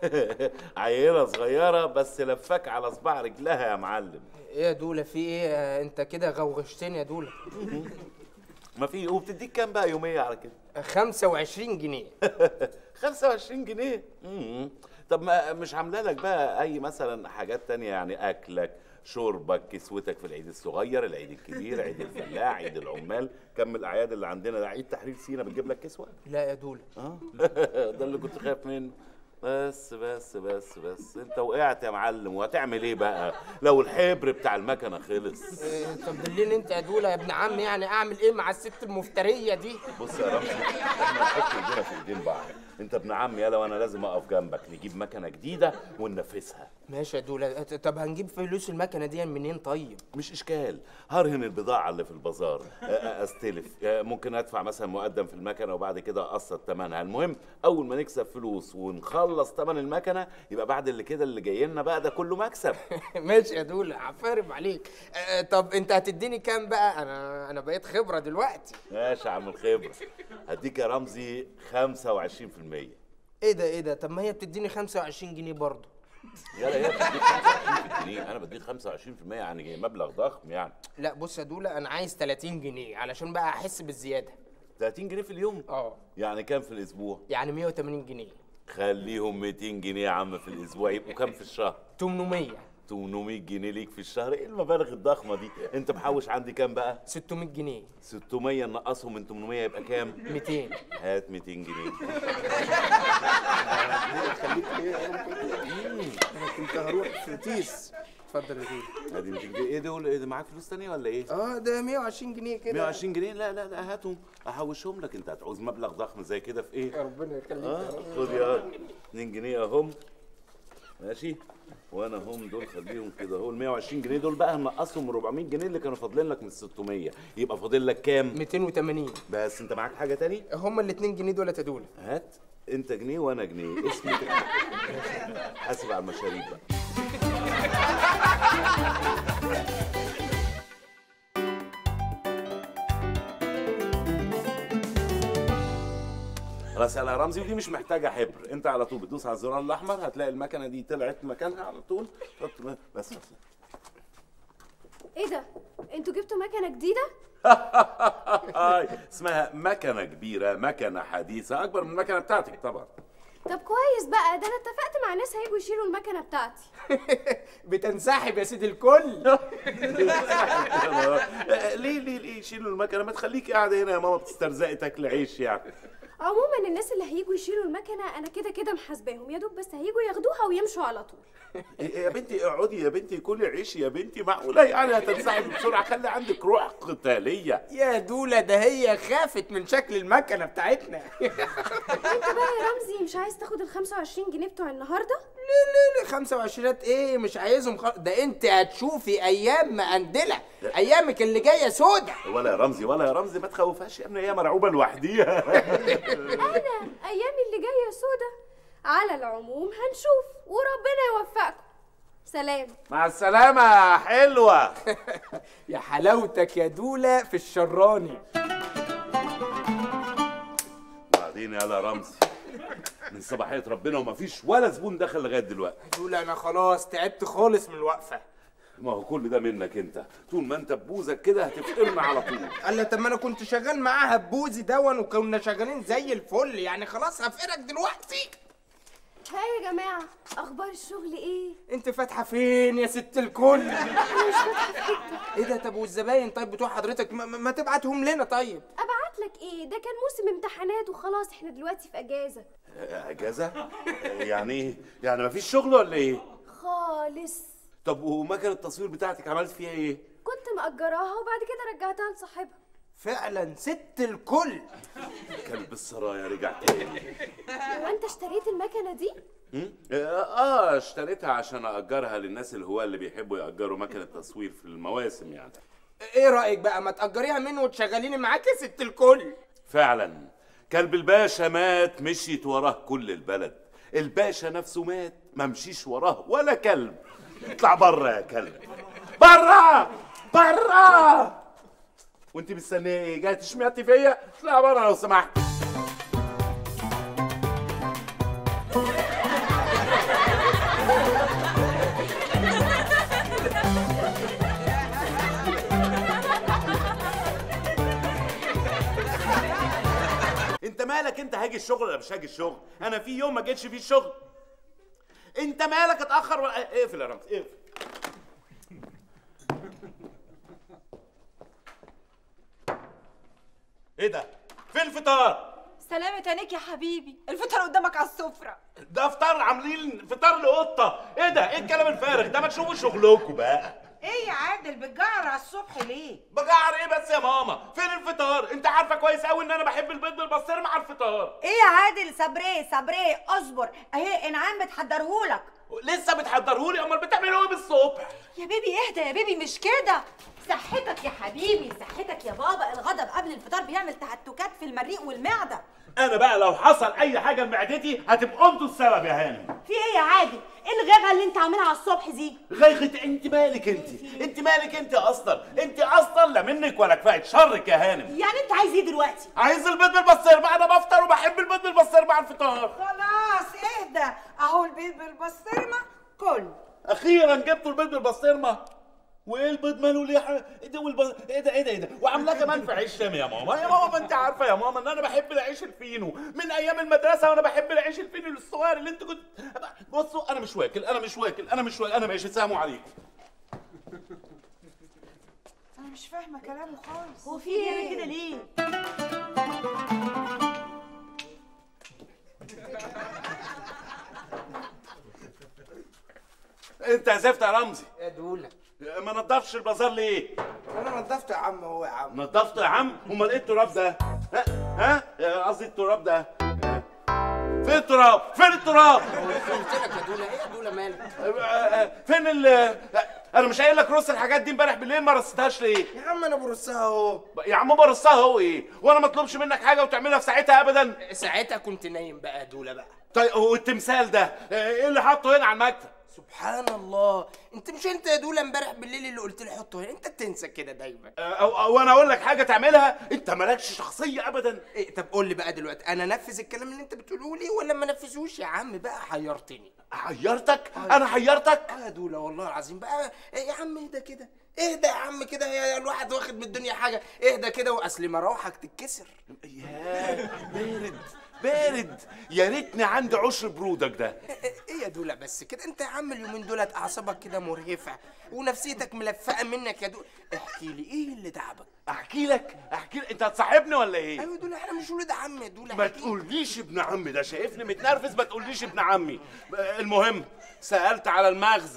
عيلة صغيرة بس لفاك على صباع رجلها يا معلم ايه يا دوله في ايه آه، انت كده غوغشتني يا دوله ما في وبتديك كام بقى يومية على كده؟ 25 جنيه 25 جنيه مم. طب ما مش عامله لك بقى اي مثلا حاجات تانية يعني اكلك شربك كسوتك في العيد الصغير العيد الكبير عيد الفلاح عيد العمال كم الاعياد اللي عندنا ده عيد تحرير سينا بتجيب لك كسوه لا يا دوله اه ده اللي كنت خايف منه بس بس بس بس انت وقعت يا معلم وهتعمل ايه بقى لو الحبر بتاع المكنه خلص إيه، طب دليني انت يا دوله يا ابن عمي يعني اعمل ايه مع الست المفتريه دي بص يا رمزي احنا نحط ايدينا في ايدين بعض انت ابن عمي يلا وانا لازم اقف جنبك نجيب مكنه جديده وننفذها ماشي يا دوله ط- طب هنجيب فلوس المكنه دي منين طيب مش اشكال هرهن البضاعه اللي في البازار أ- أ- استلف أ- ممكن ادفع مثلا مقدم في المكنه وبعد كده اقسط ثمنها المهم اول ما نكسب فلوس ونخلص ثمن المكنه يبقى بعد اللي كده اللي جاي لنا بقى ده كله مكسب ماشي يا دوله عفارم عليك آه، طب انت هتديني كام بقى انا انا بقيت خبره دلوقتي ماشي يا عم الخبره هديك يا رمزي 25% ايه ده ايه ده طب ما هي بتديني 25 جنيه برضه يلا يلا بديك 25 جنيه انا بديك 25% يعني مبلغ ضخم يعني لا بص يا دوله انا عايز 30 جنيه علشان بقى احس بالزياده 30 جنيه في اليوم اه يعني كام في الاسبوع يعني 180 جنيه خليهم 200 جنيه يا عم في الاسبوع يبقوا كام في الشهر 800 800 جنيه ليك في الشهر ايه المبالغ الضخمه دي انت محوش عندي كام بقى 600 جنيه 600 نقصهم من 800 يبقى كام 200 هات 200 جنيه انا كنت هروح في تيس اتفضل يا دوله ادي 200 جنيه ايه دول ايه ده معاك فلوس تانية ولا ايه اه ده 120 جنيه كده 120 جنيه لا لا لا هاتهم احوشهم لك انت هتعوز مبلغ ضخم زي كده في ايه ربنا يخليك اه يا رب. خد يا 2 جنيه اهم ماشي وانا هم دول خليهم كده اهو ال 120 جنيه دول بقى هنقصهم من 400 جنيه اللي كانوا فاضلين لك من 600 يبقى فاضل لك كام 280 بس انت معاك حاجه تاني هما ال 2 جنيه دول يا دوله هات انت جنيه وانا جنيه اسمي كده. حاسب على المشاريب بقى خلاص يا رمزي ودي مش محتاجه حبر انت على طول بتدوس على الزرار الاحمر هتلاقي المكنه دي طلعت مكانها على طول حط بس بس ايه ده انتوا جبتوا مكنه جديده هاي اسمها مكنه كبيره مكنه حديثه اكبر من المكنه بتاعتك طبعا طب كويس بقى ده انا اتفقت مع ناس هيجوا يشيلوا المكنه بتاعتي بتنسحب يا سيدي الكل ليه ليه ليه شيلوا المكنه ما تخليكي قاعده هنا يا ماما بتسترزقي تاكل عيش يعني عموما الناس اللي هيجوا يشيلوا المكنه انا كده كده محاسباهم يا دوب بس هيجوا ياخدوها ويمشوا على طول يا بنتي اقعدي يا بنتي كلي عيش يا بنتي معقوله يعني هتنسحب بسرعه خلي عندك روح قتاليه يا دوله ده هي خافت من شكل المكنه بتاعتنا انت بقى يا رمزي مش عايز تاخد ال 25 جنيه بتوع النهارده لا لا لا 25 ايه مش عايزهم خ... ده انت هتشوفي ايام مقندله ايامك اللي جايه سودة ولا يا رمزي ولا يا رمزي ما تخوفهاش يا ابني هي مرعوبه لوحديها انا ايامي اللي جايه سودا على العموم هنشوف وربنا يوفقكم سلام مع السلامة يا حلوة يا حلاوتك يا دولة في الشراني بعدين يلا رمزي من صباحية ربنا ومفيش ولا زبون دخل لغاية دلوقتي دولة انا خلاص تعبت خالص من الوقفة ما هو كل ده منك انت طول ما انت ببوزك كده هتفتقرنا على طول قال لي طب ما انا كنت شغال معاها ببوزي دون وكنا شغالين زي الفل يعني خلاص هفقرك دلوقتي ها يا جماعة أخبار الشغل إيه؟ انت فاتحه فين يا ست الكل مش فاتحة في حتة ايه ده طب والزباين طيب بتوع حضرتك ما, ما ما تبعتهم لنا طيب أبعت لك إيه؟ ده كان موسم امتحانات وخلاص إحنا دلوقتي في أجازة اه، اجازة يعني ايه يعني مفيش شغل ولا ايه خالص طب ومكنة التصوير بتاعتك عملت فيها ايه كنت مأجراها وبعد كده رجعتها لصاحبها فعلا ست الكل كلب السرايا رجع تاني هو أنت اشتريت المكنة دي؟ هم؟ اه اشتريتها عشان اجرها للناس الهواة اللي بيحبوا ياجروا مكنة تصوير في المواسم يعني ايه رأيك بقى ما تأجريها مني وتشغليني معاك يا ست الكل فعلا كلب الباشا مات مشيت وراه كل البلد الباشا نفسه مات ما مشيش وراه ولا كلب اطلع بره يا كلب بره بره وانت مستنيه ايه جاي تشمعتي فيا اطلع بره لو سمحت انت مالك انت هاجي الشغل ولا مش هاجي الشغل انا في يوم ما جيتش فيه الشغل انت مالك اتاخر ولا اقفل يا رمز اقفل ايه ده فين الفطار سلامة عينيك يا حبيبي الفطار قدامك على السفرة ده فطار عاملين فطار لقطه ايه ده ايه الكلام الفارغ ده ما تشوفوا شغلكم بقى ايه يا عادل بتجعر على الصبح ليه بجعر ايه بس يا ماما فين الفطار انت عارفه كويس قوي ان انا بحب البيض بالبسطرمه مع الفطار ايه يا عادل صبري صبري اصبر اهي انعام بتحضرهولك لسه بتحضرهولي امال بتعملوا ايه بالصبح يا بيبي اهدى يا بيبي مش كده صحتك يا حبيبي صحتك يا بابا الغضب قبل الفطار بيعمل تهتكات في المريء والمعده انا بقى لو حصل اي حاجه لمعدتي هتبقوا انتوا السبب يا هانم في ايه يا عادل ايه الغيغه اللي انت عاملها على الصبح دي غيغة انت مالك انت انت مالك انت اصلا انت اصلا لا منك ولا كفايه شرك يا هانم يعني انت عايز ايه دلوقتي عايز البيض بالبسطرمه انا بفطر وبحب البيض بالبسطرمه على الفطار خلاص اهدى اهو البيض بالبسطرمه كل اخيرا جبتوا البيض بالبسطرمه وايه البيض ماله ليه ح- ايه ده والب... ايه ده ايه ده ايه ده وعاملاه كمان في عيش شامي يا ماما يا ماما ما انت عارفه يا ماما ان انا بحب العيش الفينو من ايام المدرسه وانا بحب العيش الفينو الصغير اللي انت كنت بصوا انا مش واكل انا مش واكل انا مش واكل انا ماشي سلام عليكم انا مش فاهمه كلامه خالص هو في ايه كده ليه انت يا زفت يا رمزي يا دولة ما نضفش البازار ليه انا نضفت يا عم هو يا عم نضفت يا عم امال ايه التراب ده ها ها يا قصدي التراب ده ها؟ فين التراب فين التراب قلت لك يا دولة ايه يا دولة مالك فين ال انا مش قايل لك رص الحاجات دي امبارح بالليل ما رصتهاش ليه يا عم انا برصها اهو يا عم برصها هو ايه وانا ما اطلبش منك حاجه وتعملها في ساعتها ابدا ساعتها كنت نايم بقى يا دولة بقى طيب والتمثال ده ايه اللي حاطه هنا على المكتب سبحان الله انت مش انت يا دولة امبارح بالليل اللي قلت لي حطه هنا انت بتنسى كده دايما او او انا اقول لك حاجه تعملها انت مالكش شخصيه ابدا إيه طب قول لي بقى دلوقتي انا انفذ الكلام اللي انت بتقوله لي ولا ما انفذوش يا عم بقى حيرتني حيرتك انا حيرتك اه يا دولة والله العظيم بقى إيه يا عم اهدى كده اهدى يا عم كده يا الواحد واخد من الدنيا حاجه اهدى كده واصل مراوحك تتكسر يا بارد بارد يا ريتني عندي عشر برودك ده ايه يا دولة بس كده انت يا عم اليومين دولت اعصابك كده مرهفه ونفسيتك ملفقه منك يا دولة احكي لي ايه اللي تعبك احكي لك احكي لك انت هتصاحبني ولا ايه ايوه دولة احنا مش ولاد عم يا دولة ما احكي. تقوليش ابن عمي ده شايفني متنرفز ما تقوليش ابن عمي المهم سألت على المخزن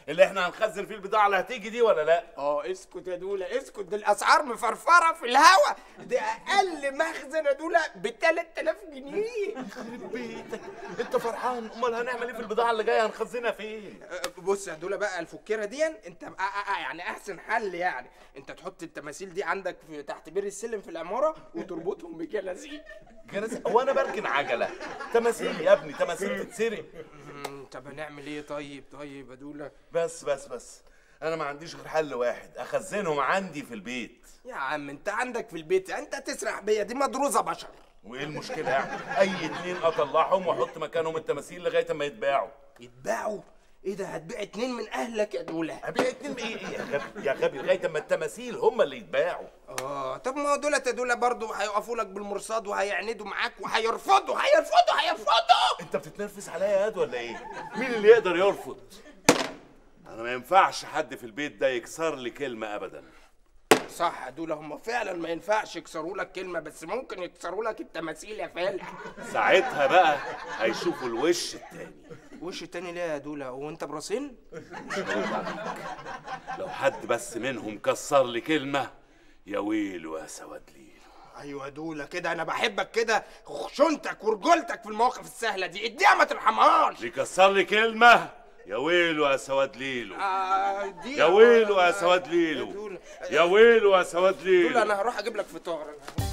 اللي احنا هنخزن فيه البضاعه اللي هتيجي دي ولا لا اه اسكت يا دولا اسكت دي الاسعار مفرفره في الهوا دي اقل مخزن يا دولا ب 3000 جنيه يخرب بيتك انت فرحان امال هنعمل ايه في البضاعه اللي جايه هنخزنها فين بص يا دولا بقى الفكيره دي انت بقى آه آه يعني احسن حل يعني انت تحط التماثيل دي عندك في تحت بير السلم في العماره وتربطهم بجلازيق جلازيق هو انا بركن عجله تماثيل يا ابني تماثيل تتسرق مم، طب هنعمل ايه طيب طيب يا دولا بس بس بس انا ما عنديش غير حل واحد اخزنهم عندي في البيت يا عم انت عندك في البيت انت تسرح بيا دي مدروسه بشر وايه المشكله يعني اي اتنين اطلعهم واحط مكانهم التماثيل لغايه ما يتباعوا يتباعوا ايه ده هتبيع اتنين من اهلك يا دولا ابيع اتنين بايه ايه يا غبي يا غبي لغايه ما التماثيل هم اللي يتباعوا اه طب ما هو دولت يا دولا برضه هيقفوا لك بالمرصاد وهيعندوا معاك وهيرفضوا هيرفضوا هيرفضوا انت بتتنرفز عليا يا واد ولا ايه مين اللي يقدر يرفض انا ما ينفعش حد في البيت ده يكسر لي كلمه ابدا صح يا دولا هم فعلا ما ينفعش يكسروا لك كلمه بس ممكن يكسروا لك التماثيل يا فالح ساعتها بقى هيشوفوا الوش التاني وش التاني ليه يا دولا هو انت براسين مش هرد عليك لو حد بس منهم كسر لي كلمه يا ويله يا سواد ليل ايوه يا دولا كده انا بحبك كده خشونتك ورجولتك في المواقف السهله دي اديها ما ترحمهاش اللي كسر لي كلمه يا ويله يا سواد ليلو آه دي يا ويله يا سواد ليلو يا ويله يا سواد ليلو دولا انا هروح اجيب لك فطار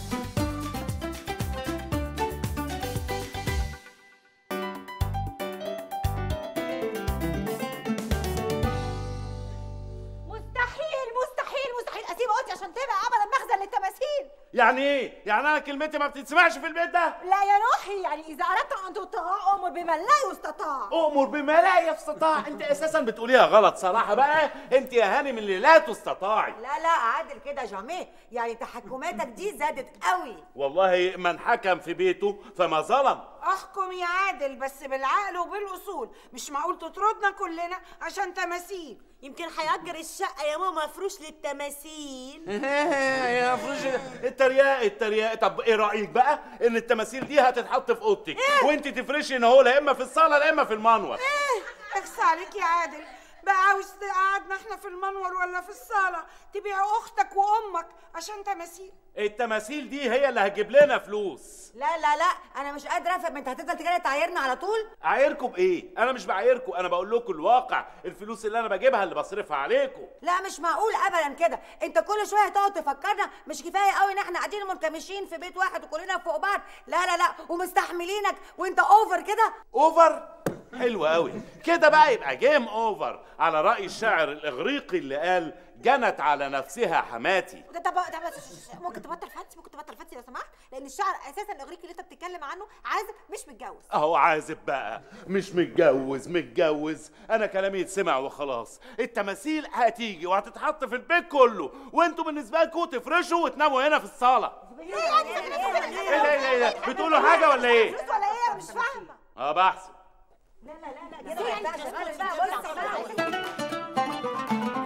مستحيل مستحيل مستحيل اسيب اوضتي عشان تبقى ابدا مخزن للتماثيل يعني ايه يعني انا كلمتي ما بتتسمعش في البيت ده لا يا روحي يعني اذا اردت ان تطاع امر بما لا يستطاع امر بما لا يستطاع انت اساسا بتقوليها غلط صراحه بقى انت يا هانم اللي لا تستطاعي لا لا عادل كده جامي يعني تحكماتك دي زادت قوي والله من حكم في بيته فما ظلم احكم يا عادل بس بالعقل وبالاصول مش معقول تطردنا كلنا عشان تماثيل يمكن هيأجر الشقة يا ماما مفروش للتماثيل يا فروش الترياق الترياق طب ايه رايك بقى ان التماثيل دي هتتحط في اوضتك وانت تفرشي ان هو لا اما في الصاله لا اما في المنور اخس عليك يا عادل بقى عاوز تقعدنا احنا في المنور ولا في الصاله تبيع اختك وامك عشان تماثيل التماثيل دي هي اللي هتجيب لنا فلوس لا لا لا انا مش قادره افهم انت هتفضل تجري تعايرنا على طول عايركم بايه انا مش بعايركم انا بقول لكم الواقع الفلوس اللي انا بجيبها اللي بصرفها عليكم لا مش معقول ابدا كده انت كل شويه تقعد تفكرنا مش كفايه قوي ان احنا قاعدين منكمشين في بيت واحد وكلنا فوق بعض لا لا لا ومستحملينك وانت اوفر كده اوفر حلو قوي كده بقى يبقى جيم اوفر على راي الشاعر الاغريقي اللي قال جنت على نفسها حماتي طب طب بس ممكن تبطل فتي ممكن تبطل فتي لو سمحت لان الشعر اساسا الاغريقي اللي انت بتتكلم عنه عازب مش متجوز اهو عازب بقى مش متجوز متجوز انا كلامي يتسمع وخلاص التماثيل هتيجي وهتتحط في البيت كله وانتوا بالنسبه لكم تفرشوا وتناموا هنا في الصاله ايه يعني ايه ده ايه ده إيه ده؟ بتقولوا حاجه ولا ايه فلوس ولا ايه انا مش فاهمه اه بحسب لا لا لا لا كده يعني تسكت بقى بص بقى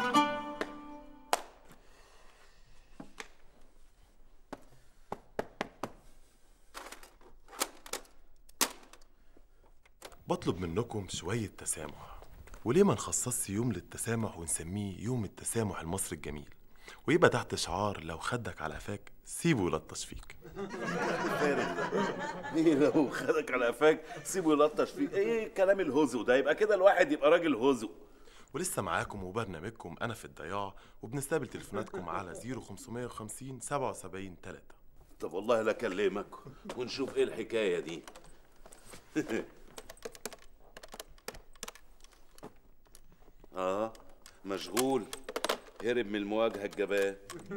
بطلب منكم شوية تسامح وليه ما نخصصش يوم للتسامح ونسميه يوم التسامح المصري الجميل ويبقى تحت شعار لو خدك على قفاك سيبه للتشفيق ايه لو خدك على قفاك سيبه يلطش فيك ايه الكلام الهزو ده يبقى كده الواحد يبقى راجل هزو ولسه معاكم وبرنامجكم انا في الضياع وبنستقبل تليفوناتكم على 0550 77 3 طب والله لا اكلمك ونشوف ايه الحكايه دي اه مشغول هرب من المواجهه الجبان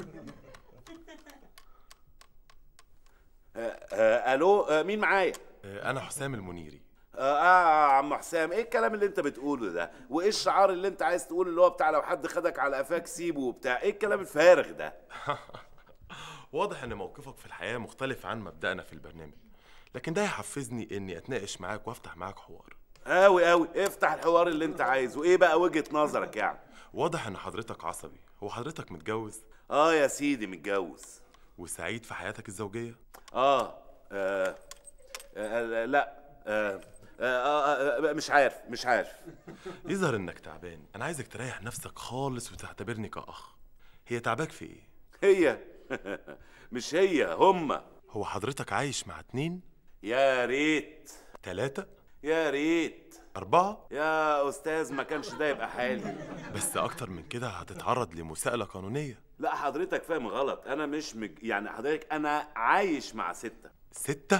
آه آه الو آه مين معايا انا حسام المنيري آه, اه عم حسام ايه الكلام اللي انت بتقوله ده وايه الشعار اللي انت عايز تقول اللي هو بتاع لو حد خدك على قفاك سيبه وبتاع ايه الكلام الفارغ ده واضح ان موقفك في الحياة مختلف عن مبدأنا في البرنامج لكن ده يحفزني اني اتناقش معاك وافتح معاك حوار قوي قوي افتح الحوار اللي انت عايزه ايه بقى وجهة نظرك يعني واضح ان حضرتك عصبي هو حضرتك متجوز اه يا سيدي متجوز وسعيد في حياتك الزوجية اه, آه. آه. لا آه. آه آه مش عارف مش عارف يظهر انك تعبان انا عايزك تريح نفسك خالص وتعتبرني كأخ هي تعباك في ايه هي مش هي هما هو حضرتك عايش مع اتنين يا ريت تلاتة يا ريت أربعة يا أستاذ ما كانش ده يبقى حالي بس أكتر من كده هتتعرض لمساءلة قانونية لا حضرتك فاهم غلط أنا مش مج... يعني حضرتك أنا عايش مع ستة ستة؟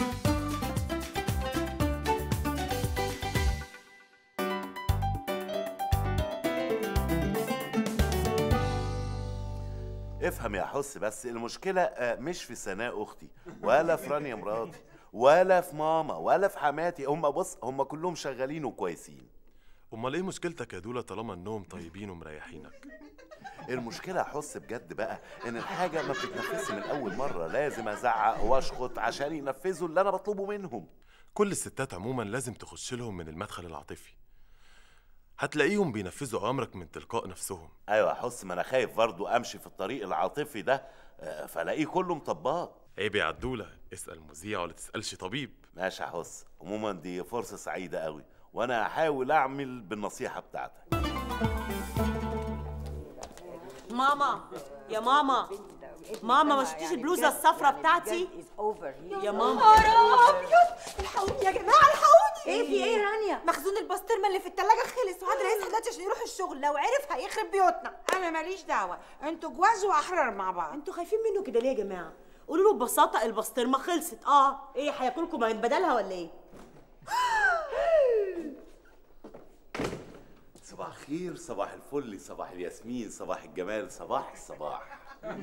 افهم يا حس بس المشكلة آه، مش في سناء أختي ولا في رانيا مراتي ولا في ماما ولا في حماتي هم بص هم كلهم شغالين وكويسين أمال إيه مشكلتك يا دولة طالما إنهم طيبين ومريحينك؟ المشكلة أحس بجد بقى إن الحاجة ما بتتنفذش من أول مرة لازم أزعق وأشخط عشان ينفذوا اللي أنا بطلبه منهم كل الستات عموما لازم تخش لهم من المدخل العاطفي هتلاقيهم بينفذوا أوامرك من تلقاء نفسهم أيوة أحس ما أنا خايف برضو أمشي في الطريق العاطفي ده آه، فلاقيه كله مطبات عيب يا عدولة اسأل مذيع ولا تسألش طبيب ماشي يا حس عموما دي فرصة سعيدة قوي وأنا هحاول أعمل بالنصيحة بتاعتك ماما يا ماما ماما ما شفتيش البلوزه الصفراء بتاعتي يا ماما نهار ابيض الحقوني يا جماعه الحقوني إيه في إيه يا رانيا؟ مخزون البسطرمه اللي في التلاجة خلص وعادل هيصحى دلوقتي عشان يروح الشغل لو عرف هيخرب بيوتنا انا ماليش دعوه انتوا جواز واحرار مع بعض انتوا خايفين منه كده ليه يا جماعه قولوا له ببساطه البسطرمه خلصت اه ايه هياكلكم من بدلها ولا ايه صباح الخير صباح الفل صباح الياسمين صباح الجمال صباح الصباح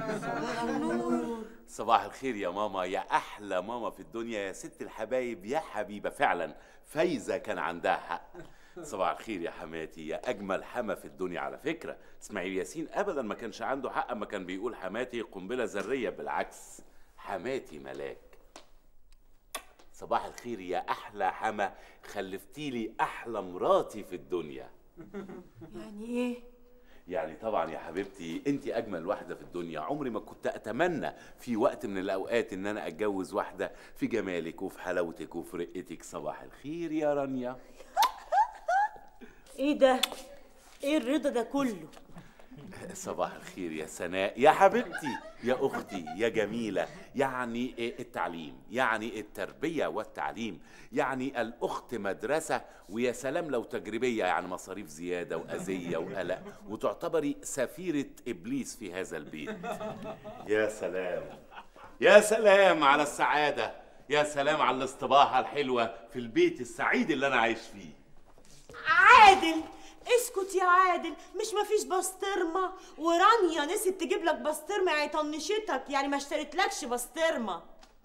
صباح الخير يا ماما يا احلى ماما في الدنيا يا ست الحبايب يا حبيبه فعلا فايزه كان عندها حق صباح الخير يا حماتي يا اجمل حما في الدنيا على فكره اسماعيل ياسين ابدا ما كانش عنده حق اما كان بيقول حماتي قنبله ذريه بالعكس حماتي ملاك صباح الخير يا احلى حما خلفتي لي احلى مراتي في الدنيا يعني ايه يعني طبعا يا حبيبتي انت اجمل واحده في الدنيا عمري ما كنت اتمنى في وقت من الاوقات ان انا اتجوز واحده في جمالك وفي حلاوتك وفي رقتك صباح الخير يا رانيا ايه ده ايه الرضا ده كله صباح الخير يا سناء يا حبيبتي يا اختي يا جميله يعني إيه التعليم يعني التربيه والتعليم يعني الاخت مدرسه ويا سلام لو تجريبيه يعني مصاريف زياده واذيه وقلق وتعتبري سفيره ابليس في هذا البيت يا سلام يا سلام على السعاده يا سلام على الاستباحه الحلوه في البيت السعيد اللي انا عايش فيه عادل اسكت يا عادل مش مفيش بسطرمه ورانيا نسيت تجيب لك بسطرمه يعني طنشتك يعني ما اشتريتلكش بسطرمه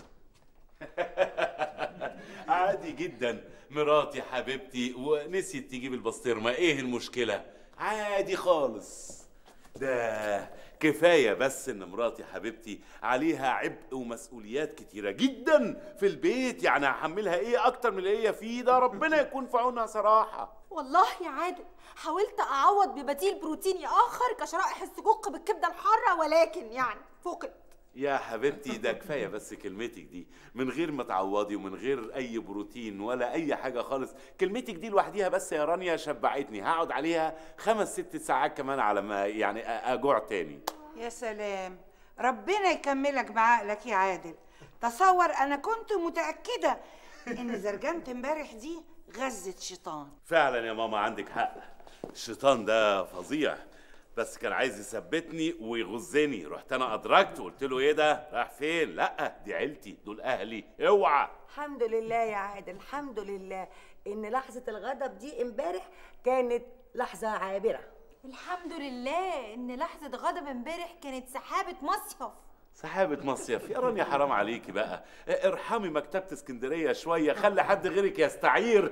عادي جدا مراتي حبيبتي ونسيت تجيب البسطرمه ايه المشكله عادي خالص ده كفايه بس ان مراتي حبيبتي عليها عبء ومسؤوليات كتيره جدا في البيت يعني هحملها ايه اكتر من اللي هي فيه ده ربنا يكون في عونها صراحه والله يا عادل حاولت اعوض ببديل بروتيني اخر كشرائح السجق بالكبده الحاره ولكن يعني فقد يا حبيبتي ده كفايه بس كلمتك دي من غير ما تعوضي ومن غير اي بروتين ولا اي حاجه خالص كلمتك دي لوحديها بس يا رانيا شبعتني هقعد عليها خمس ست ساعات كمان على ما يعني أ- اجوع تاني يا سلام ربنا يكملك بعقلك يا عادل تصور انا كنت متاكده ان زرجنة امبارح دي غزة شيطان فعلا يا ماما عندك حق الشيطان ده فظيع بس كان عايز يثبتني ويغزني رحت انا ادركت وقلت له ايه ده راح فين لا دي عيلتي دول اهلي اوعى الحمد لله يا عادل الحمد لله ان لحظه الغضب دي امبارح كانت لحظه عابره الحمد لله ان لحظه غضب امبارح كانت سحابه مصيف سحابة مصيف يا رانيا حرام عليكي بقى ارحمي مكتبة اسكندرية شوية خلي حد غيرك يستعير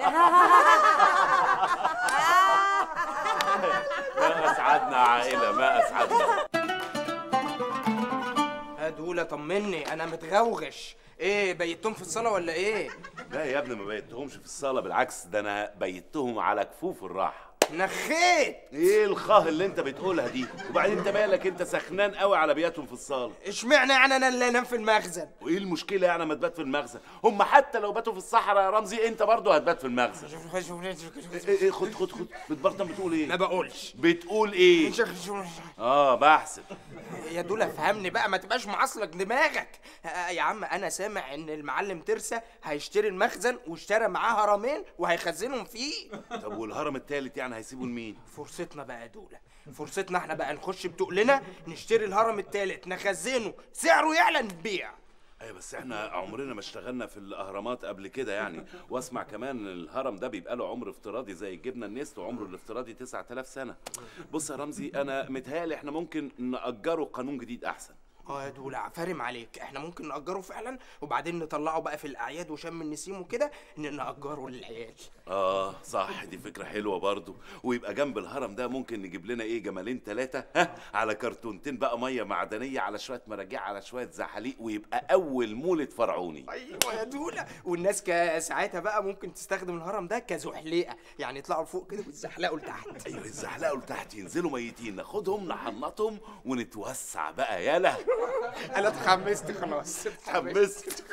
ما اسعدنا عائلة ما اسعدنا هدولة طمني انا متغوغش ايه بيتهم في الصاله ولا ايه لا يا ابني ما بيتهمش في الصالة بالعكس ده انا بيتهم على كفوف الراحة نخيت ايه الخاه اللي انت بتقولها دي وبعدين انت مالك انت سخنان قوي على بياتهم في الصاله اشمعنى يعني انا اللي انام في المخزن وايه المشكله يعني ما تبات في المخزن هم حتى لو باتوا في الصحراء يا رمزي انت برضه هتبات في المخزن ايه ايه خد خد خد بتبرطم بتقول ايه ما بقولش بتقول ايه اه بحسب يا دول فهمني بقى ما تبقاش معصلك دماغك آه يا عم انا سامع ان المعلم ترسا هيشتري المخزن واشترى معاه هرمين وهيخزنهم فيه طب والهرم التالت يعني هيسيبوا لمين فرصتنا بقى يا دولة فرصتنا احنا بقى نخش بتقلنا نشتري الهرم التالت نخزنه سعره يعلى نبيع ايوه بس احنا عمرنا ما اشتغلنا في الاهرامات قبل كده يعني واسمع كمان الهرم ده بيبقى له عمر افتراضي زي الجبنه النست وعمره الافتراضي 9000 سنه بص يا رمزي انا متهيألي احنا ممكن نأجره قانون جديد احسن اه يا دولة فارم عليك احنا ممكن نأجره فعلا وبعدين نطلعه بقى في الأعياد وشم النسيم وكده ن- نأجره للعيال اه صح دي فكره حلوه برضو ويبقى جنب الهرم ده ممكن نجيب لنا ايه جمالين ثلاثه ها على كرتونتين بقى ميه معدنيه على شويه مراجيع على شويه زحاليق ويبقى اول مولد فرعوني ايوه يا دولة والناس ك- ساعتها بقى ممكن تستخدم الهرم ده كزحليقة يعني يطلعوا لفوق كده ويتزحلقوا لتحت ايوه يتزحلقوا لتحت ينزلوا ميتين ناخدهم نحنطهم ونتوسع بقى يالا انا اتحمست خلاص اتحمست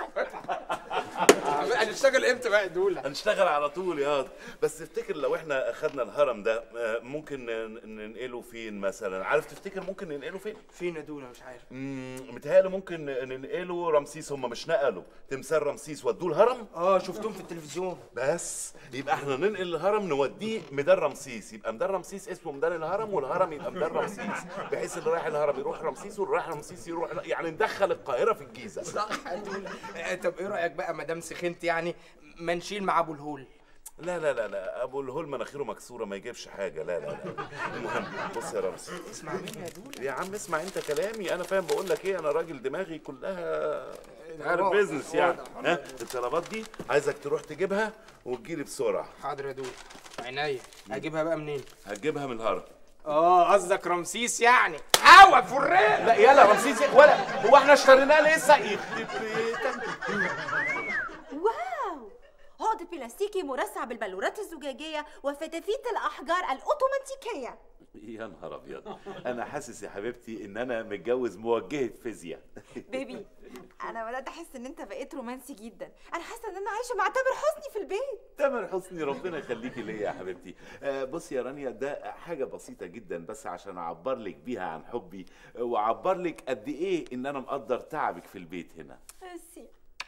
هنشتغل امتى بقى يا دولة هنشتغل على طول ياض بس تفتكر لو احنا اخدنا الهرم ده آه، ممكن ن- ننقله فين مثلا عارف تفتكر ممكن ننقله فين فين يا دولة مش عارف مم، متهيألي ممكن ننقله رمسيس هم مش نقلوا تمثال رمسيس ودوه الهرم اه شفتهم في التلفزيون بس يبقى احنا ننقل الهرم نوديه ميدان رمسيس يبقى ميدان رمسيس اسمه ميدان الهرم والهرم يبقى ميدان رمسيس بحيث اللي رايح الهرم يروح رمسيس واللي رايح رمسيس يروح يعني ندخل القاهره في الجيزه صح يا دولة آه، طب ايه رأيك بقى مدام سخنت يعني ما نشيل مع ابو الهول لا لا لا لا ابو الهول مناخيره مكسوره ما يجيبش حاجه لا لا لا المهم بص يا رمزي اسمع مني يا دولة يا عم اسمع انت كلامي انا فاهم بقول لك ايه انا راجل دماغي كلها عارف واضح، بيزنس يعني واضح. ها الطلبات دي عايزك تروح تجيبها وتجيلي بسرعه حاضر يا دولة عينيا اجيبها بقى منين هتجيبها من الهرم اه قصدك رمسيس يعني هوا فريق لا يلا رمسيس ولا هو احنا اشتريناه لسه يخرب واو عقد بلاستيكي مرصع بالبلورات الزجاجية وفتافيت الأحجار الأوتوماتيكية يا نهار ابيض انا حاسس يا حبيبتي ان انا متجوز موجهه فيزياء بيبي أنا بدأت أحس إن أنت بقيت رومانسي جدا أنا حاسة إن أنا عايشة مع تامر حسني في البيت تامر حسني ربنا يخليكي ليا يا حبيبتي آه بصي يا رانيا ده حاجه بسيطه جدا بس عشان اعبر لك بيها عن حبي آه، واعبر لك قد ايه ان انا مقدر تعبك في البيت هنا ميرسي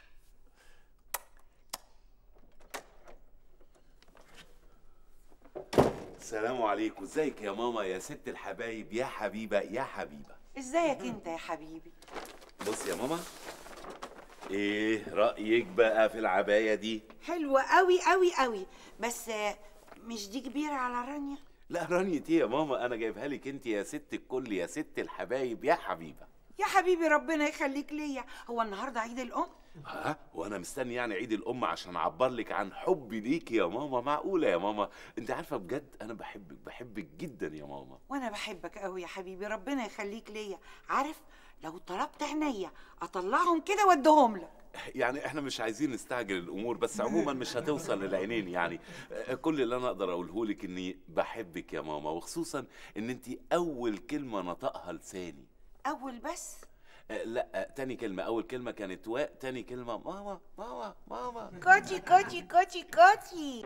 السلام عليكم ازيك يا ماما يا ست الحبايب يا حبيبه يا حبيبه ازيك انت يا حبيبي بص يا ماما ايه رايك بقى في العبايه دي حلوة قوي قوي قوي بس آه، مش دي كبيرة على رانيا لا رانية ايه يا ماما انا جايبها لك انت يا ست الكل يا ست الحبايب يا حبيبه يا حبيبي ربنا يخليك ليا هو النهارده عيد الام ها وانا مستني يعني عيد الام عشان اعبر لك عن حبي ليكي يا ماما معقوله يا ماما انت عارفه بجد انا بحبك بحبك جدا يا ماما وانا بحبك قوي يا حبيبي ربنا يخليك ليا عارف لو طلبت عينيا اطلعهم كده واديهم لك يعني احنا مش عايزين نستعجل الامور بس عموما مش هتوصل للعينين يعني آه، كل اللي انا اقدر اقوله لك اني بحبك يا ماما وخصوصا ان انت اول كلمه نطقها لساني اول بس آه، لا آه، تاني كلمه اول كلمه كانت واء تاني كلمه ماما ماما ماما كوتشي كوتشي كوتشي كوتشي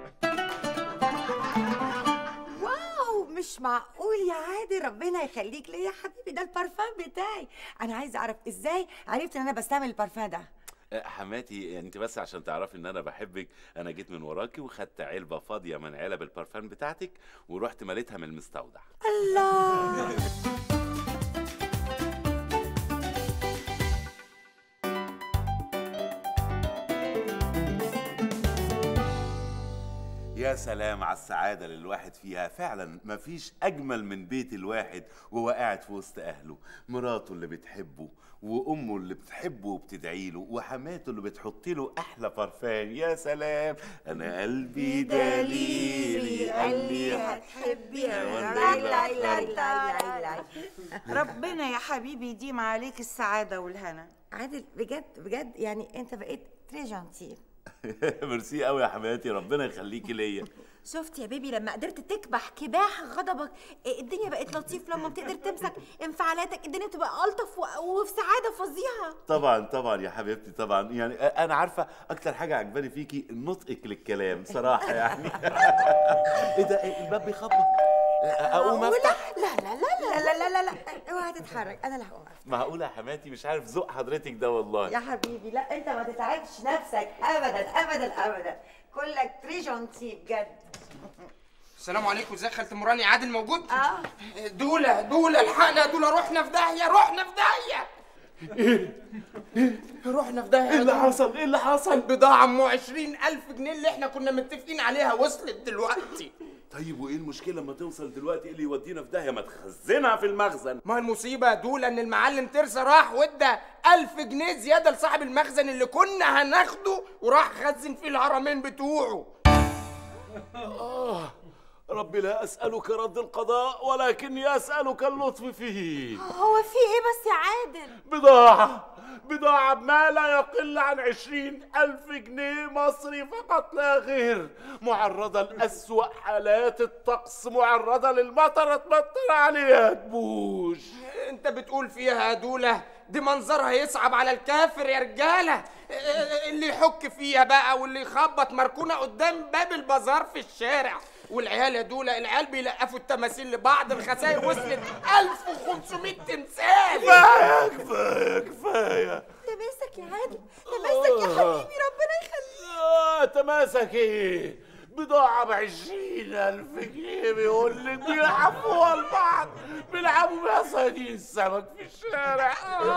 واو مش معقول يا عادل ربنا يخليك ليا يا حبيبي ده البارفان بتاعي انا عايزه اعرف ازاي عرفت ان انا بستعمل البارفان ده آه، حماتي انت بس عشان تعرفي ان انا بحبك انا جيت من وراكي وخدت علبه فاضيه من علب البرفان بتاعتك ورحت مليتها من المستودع الله يا سلام على السعادة اللي الواحد فيها فعلا مفيش أجمل من بيت الواحد وهو قاعد في وسط أهله مراته اللي بتحبه وأمه اللي بتحبه وبتدعي له وحماته اللي بتحط له أحلى برفان يا سلام أنا قلبي دليلي قال لي هتحبي يا ولد لا لا لا لا لا ربنا يا حبيبي يديم عليك السعادة والهنا عادل بجد بجد يعني انت بقيت تري جانتي ميرسي قوي يا حماتي ربنا يخليكي ليا شفت يا بيبي لما قدرت تكبح كباح غضبك إيه، الدنيا بقت لطيف لما بتقدر تمسك انفعالاتك الدنيا بتبقى الطف و- وفي سعاده فظيعه طبعا طبعا يا حبيبتي طبعا يعني انا عارفه اكتر حاجه عجباني فيكي نطقك للكلام صراحه يعني ايه ده إيه الباب بيخبط اقوم افتح لا لا لا لا لا لا لا اوعى تتحرك انا اللي هقوم أفتح. معقوله يا حماتي مش عارف ذوق حضرتك ده والله يا حبيبي لا انت ما تتعبش نفسك ابدا ابدا ابدا كلك تري جونتي بجد السلام عليكم ازيك خالة مراني عادل موجود؟ اه دولة دولة الحقنا يا دولة رحنا في داهية رحنا في داهية رحنا في داهية ايه اللي حصل ايه اللي حصل البضاعة ام 20000 جنيه اللي احنا كنا متفقين عليها وصلت دلوقتي طيب وايه المشكله لما توصل دلوقتي ايه اللي يودينا في داهيه ما تخزنها في المخزن ما المصيبة يا دولة ان المعلم ترسا راح وادى 1000 جنيه زيادة لصاحب المخزن اللي كنا هناخده وراح خزن فيه الهرمين بتوعه آه ربي لا أسألك رد القضاء ولكني أسألك اللطف فيه هو في ايه بس يا عادل بضاعة بضاعة بما لا يقل عن عشرين ألف جنيه مصري فقط لا غير معرضة لأسوأ حالات الطقس معرضة للمطر تمطر عليها تبوش انت بتقول فيها يا دولة دي منظرها يصعب على الكافر يا رجالة اللي يحك فيها بقى واللي يخبط مركونة قدام باب البازار في الشارع والعيال يا دولة العيال بيلقفوا التماثيل لبعض الخسائر وصلت 1500 تمثال كفاية كفاية كفاية تماسك يا عادل تماسك يا حبيبي ربنا يخليك آه تماسك ايه بضاعة بعشرين ألف جنيه بيقول لك بيلعبوها البعض بيلعبوا بيها صيادين السمك في الشارع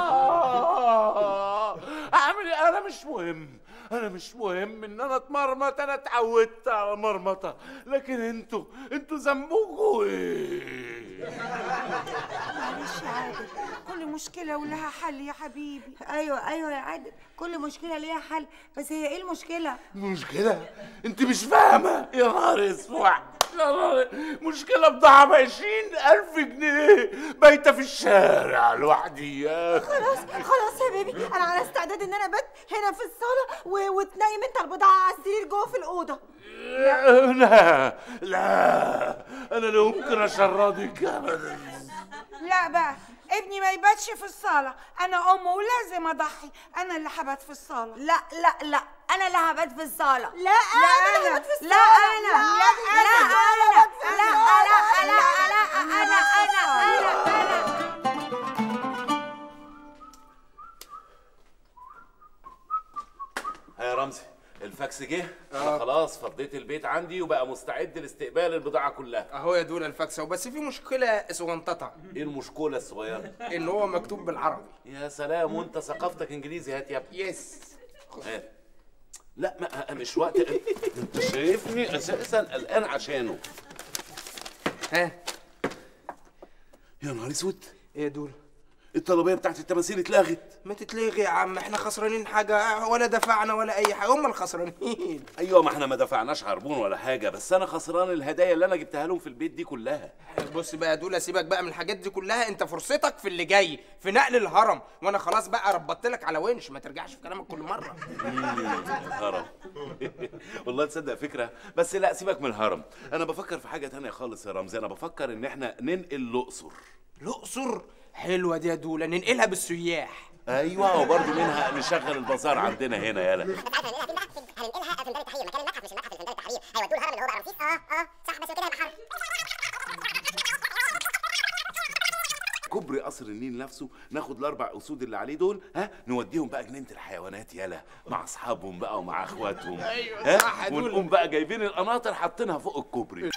آه أعمل إيه؟ أنا مش مهم أنا مش مهم إن أنا اتمرمط أنا اتعودت على مرمطة لكن أنتوا أنتوا ذنبكوا إيه؟ معلش يا عادل كل مشكلة ولها حل يا حبيبي ايوه ايوه يا عادل كل مشكله ليها حل بس هي ايه المشكله مشكلة انت مش فاهمة يا نهار اسود يا نهار مشكلة بضاعة بعشرين ألف جنيه بايتة في الشارع لوحدي يا أخي خلاص خلاص يا بيبي انا على استعداد ان انا بات هنا في الصاله و... وتنيم انت البضاعه على السرير جوه في الاوضه لا لا أنا لا يمكن أشردك أبدا لا بقى ابني ما يباتش في الصالة أنا أمه ولازم أضحي أنا اللي هبات في الصالة لا لا لا انا اللي هبات في الصاله لا أنا اللي هبات في لا الصالة. انا لا لا أنا. انا لا لا لا لا لا انا انا انا ها يا رمزي الفاكس جه أنا خلاص فضيت البيت عندي وبقى مستعد لاستقبال البضاعة كلها اهو يا دولة الفاكسة وبس في مشكلة صغنططة ايه المشكلة الصغيرة؟ ان هو مكتوب بالعربي يا سلام وانت ثقافتك انجليزي هات يا ابني يس هات لا ما مش وقت انت شايفني اساسا قلقان عشانه ها يا نهار اسود ايه دول الطلبيه بتاعت التماثيل اتلغت ما تتلغي يا عم احنا خسرانين حاجة ولا دفعنا ولا أي حاجة هم الخسرانين ايوه ما احنا ما دفعناش عربون ولا حاجه بس انا خسران الهدايا اللي انا جبتها لهم في البيت دي كلها بص بقى دول سيبك بقى من الحاجات دي كلها انت فرصتك في اللي جاي في نقل الهرم وانا خلاص بقى ربطت لك على ونش ما ترجعش في كلامك كل مرة هرم والله تصدق فكره بس لا سيبك من الهرم انا بفكر في حاجه تانية خالص يا رمزي انا بفكر ان احنا ننقل الاقصر الأقصر حلوة دي يا دولة ننقلها بالسياح ايوه وبرضه منها نشغل البازار عندنا هنا يلا هننقلها في ميدان التحرير مكان المتحف مش المتحف اللي في ميدان التحرير هيودوه الهرم اللي هو بقى رمسيس اه اه صح بس كده هيبقى حرب كوبري قصر النيل نفسه ناخد الاربع اسود اللي عليه دول ها نوديهم بقى جنينه الحيوانات يلا مع اصحابهم بقى ومع اخواتهم أيوة ها صح دول. ونقوم بقى جايبين القناطر حاطينها فوق الكوبري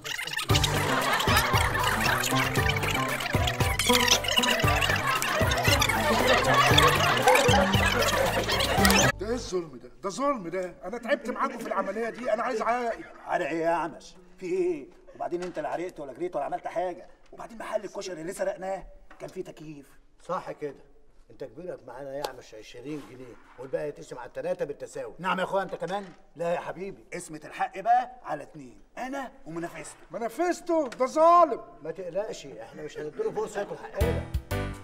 ده ايه الظلم ده؟ ده ظلم ده، أنا تعبت معاكم في العملية دي، أنا عايز عائل. عرق ايه يا عمش؟ في ايه؟ وبعدين انت لا عرقت ولا جريت ولا عملت حاجه، وبعدين محل الكشري اللي سرقناه كان فيه تكييف. صح كده انت كبيرك معانا يعمش 20 جنيه والباقي يتقسم على الثلاثه بالتساوي نعم يا اخويا انت كمان؟ لا يا حبيبي، اسمة الحق بقى على اتنين، انا ومنافسته. منافسته ده ظالم. ما تقلقش احنا مش هنديله فرصه ياكل حقنا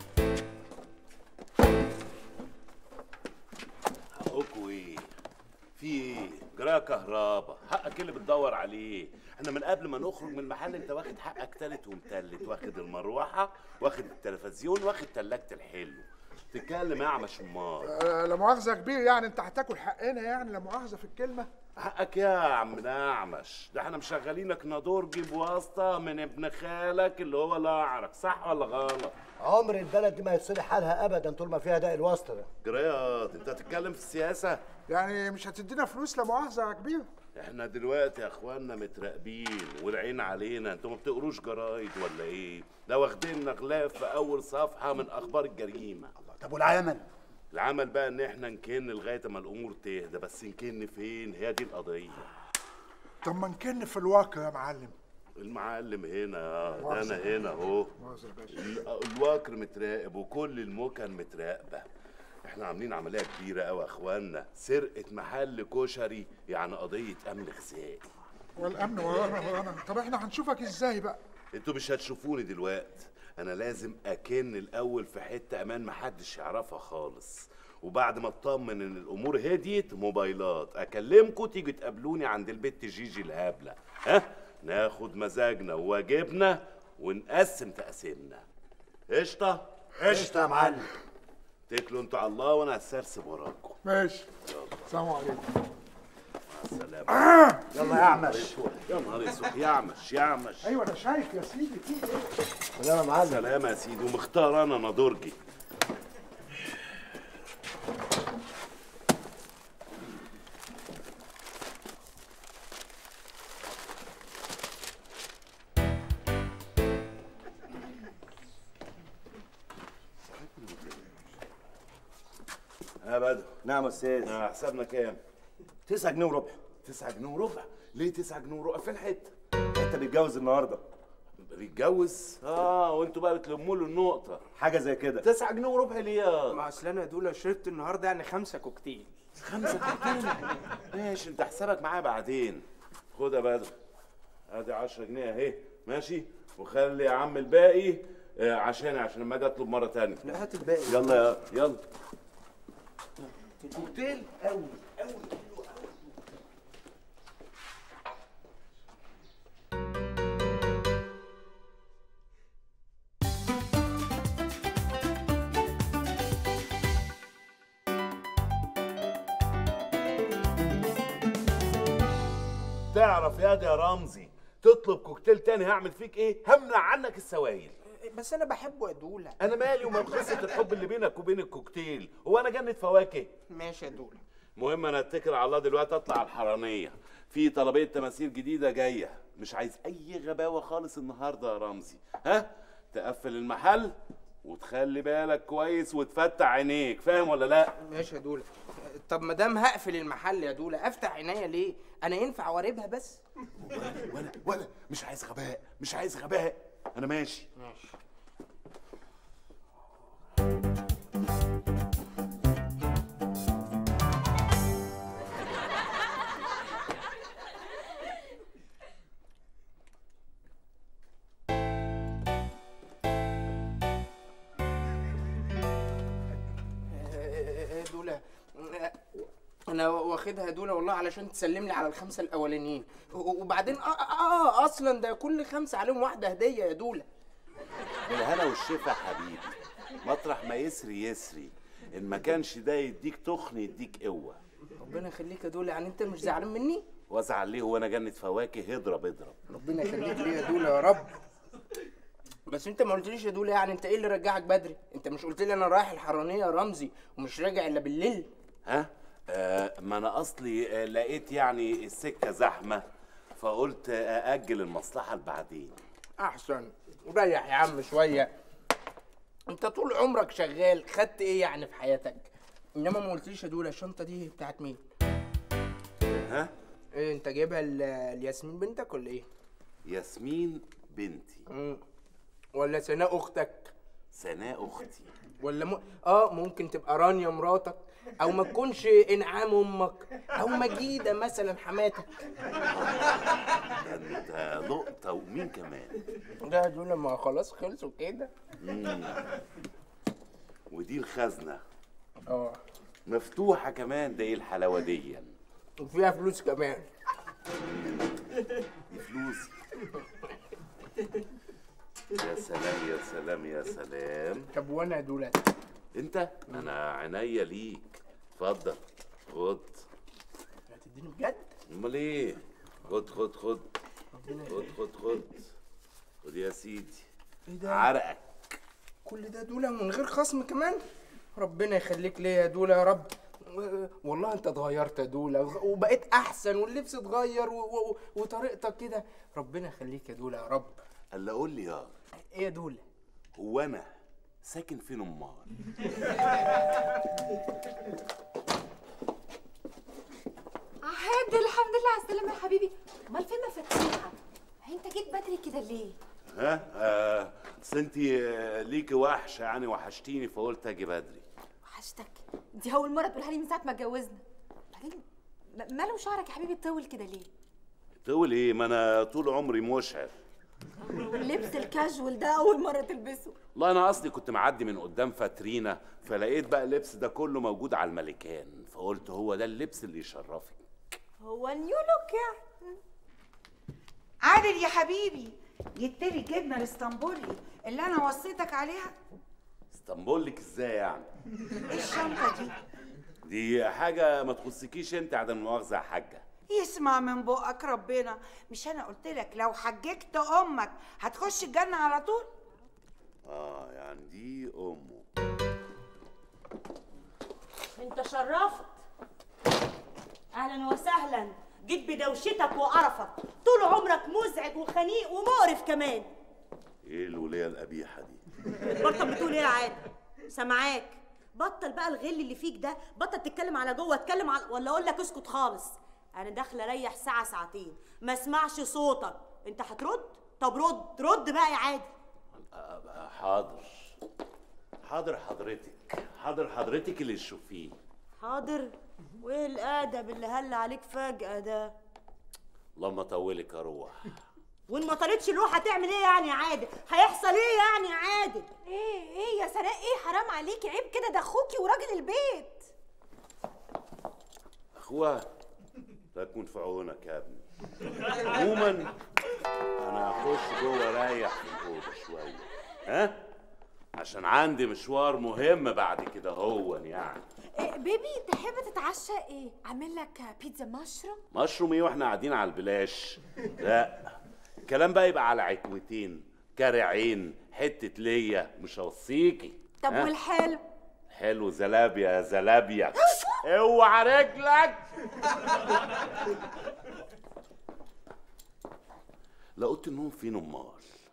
حقكوا ايه في ايه؟ جرايه كهربا حقك اللي بتدور عليه احنا من قبل ما نخرج من المحل انت واخد حقك تالت ومتلت واخد المروحه واخد التلفزيون واخد تلاجة الحلو تتكلم يا عم شمار آه، لا مؤاخذه كبير يعني انت هتاكل حقنا يعني لا مؤاخذه في الكلمه حقك يا عم نعمش ده احنا مشغلينك نادورجي بواسطه من ابن خالك اللي هو الاعرج صح ولا غلط عمر البلد دي ما يتصلح حالها ابدا طول ما فيها داء الواسطه ده جريات انت هتتكلم في السياسه يعني مش هتدينا فلوس لا مؤاخذه يا كبير احنا دلوقتي يا اخوانا متراقبين والعين علينا انتوا ما بتقروش جرايد ولا ايه ده واخدين غلاف في اول صفحه من اخبار الجريمه طب والعمل العمل بقى ان احنا نكن لغايه ما الامور تهدى بس نكن فين هي دي القضيه طب ما نكن في الواقع يا معلم المعلم هنا ده مؤاخذة. انا هنا اهو مؤاخذة يا باشا. ال- الواكر متراقب وكل المكن متراقبه احنا عاملين عمليه كبيره قوي يا اخوانا سرقه محل كشري يعني قضيه امن غذائي والامن ورانا ورانا طب احنا هنشوفك ازاي بقى انتوا مش هتشوفوني دلوقتي انا لازم اكن الاول في حته امان محدش يعرفها خالص وبعد ما اطمن ان الامور هديت موبايلات اكلمكم تيجي تقابلوني عند البت جيجي الهبله ها ناخد مزاجنا وواجبنا ونقسم تقاسيمنا قشطه قشطة يا معلم. تكلوا انتوا على الله وانا هسرسب وراكم ماشي السلام عليكم مع السلامه آه! يلا يا أعمش. يا نهار اسود يا عمش يا عمش ايوه انا شايف يا سيدي في ايه سلام يا معلم سلام يا سيدي ومختار انا نادرجي يا بدر نعم يا استاذ آه، حسابنا كام؟ 9 جنيه وربع 9 جنيه وربع ليه 9 جنيه وربع فين الحته؟ انت بيتجوز النهارده بيتجوز؟ اه وانتوا بقى بتلموا له النقطه حاجه زي كده 9 جنيه وربع ليه يا ما اصل انا دول شربت النهارده يعني خمسه كوكتيل خمسه كوكتيل ماشي انت حسابك معايا بعدين خد يا بدر ادي 10 جنيه اهي ماشي وخلي يا عم الباقي آه، عشاني عشان لما اجي اطلب مره تانية لا هات الباقي يلا يا يلا كوكتيل قوي قوي تعرف يا دي يا رمزي تطلب كوكتيل تاني هعمل فيك ايه همنع عنك السوائل بس انا بحبه يا دوله انا مالي ومال قصه الحب اللي بينك وبين الكوكتيل هو انا جنة فواكه ماشي يا دوله المهم انا اتكل على الله دلوقتي اطلع على الحراميه في طلبيه تماثيل جديده جايه مش عايز اي غباوه خالص النهارده يا رمزي ها تقفل المحل وتخلي بالك كويس وتفتح عينيك فاهم ولا لا ماشي يا دوله طب ما دام هقفل المحل يا دوله افتح عينيا ليه انا ينفع واربها بس ولا ولا مش عايز غباء مش عايز غباء انا ماشي ماشي دولة انا واخدها دولة والله علشان تسلم لي على الخمسة الاولانيين و- وبعدين اه, آه, آه اصلا ده كل خمسة عليهم واحدة هدية يا دولة بالهنا والشفا حبيبي مطرح ما يسري يسري ان ما كانش ده يديك تخن يديك قوه ربنا يخليك يا دولة يعني انت مش زعلان مني وازعل ليه وانا جنة فواكه اضرب اضرب ربنا يخليك ليا يا دولة يا رب بس انت ما قلتليش يا دولة يعني انت ايه اللي رجعك بدري انت مش قلت لي انا رايح الحرانية يا رمزي ومش راجع الا بالليل ها آه ما انا اصلي آه لقيت يعني السكه زحمه فقلت آه اجل المصلحه لبعدين احسن ريح يا عم شويه انت طول عمرك شغال خدت ايه يعني في حياتك انما ما قلتليش يا دولا الشنطه دي بتاعت مين ها ايه انت جايبها ل- لياسمين بنتك ولا ايه ياسمين بنتي مم. ولا سناء اختك سناء اختي ولا م... اه ممكن تبقى رانيا مراتك او ما تكونش انعام امك او مجيده مثلا حماتك ده انت نقطه ومين كمان ده دول ما خلاص خلصوا كده مم. ودي الخزنه اه مفتوحه كمان ده ايه الحلاوه دي وفيها فلوس كمان فلوس يا سلام يا سلام يا سلام طب وانا يا دولت انت انا عينيا ليك اتفضل خد هتديني بجد امال ايه خد خد خد خد خد خد خد يا سيدي ايه ده عرقك كل ده دولة من غير خصم كمان ربنا يخليك ليا يا دولة يا رب و- والله انت اتغيرت يا دولة وغ- وبقيت احسن واللبس اتغير و... و... وطريقتك كده ربنا يخليك يا دولة يا رب الا قول لي يا ايه يا دولة هو انا ساكن فين امال عادل الحمد لله على السلامة يا حبيبي امال فين مفاتيحك؟ هي انت جيت بدري كده ليه؟ ها آه أصل انت آه، ليكي وحشه يعني وحشتيني فقلت اجي بدري وحشتك دي اول مرة تقولها لي من ساعة ما اتجوزنا بعدين م- ماله شعرك يا حبيبي طول كده ليه؟ تقول ايه ما انا طول عمري مشعر اللبس الكاجوال ده اول مرة تلبسه والله انا اصلي كنت معدي من قدام فاترينا فلقيت بقى اللبس ده كله موجود على الملكان فقلت هو ده اللبس اللي يشرفك هو نيو لوك يعني عادل يا حبيبي جبتلي الجبنه الاسطنبولي اللي انا وصيتك عليها اسطنبول لك ازاي يعني ايه الشنطه دي دي حاجه ما تخصكيش انت عدم المؤاخذه يا حاجه يسمع من بقك ربنا مش انا قلت لك لو حججت امك هتخش الجنه على طول اه يعني دي امه انت شرفت اهلا وسهلا جيت بدوشتك وقرفك طول عمرك مزعج وخنيق ومقرف كمان ايه الوليه القبيحه دي بطل بتقول ايه يا عادل سامعاك بطل بقى الغل اللي فيك ده بطل تتكلم على جوه اتكلم على ولا اقول لك اسكت خالص انا داخله اريح ساعه ساعتين ما اسمعش صوتك انت هترد طب رد رد بقى يا عادل آه، حاضر حاضر حضرتك حاضر حضرتك اللي تشوفيه حاضر وايه الادب اللي هل عليك فجاه ده اللهم طولك يا روح وان ما طلتش الروح هتعمل ايه يعني يا عادل هيحصل ايه يعني يا عادل ايه ايه يا سناء ايه حرام عليكي عيب كده ده اخوكي وراجل البيت اخويا لا تكون في عونك يا ابني عموما انا هخش جوه اريح في الاوضه شويه ها عشان عندي مشوار مهم بعد كده هو يعني إيه بيبي تحب تتعشى ايه اعمل لك بيتزا مشروم مشروم ايه واحنا قاعدين على البلاش لا الكلام بقى يبقى على عتوتين كرعين حته ليا مش هوصيكي طب ها؟ والحلو حلو زلابيا يا زلابيا اوعى رجلك لا اوضه النوم فين امال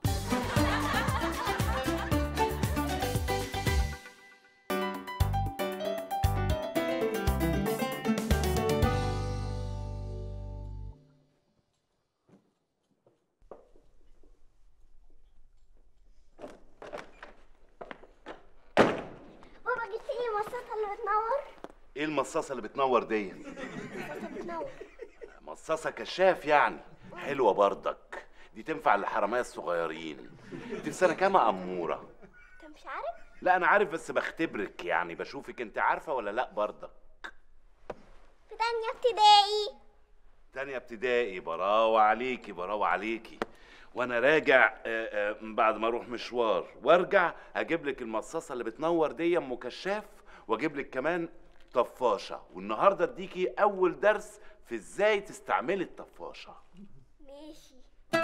بابا جبت لي المصاصة اللي بتنور ايه المصاصه اللي بتنور دي المصاصة بتنور مصاصه كشاف يعني حلوه برضك دي تنفع للحراميه الصغيرين انت في سنه كام يا اموره انت مش عارف لا انا عارف بس بختبرك يعني بشوفك انت عارفه ولا لا برضك في تانية ابتدائي تانية ابتدائي براوة عليكي براوة عليكي وانا راجع آه، آه، بعد ما اروح مشوار وارجع اجيب لك المصاصه اللي بتنور دي ام كشاف واجيب لك كمان طفاشه والنهارده اديكي اول درس في ازاي تستعملي الطفاشه ماشي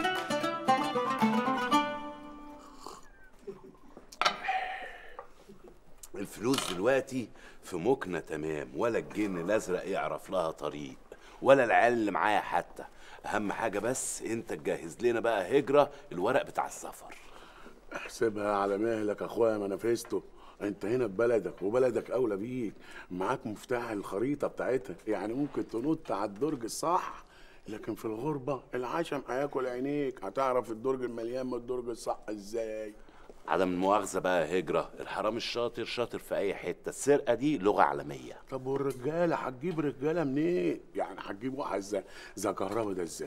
الفلوس دلوقتي في مكنه تمام ولا الجن الازرق يعرف لها طريق ولا العيال اللي معايا حتى اهم حاجه بس انت تجهز لنا بقى هجره الورق بتاع السفر احسبها على مهلك اخويا منافسته انت هنا في بلدك وبلدك اولى بيك معاك مفتاح الخريطه بتاعتها يعني ممكن تنط على الدرج الصح لكن في الغربه العشم هياكل عينيك هتعرف الدرج المليان من الدرج الصح ازاي عدم المؤاخذه بقى هجره الحرام الشاطر شاطر في اي حته السرقه دي لغه عالميه طب والرجاله هتجيب رجاله منين يعني هتجيب واحد زي زي كهربا ده ازاي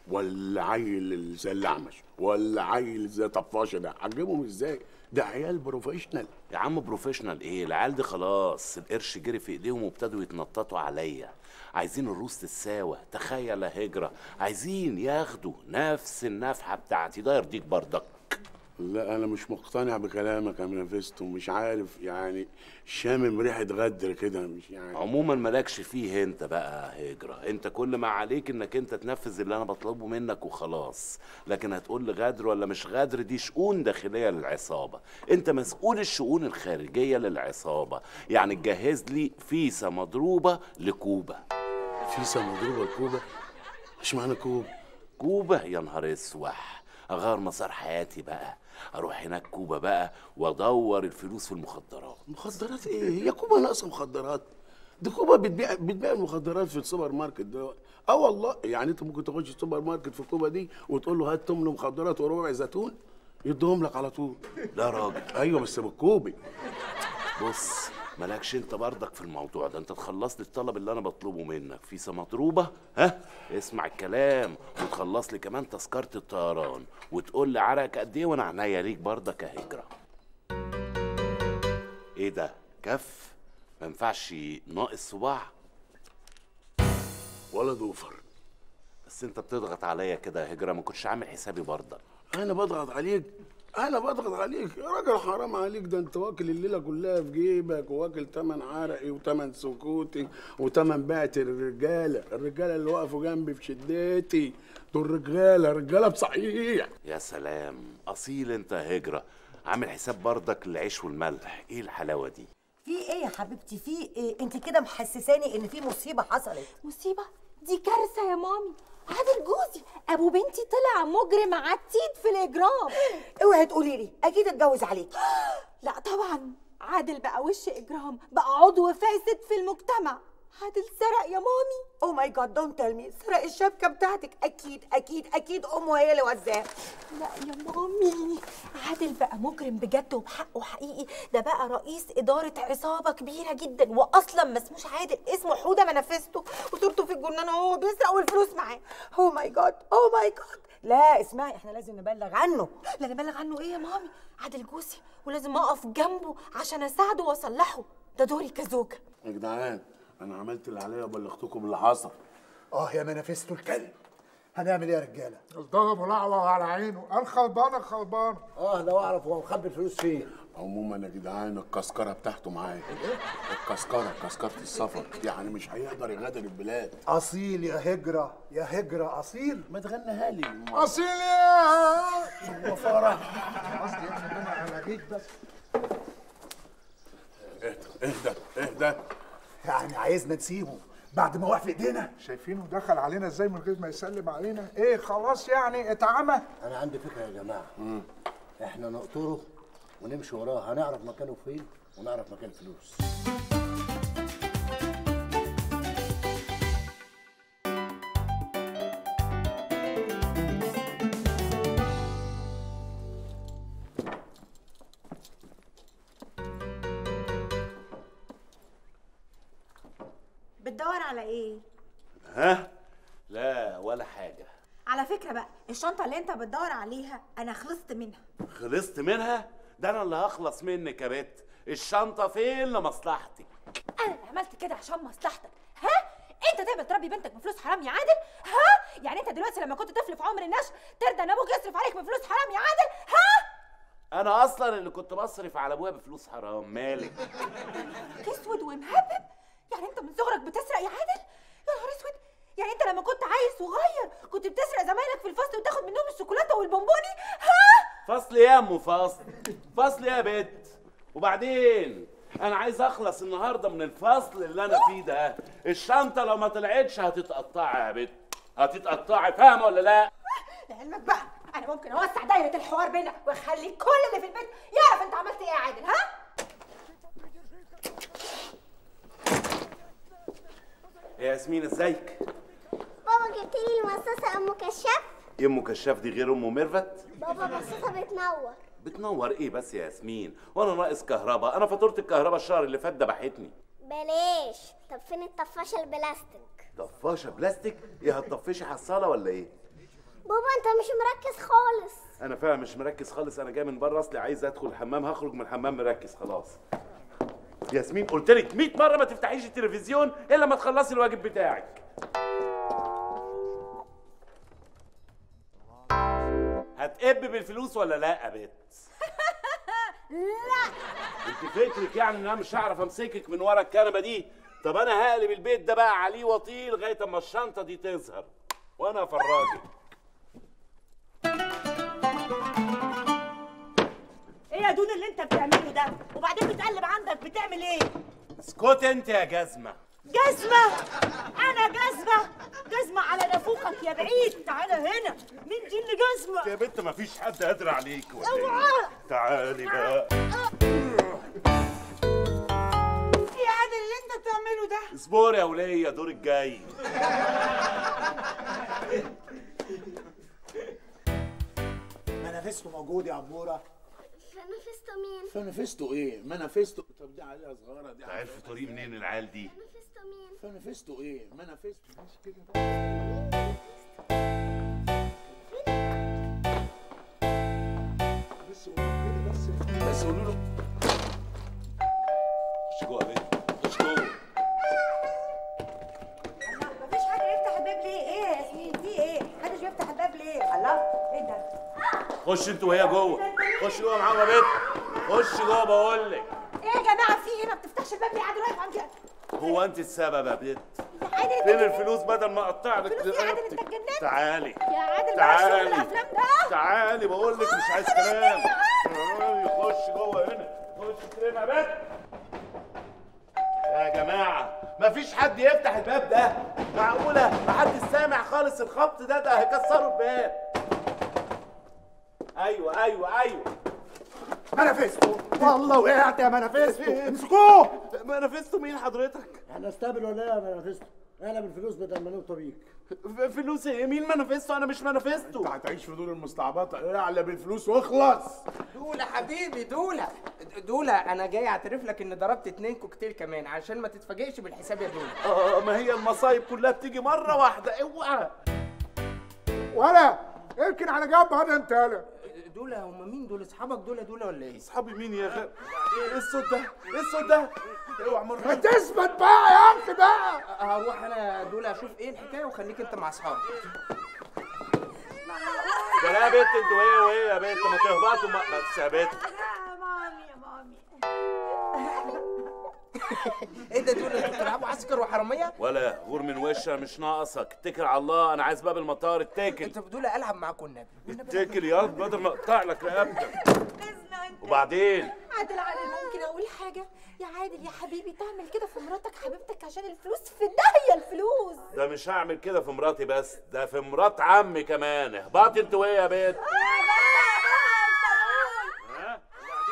ولا عيل زي الاعمش ولا عيل زي طفاشه ده هتجيبهم ازاي ده عيال بروفيشنال يا عم بروفيشنال ايه العيال دي خلاص القرش جري في ايديهم وابتدوا يتنططوا عليا عايزين الروس تتساوى تخيل يا هجرة عايزين ياخدوا نفس النفحة بتاعتي ده يرضيك برضك لا انا مش مقتنع بكلامك يا منافستو مش عارف يعني شامم ريحه غدر كده مش يعني عموما مالكش فيه انت بقى يا هجرة انت كل ما عليك انك انت تنفذ اللي انا بطلبه منك وخلاص لكن هتقول لي غدر ولا مش غدر دي شؤون داخلية للعصابة انت مسؤول الشؤون الخارجية للعصابة يعني تجهز لي فيسا مضروبة لكوبا فيسا مضروبة لكوبا اشمعنى كوبا كوبا يا نهار اسوح اغير مسار حياتي بقى اروح هناك كوبا بقى وادور الفلوس في المخدرات مخدرات ايه هي كوبا ناقصه مخدرات دي كوبا بتبيع بتبيع المخدرات في السوبر ماركت دلوقتي اه والله يعني انت ممكن تخش السوبر ماركت في كوبا دي وتقول له هات تمن مخدرات وربع زيتون يديهم لك على طول لا راجل ايوه بس بالكوبي بص مالكش انت برضك في الموضوع ده انت تخلص لي الطلب اللي انا بطلبه منك فيسا مضروبه ها اسمع الكلام وتخلص لي كمان تذكره الطيران وتقول لي عرقك قد ايه وانا عينيا ليك برضك يا هجره ايه ده كف ما ينفعش ناقص صباع ولا ضوفر بس انت بتضغط عليا كده يا هجره ما كنتش عامل حسابي برضك انا بضغط عليك انا بضغط عليك يا راجل حرام عليك ده انت واكل الليله كلها في جيبك واكل تمن عرقي وتمن سكوتي وتمن بعت الرجاله الرجاله اللي وقفوا جنبي في شدتي دول رجاله رجاله بصحيح يا سلام اصيل انت يا هجره عامل حساب برضك العيش والملح ايه الحلاوه دي في ايه يا حبيبتي في ايه انت كده محسساني ان في مصيبه حصلت مصيبة دي كارثة يا مامي عادل جوزي ابو بنتي طلع مجرم عتيد في الاجرام اوعي تقولي لي اكيد اتجوز عليك لا طبعا عادل بقى وش اجرام بقى عضو فاسد في المجتمع عادل سرق يا مامي او ماي جاد دونت تيل مي سرق الشبكه بتاعتك اكيد اكيد اكيد امه هي اللي وزاها لا يا مامي عادل بقى مجرم بجد وبحقه حقيقي ده بقى رئيس إدارة عصابة كبيرة جدا وأصلا ما اسموش عادل اسمه حودة منافسته وصورته في الجنان وهو بيسرق والفلوس معاه او ماي جاد او ماي جاد لا اسمعي احنا لازم نبلغ عنه لا نبلغ عنه ايه يا مامي عادل جوزي ولازم اقف جنبه عشان اساعده واصلحه ده دوري كزوجة يا جدعان انا عملت اللي عليا وبلغتكم اللي حصل اه يا منافسته الكلب هنعمل ايه يا رجاله؟ الضرب ولعوة على عينه قال خربانة خربانة اه لو اعرف هو مخبي الفلوس فين عموما يا جدعان الكسكره بتاعته معايا الكسكره كسكره السفر يعني مش هيقدر يغادر البلاد اصيل يا هجره يا هجره اصيل ما تغنيها لي أصيل يا هو فرح قصدي يعني إن أنا ألاقيك بس اهدى اهدى اهدى يعني عايزنا نسيبه بعد ما وقف في ايدينا شايفينه دخل علينا ازاي من غير ما يسلم علينا ايه خلاص يعني اتعمى انا عندي فكره يا جماعه احنا نقطره ونمشي وراه هنعرف مكانه فين ونعرف مكان الفلوس بتدور على ايه ها لا ولا حاجه على فكره بقى الشنطه اللي انت بتدور عليها انا خلصت منها خلصت منها ده انا اللي هخلص منك يا بت الشنطه فين لمصلحتك انا اللي عملت كده عشان مصلحتك ها انت دايما تربي بنتك بفلوس حرام يا عادل ها يعني انت دلوقتي لما كنت طفل في عمر النشء ترضى ان ابوك يصرف عليك بفلوس حرام يا عادل ها انا اصلا اللي كنت بصرف على ابويا بفلوس حرام مالك اسود ومهبب يعني انت من صغرك بتسرق يا عادل يا نهار اسود يعني انت لما كنت عيل صغير كنت بتسرق زمايلك في الفصل وتاخد منهم الشوكولاته والبونبوني ها فصل ايه يا ام فصل فصل ايه يا بت وبعدين انا عايز اخلص النهارده من الفصل اللي انا فيه ده الشنطه لو ما طلعتش هتتقطعي يا بت هتتقطعي فاهمه ولا لا لعلمك بقى انا ممكن اوسع دايره الحوار بينا واخلي كل اللي في البيت يعرف انت عملت ايه يا عادل ها يا ياسمين ازيك بابا جبت لي المصاصة ام كشاف ايه ام كشاف دي غير ام ميرفت بابا مصاصة بتنور بتنور ايه بس يا ياسمين وانا ناقص كهرباء انا فاتوره الكهرباء الشهر اللي فات ذبحتني بلاش طب فين الطفاشة البلاستيك طفاشه بلاستيك ايه هتطفشي حصاله ولا ايه بابا انت مش مركز خالص انا فاهم مش مركز خالص انا جاي من بره اصلي عايز ادخل الحمام هخرج من الحمام مركز خلاص ياسمين قلت لك 100 مره ما تفتحيش التلفزيون الا ما تخلصي الواجب بتاعك هتقب بالفلوس ولا لا يا بت لا انت فكرك يعني ان انا مش هعرف امسكك من ورا الكنبه دي طب انا هقلب البيت ده بقى عليه وطيه لغايه اما الشنطه دي تظهر وانا افرجك ايه يا دون اللي انت بتعمله ده وبعدين بتقلب عندك بتعمل ايه اسكت انت يا جزمه جزمة أنا جزمة جزمة على نافوخك يا بعيد تعالى هنا مين دي اللي جزمة يا بنت مفيش حد قادر عليك ولا ايه اوعى تعالي بقى ايه يا عادل اللي انت بتعمله ده اصبري يا وليه دور الجاي منافسته موجود يا عبوره فنفسته مين فنفسته ايه منافسته طب دي عليها صغيره دي عارف طريق منين العيال دي فنفسته مين فنفسته ايه منافسته مش كده بس قولوا لي بس بس قولوا له خش جوه يا بنت خش جوه مفيش حد يفتح الباب ليه؟ ايه يا ياسمين في ايه؟ محدش بيفتح الباب ليه؟ الله ايه ده؟ خش انت وهي جوه خش جوه معاهم يا بنت خش جوه بقول لك ايه يا جماعه في ايه؟ ما بتفتحش الباب ليه؟ عادل واقف عن كده هو انت السبب يا بنت عادل انت فين اتجننت؟ الفلوس بدل ما اقطع لك فلوس يا عادل انت رقبتك اتجننت؟ تعالي يا عادل بلاش شغل تعالي الافلام ده تعالي بقول لك مش عايز كلام تعالي خش جوه هنا خش هنا يا بنت يا جماعة مفيش حد يفتح الباب ده معقولة محدش سامع خالص الخبط ده ده هيكسروا الباب ايوه ايوه ايوه منافسته والله وقعت يا منافسته امسكوه منافسته مين حضرتك؟ احنا استقبل ولا ايه يا منافسته؟ اعلى بالفلوس بدل ما نقطع بيك فلوس ايه؟ مين منافسته؟ انا مش منافسته انت هتعيش في دور المستعبطه اعلى بالفلوس واخلص دولة حبيبي دولة دولة أنا جاي أعترف لك إن ضربت اتنين كوكتيل كمان عشان ما تتفاجئش بالحساب يا دولة اه ما هي المصايب كلها بتيجي مرة واحدة اوعى ولا اركن على جنب هذا انت يالا دولة هم مين دول أصحابك دولة دولة ولا إيه؟ أصحابي مين يا أخي؟ إيه الصوت ده؟ إيه الصوت ده؟ اوعى مرة ما تثبت بقى يا اخي بقى هروح أنا دولة أشوف إيه الحكاية وخليك أنت مع أصحابك ده لا يا بنت انت وهي وهي يا بنت ما تهبطوا ما بس يا بنت يا مامي يا مامي إيه ده دولة أنتوا بتلعبوا عسكر وحرامية؟ ولا غور من وشها مش ناقصك اتكل على الله انا عايز باب المطار اتكل أنت دولة ألعب معاكم النبي اتكل يا رب بدل ما اقطع لك رقبتك وبعدين عادل عادل ممكن اقول حاجه يا عادل يا حبيبي تعمل كده في مراتك حبيبتك عشان الفلوس في داهيه الفلوس ده مش هعمل كده في مراتي بس ده في مرات عمي كمان اهبطي انت وهي يا بنت ها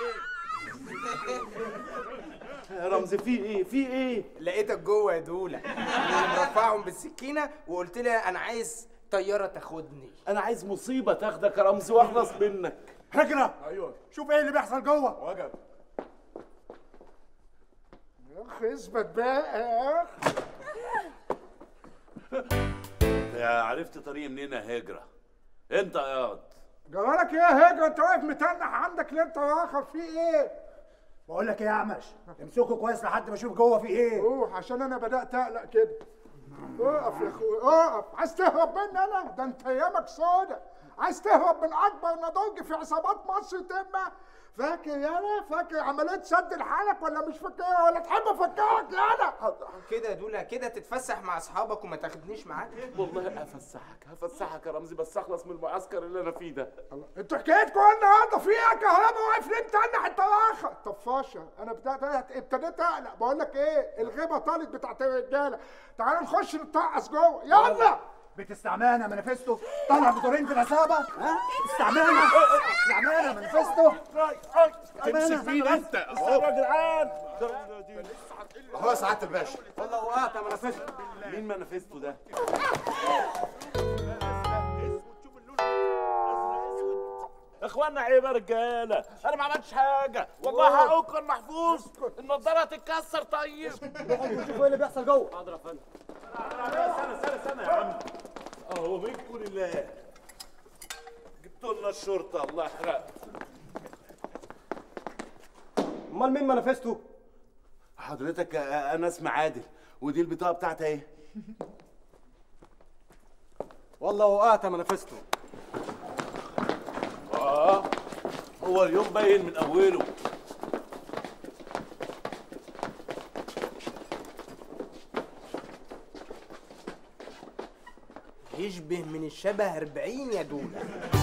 يا رمزي في ايه في ايه لقيتك جوه يا دولة مرفعهم بالسكينة وقلت لي أنا عايز طيارة تاخدني انا عايز مصيبه تاخدك يا رمزي واخلص منك هجرة ايوه شوف ايه اللي بيحصل جوه وجب يا اخي اثبت بقى يا اخي يا عرفت طريق منين يا هجره انت يا ياض جوالك ايه يا هجرة انت واقف متنح عندك ليه انت يا اخر في ايه بقول لك ايه يا اعمش امسكه كويس لحد ما اشوف جوه في ايه روح عشان انا بدات اقلق كده اقف يا اخويا اقف عايز تهرب مني انا ده انت ايامك سودا عايز تهرب من اكبر نضوج في عصابات مصر تما فاكر يالا فاكر عمليه سد الحلق ولا مش فاكرها ولا تحب افكرك يالا كده يا دولة كده تتفسح مع أصحابك وما تاخدنيش معاك والله هفسحك هفسحك يا رمزي بس اخلص من المعسكر اللي انا فيه ده انتوا حكايتكم النهارده فيها كهرباء واقف ليه متنح الطراخه طفاشه انا بدات ابتديت اقلق بقول لك ايه الغيبه طالت بتاعت الرجاله تعال نخش نترقص جوه يلا بتستعمانا منافسته طالع بدورين في العصابه ها استعمانا استعمانا منافسته تمسك مين انت يا جدعان هو سعاده الباشا والله وقعت يا منافسته مين منافسته ده اخوانا عيب يا رجاله انا ما عملتش حاجه والله حقكم محفوظ النضاره هتتكسر طيب روحوا شوفوا ايه اللي بيحصل جوه حاضر يا فندم استنى استنى استنى يا عم اهو منكم لله طولنا الشرطه الله يحرقك امال مين منافسته حضرتك آه، انا اسمي عادل ودي البطاقه بتاعتي اهي والله وقعت يا منافسته اه هو اليوم باين من اوله يشبه من الشبه 40 يا دولة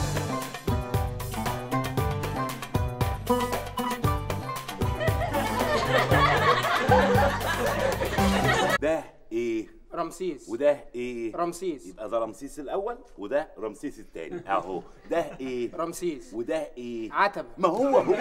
ده ايه رمسيس وده ايه رمسيس يبقى ده رمسيس الاول وده رمسيس الثاني اهو ده ايه رمسيس وده ايه عتب ما هو هو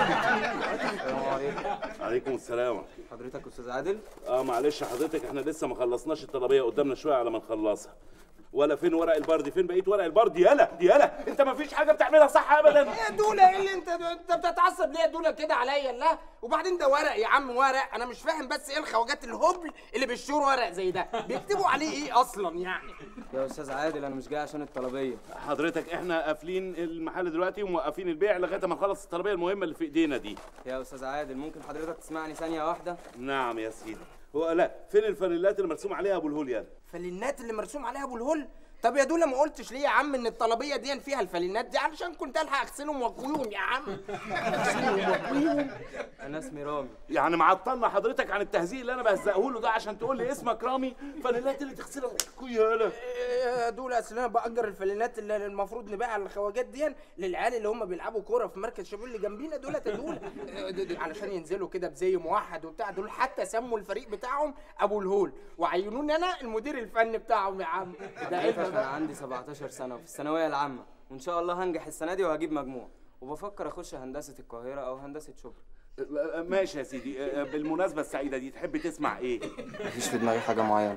السلام عليكم عليكم السلام حضرتك استاذ عادل اه معلش حضرتك احنا لسه ما خلصناش الطلبيه قدامنا شويه على ما نخلصها ولا فين ورق البردي فين بقيت ورق البردي يالا يالا انت ما فيش حاجه بتعملها صح ابدا يا دولا ايه اللي انت انت بتتعصب ليه يا دولا كده عليا لا وبعدين ده ورق يا عم ورق انا مش فاهم بس ايه الخواجات الهبل اللي بيشتروا ورق زي ده بيكتبوا عليه ايه اصلا يعني يا استاذ عادل انا مش جاي عشان الطلبيه حضرتك احنا قافلين المحل دلوقتي وموقفين البيع لغايه ما نخلص الطلبيه المهمه اللي في ايدينا دي يا استاذ عادل ممكن حضرتك تسمعني ثانيه واحده نعم يا سيدي هو لا فين الفانيلات اللي مرسوم عليها ابو الهول يالا فالينات اللي مرسوم عليها ابو الهول طب يا دولا ما قلتش ليه يا عم ان الطلبيه دي فيها الفالينات دي علشان كنت الحق اغسلهم واكويهم يا عم اغسلهم واكويهم انا اسمي رامي يعني معطلنا حضرتك عن التهزيق اللي انا بهزقه له ده عشان تقول لي اسمك رامي فانيلات اللي تغسلها يالا يا دولا اصل انا باجر الفالينات اللي المفروض نبيعها للخواجات دي للعيال اللي هم بيلعبوا كوره في مركز شباب اللي جنبينا دول يا دولا د- د- علشان ينزلوا كده بزي موحد وبتاع دول حتى سموا الفريق بتاعهم ابو الهول وعينوني انا المدير الفني بتاعهم يا عم ده ايه عارف ده انا بقى؟ عندي 17 سنه وفي الثانويه العامه وان شاء الله هنجح السنه دي وهجيب مجموع وبفكر اخش هندسه القاهره او هندسه شبرا ماشي يا سيدي بالمناسبه السعيده دي تحب تسمع ايه مفيش في دماغي حاجه معينه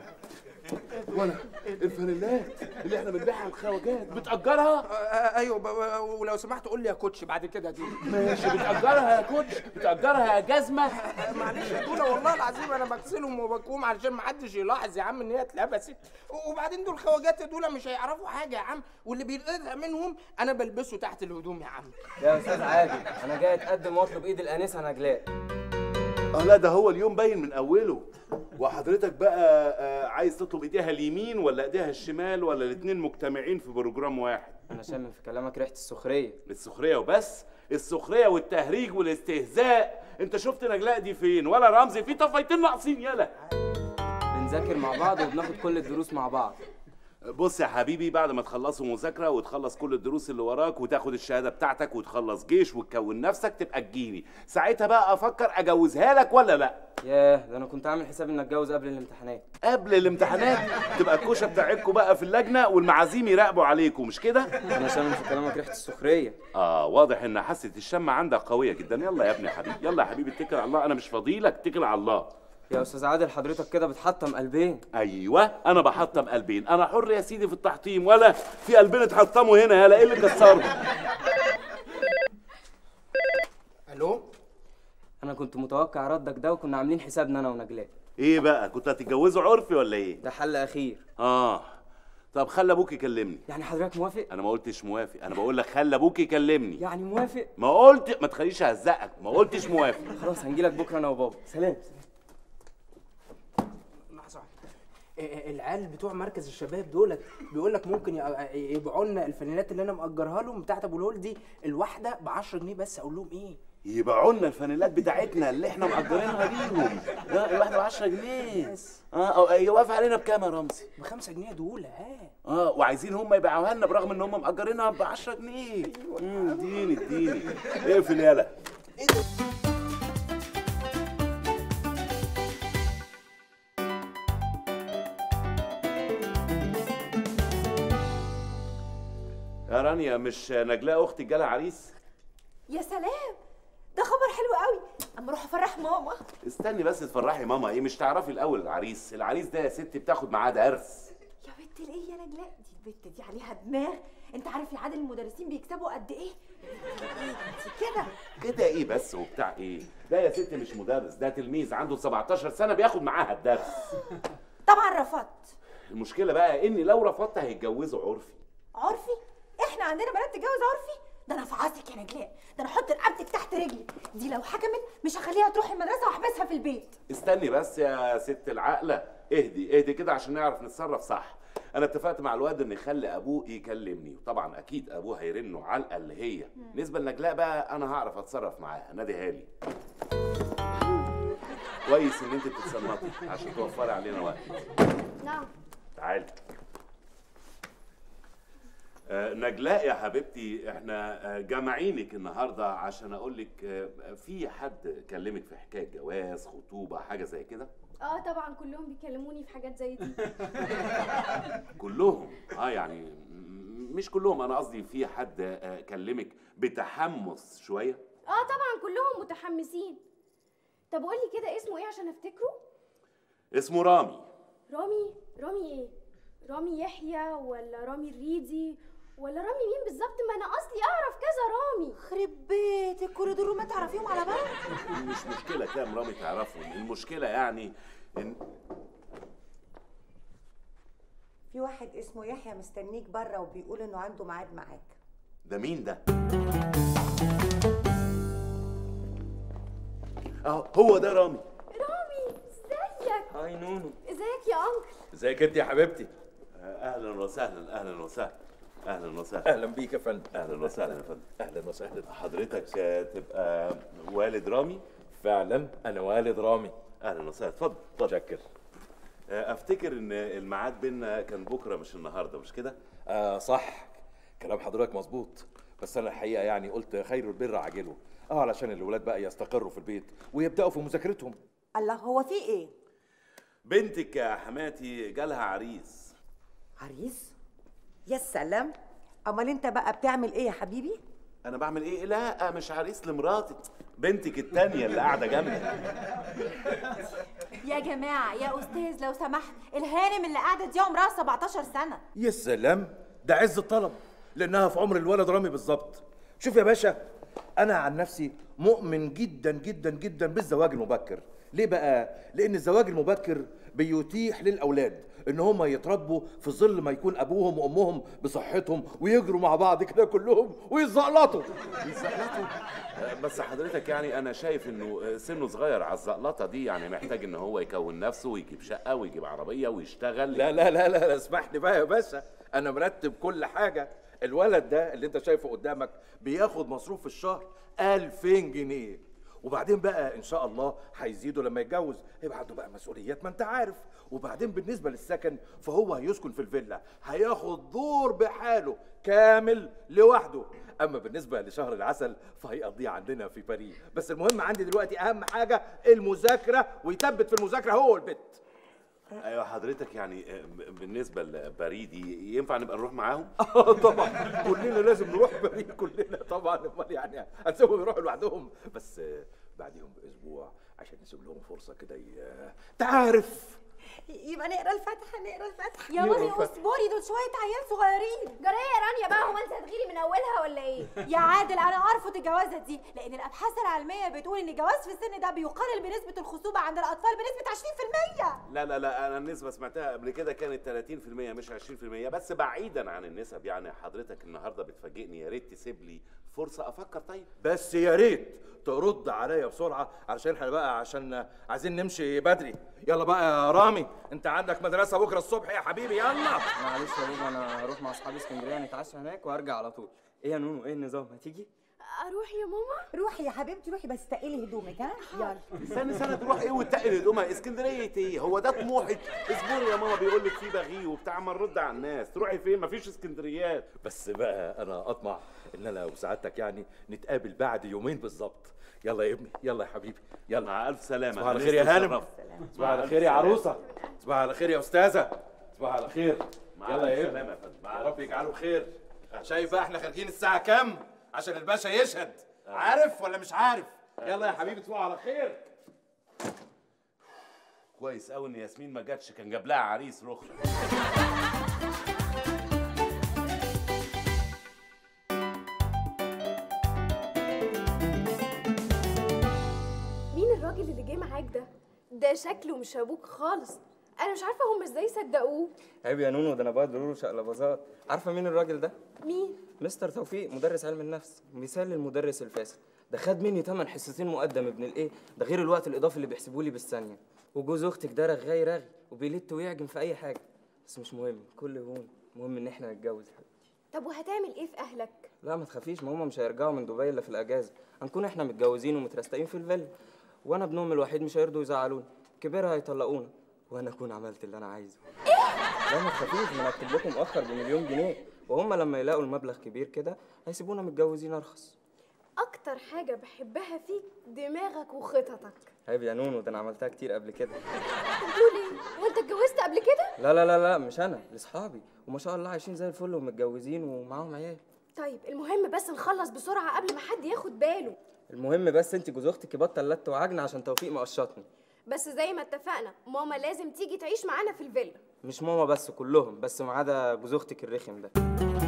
ولا الفانيلات اللي احنا بنبيعها الخواجات بتأجرها؟ آه، ايوه ب- ولو سمحت قول لي يا كوتش بعد كده دي ماشي بتأجرها يا كوتش بتأجرها يا جزمة معلش يا دولا والله العظيم انا بغسلهم وبكوم علشان ما حدش يلاحظ يا عم ان هي اتلبست وبعدين دول خواجات دول مش هيعرفوا حاجه يا عم واللي بيتقطع منهم انا بلبسه تحت الهدوم يا عم يا استاذ عادل انا جاي اتقدم واطلب ايد الانسه نجلاء اه لا ده هو اليوم باين من اوله وحضرتك بقى آه، عايز تطلب ايديها اليمين ولا ايديها الشمال ولا الاتنين مجتمعين في بروجرام واحد انا شامم في كلامك ريحه السخريه السخريه وبس السخريه والتهريج والاستهزاء انت شفت نجلاء دي فين ولا رمزي في طفايتين ناقصين يالا بنذاكر مع بعض وبناخد كل الدروس مع بعض بص يا حبيبي بعد ما تخلصوا مذاكره وتخلص كل الدروس اللي وراك وتاخد الشهاده بتاعتك وتخلص جيش وتكون نفسك تبقى تجيني ساعتها بقى افكر اجوزها لك ولا لا ياه ده انا كنت عامل حساب اني اتجوز قبل الامتحانات قبل الامتحانات تبقى الكوشه بتاعتكم بقى في اللجنه والمعازيم يراقبوا عليكم مش كده انا شامم في كلامك ريحه السخريه اه واضح ان حاسه الشم عندك قويه جدا يلا يا ابني يا حبيبي يلا يا حبيبي اتكل على الله انا مش فاضيلك اتكل على الله يا استاذ عادل حضرتك كده بتحطم قلبين ايوه انا بحطم قلبين انا حر يا سيدي في التحطيم ولا في قلبين اتحطموا هنا يلا ايه اللي كسرهم الو انا كنت متوقع ردك ده وكنا عاملين حسابنا انا ونجلاء ايه بقى كنت هتتجوزوا عرفي ولا ايه ده حل اخير اه طب خلي ابوك يكلمني يعني حضرتك موافق انا ما قلتش موافق انا بقول لك خلي ابوك يكلمني يعني موافق ما قلت ما تخليش اهزقك ما قلتش موافق خلاص هنجيلك بكره انا وبابا سلام لحظه واحدة. إيه، العيال بتوع مركز الشباب دولت بيقول لك ممكن يق- يبيعوا لنا الفانيلات اللي انا مأجرها لهم بتاعت ابو الهول دي الواحده ب 10 جنيه بس اقول لهم ايه يبيعوا لنا الفانيلات بتاعتنا اللي احنا مأجرينها ليهم لا الواحده ب 10 جنيه اه أو- يوافق علينا بكام يا رمزي ب 5 جنيه دول ها اه وعايزين هم يبيعوها لنا برغم ان هم مأجرينها ب 10 جنيه مم، اديني اديني اقفل يالا يا رانيا مش نجلاء اختي جالها عريس يا سلام ده خبر حلو قوي اما اروح افرح ماما استني بس تفرحي ماما ايه مش تعرفي الاول العريس العريس ده يا ستي بتاخد معاه درس يا بنت الايه يا نجلاء دي البت دي عليها دماغ انت عارف يا عادل المدرسين بيكسبوا قد ايه انت كده كده ايه بس وبتاع ايه ده يا ستي مش مدرس ده تلميذ عنده 17 سنه بياخد معاها الدرس طبعا رفضت المشكله بقى اني لو رفضت هيتجوزوا عرفي عرفي احنا عندنا بنات تتجوز عرفي ده انا فعصك يا نجلاء ده انا احط رقبتك تحت رجلي دي لو حكمت مش هخليها تروح المدرسه واحبسها في البيت استني بس يا ست العقلة اهدي اهدي كده عشان نعرف نتصرف صح انا اتفقت مع الواد ان يخلي ابوه يكلمني وطبعا اكيد ابوه هيرنه علقه اللي هي بالنسبه لنجلاء بقى انا هعرف اتصرف معاها ناديها لي كويس ان انت بتتصنطي عشان توفري علينا وقت نعم تعالي آه، نجلاء يا حبيبتي احنا آه، جامعينك النهارده عشان اقول لك آه، في حد كلمك في حكايه جواز خطوبه حاجه زي كده اه طبعا كلهم بيكلموني في حاجات زي دي كلهم اه يعني م- مش كلهم انا قصدي في حد آه، كلمك بتحمس شويه اه طبعا كلهم متحمسين طب قولي كده اسمه ايه عشان افتكره اسمه رامي رامي رامي ايه رامي يحيى ولا رامي الريدي ولا رامي مين بالظبط ما انا اصلي اعرف كذا رامي خرب بيتك كل دول ما تعرفيهم على بعض مش مشكله كام رامي تعرفهم المشكله يعني ان في واحد اسمه يحيى مستنيك بره وبيقول انه عنده ميعاد معاك ده مين ده اهو هو ده رامي رامي ازيك هاي نونو ازيك يا انكل ازيك انت يا حبيبتي اهلا وسهلا اهلا وسهلا اهلا وسهلا اهلا بيك يا فندم اهلا وسهلا يا فندم اهلا وسهلا حضرتك آه، تبقى والد رامي فعلا انا والد رامي اهلا وسهلا اتفضل اتفضل شكر افتكر ان الميعاد بينا كان بكره مش النهارده مش كده آه صح كلام حضرتك مظبوط بس انا الحقيقه يعني قلت خير البر عاجله اه علشان الولاد بقى يستقروا في البيت ويبداوا في مذاكرتهم الله هو في ايه بنتك يا حماتي جالها عريس عريس يا سلام امال انت بقى بتعمل ايه يا حبيبي انا بعمل ايه لا مش عريس لمراتي بنتك التانية اللي قاعده جنبي يا جماعه يا استاذ لو سمحت الهانم اللي قاعده دي عمرها 17 سنه يا سلام ده عز الطلب لانها في عمر الولد رامي بالظبط شوف يا باشا انا عن نفسي مؤمن جدا جدا جدا بالزواج المبكر ليه بقى لان الزواج المبكر بيتيح للاولاد ان هم يتربوا في ظل ما يكون ابوهم وامهم بصحتهم ويجروا مع بعض كده كلهم ويتزقلطوا يتزقلطوا بس حضرتك يعني انا شايف انه سنه صغير على الزقلطه دي يعني محتاج ان هو يكون نفسه ويجيب شقه ويجيب عربيه ويشتغل لا لا لا لا, لا اسمح لي بقى يا باشا انا مرتب كل حاجه الولد ده اللي انت شايفه قدامك بياخد مصروف في الشهر 2000 جنيه وبعدين بقى ان شاء الله هيزيدوا لما يتجوز هيبقى عنده بقى مسؤوليات ما انت عارف وبعدين بالنسبه للسكن فهو هيسكن في الفيلا هياخد دور بحاله كامل لوحده اما بالنسبه لشهر العسل فهيقضيه عندنا في باريس بس المهم عندي دلوقتي اهم حاجه المذاكره ويثبت في المذاكره هو والبت ايوه حضرتك يعني آه، بالنسبه لبريدي ينفع نبقى نروح معاهم اه طبعا كلنا لازم نروح باريس كلنا طبعا امال يعني هنسيبهم يروحوا لوحدهم بس آه، بعديهم باسبوع عشان نسيب لهم فرصه كده ي- تعرف يبقى نقرا الفاتحه نقرا الفاتحه يا نقرا مامي الفاتحة. اصبري دول شويه عيال صغيرين جرى يا رانيا بقى هو انت هتغيري من اولها ولا ايه يا عادل انا ارفض الجوازه دي لان الابحاث العلميه بتقول ان الجواز في السن ده بيقلل بنسبه الخصوبه عند الاطفال بنسبه 20% لا لا لا انا النسبه سمعتها قبل كده كانت 30% مش 20% بس بعيدا عن النسب يعني حضرتك النهارده بتفاجئني يا ريت تسيب لي فرصه افكر طيب بس يا ريت ترد عليا بسرعه علشان احنا بقى عشان عايزين نمشي بدري يلا بقى يا رامي انت عندك مدرسه بكره الصبح يا حبيبي يلا معلش يا بابا انا هروح مع اصحابي اسكندريه نتعشى هناك وارجع على طول ايه يا نونو ايه النظام هتيجي اروح يا ماما روحي يا حبيبتي روحي بس تقلي هدومك ها يلا استنى استنى تروح ايه وتقل هدومها اسكندريه ايه هو ده طموحك اصبري يا ماما بيقول لك في بغي وبتاع ما نرد على الناس تروحي فين مفيش اسكندريات بس بقى انا اطمع ان انا وسعادتك يعني نتقابل بعد يومين بالظبط يلا يا ابني يلا يا حبيبي يلا مع الف سلامه صباح على خير يا هانم صباح على خير يا عروسه صباح على خير يا استاذه صباح على خير مع يلا يا ألف ابني سلامة يا فندم. مع يا ألف رب يجعله خير شايف بقى احنا خارجين الساعه كام عشان الباشا يشهد عارف ولا مش عارف يلا يا حبيبي تصبحوا على خير كويس قوي ان ياسمين ما جاتش كان جاب لها عريس رخرة مين الراجل اللي جه معاك ده ده شكله مش ابوك خالص انا مش عارفه هم ازاي صدقوه عيب يا نونو ده انا بقى ضروري شقلباظات عارفه مين الراجل ده مين مستر توفيق مدرس علم النفس مثال للمدرس الفاسد ده خد مني 8 حصتين مقدم ابن الايه ده غير الوقت الاضافي اللي بيحسبوا لي بالثانيه وجوز اختك ده رغاي رغي وبيلت ويعجن في اي حاجه بس مش مهم كل هون المهم ان احنا نتجوز يا حبيبي طب وهتعمل ايه في اهلك لا ما تخافيش ما هم مش هيرجعوا من دبي الا في الاجازه هنكون احنا متجوزين ومترستقين في الفيلا وانا ابنهم الوحيد مش هيرضوا يزعلونا كبرها هيطلقونا وانا اكون عملت اللي انا عايزه لا ما تخافيش ما انا اكتب لكم مؤخر بمليون جنيه وهم لما يلاقوا المبلغ كبير كده هيسيبونا متجوزين ارخص اكتر حاجه بحبها فيك دماغك وخططك عيب يا نونو ده انا عملتها كتير قبل كده بتقول ايه وانت اتجوزت قبل كده لا لا لا لا مش انا لاصحابي وما شاء الله عايشين زي الفل ومتجوزين ومعاهم عيال طيب المهم بس نخلص بسرعه قبل ما حد ياخد باله المهم بس انت جوز اختك يبطل لت وعجن عشان توفيق مقشطني بس زي ما اتفقنا ماما لازم تيجي تعيش معانا في الفيلا مش ماما بس كلهم بس ما عدا جوز اختك الرخم ده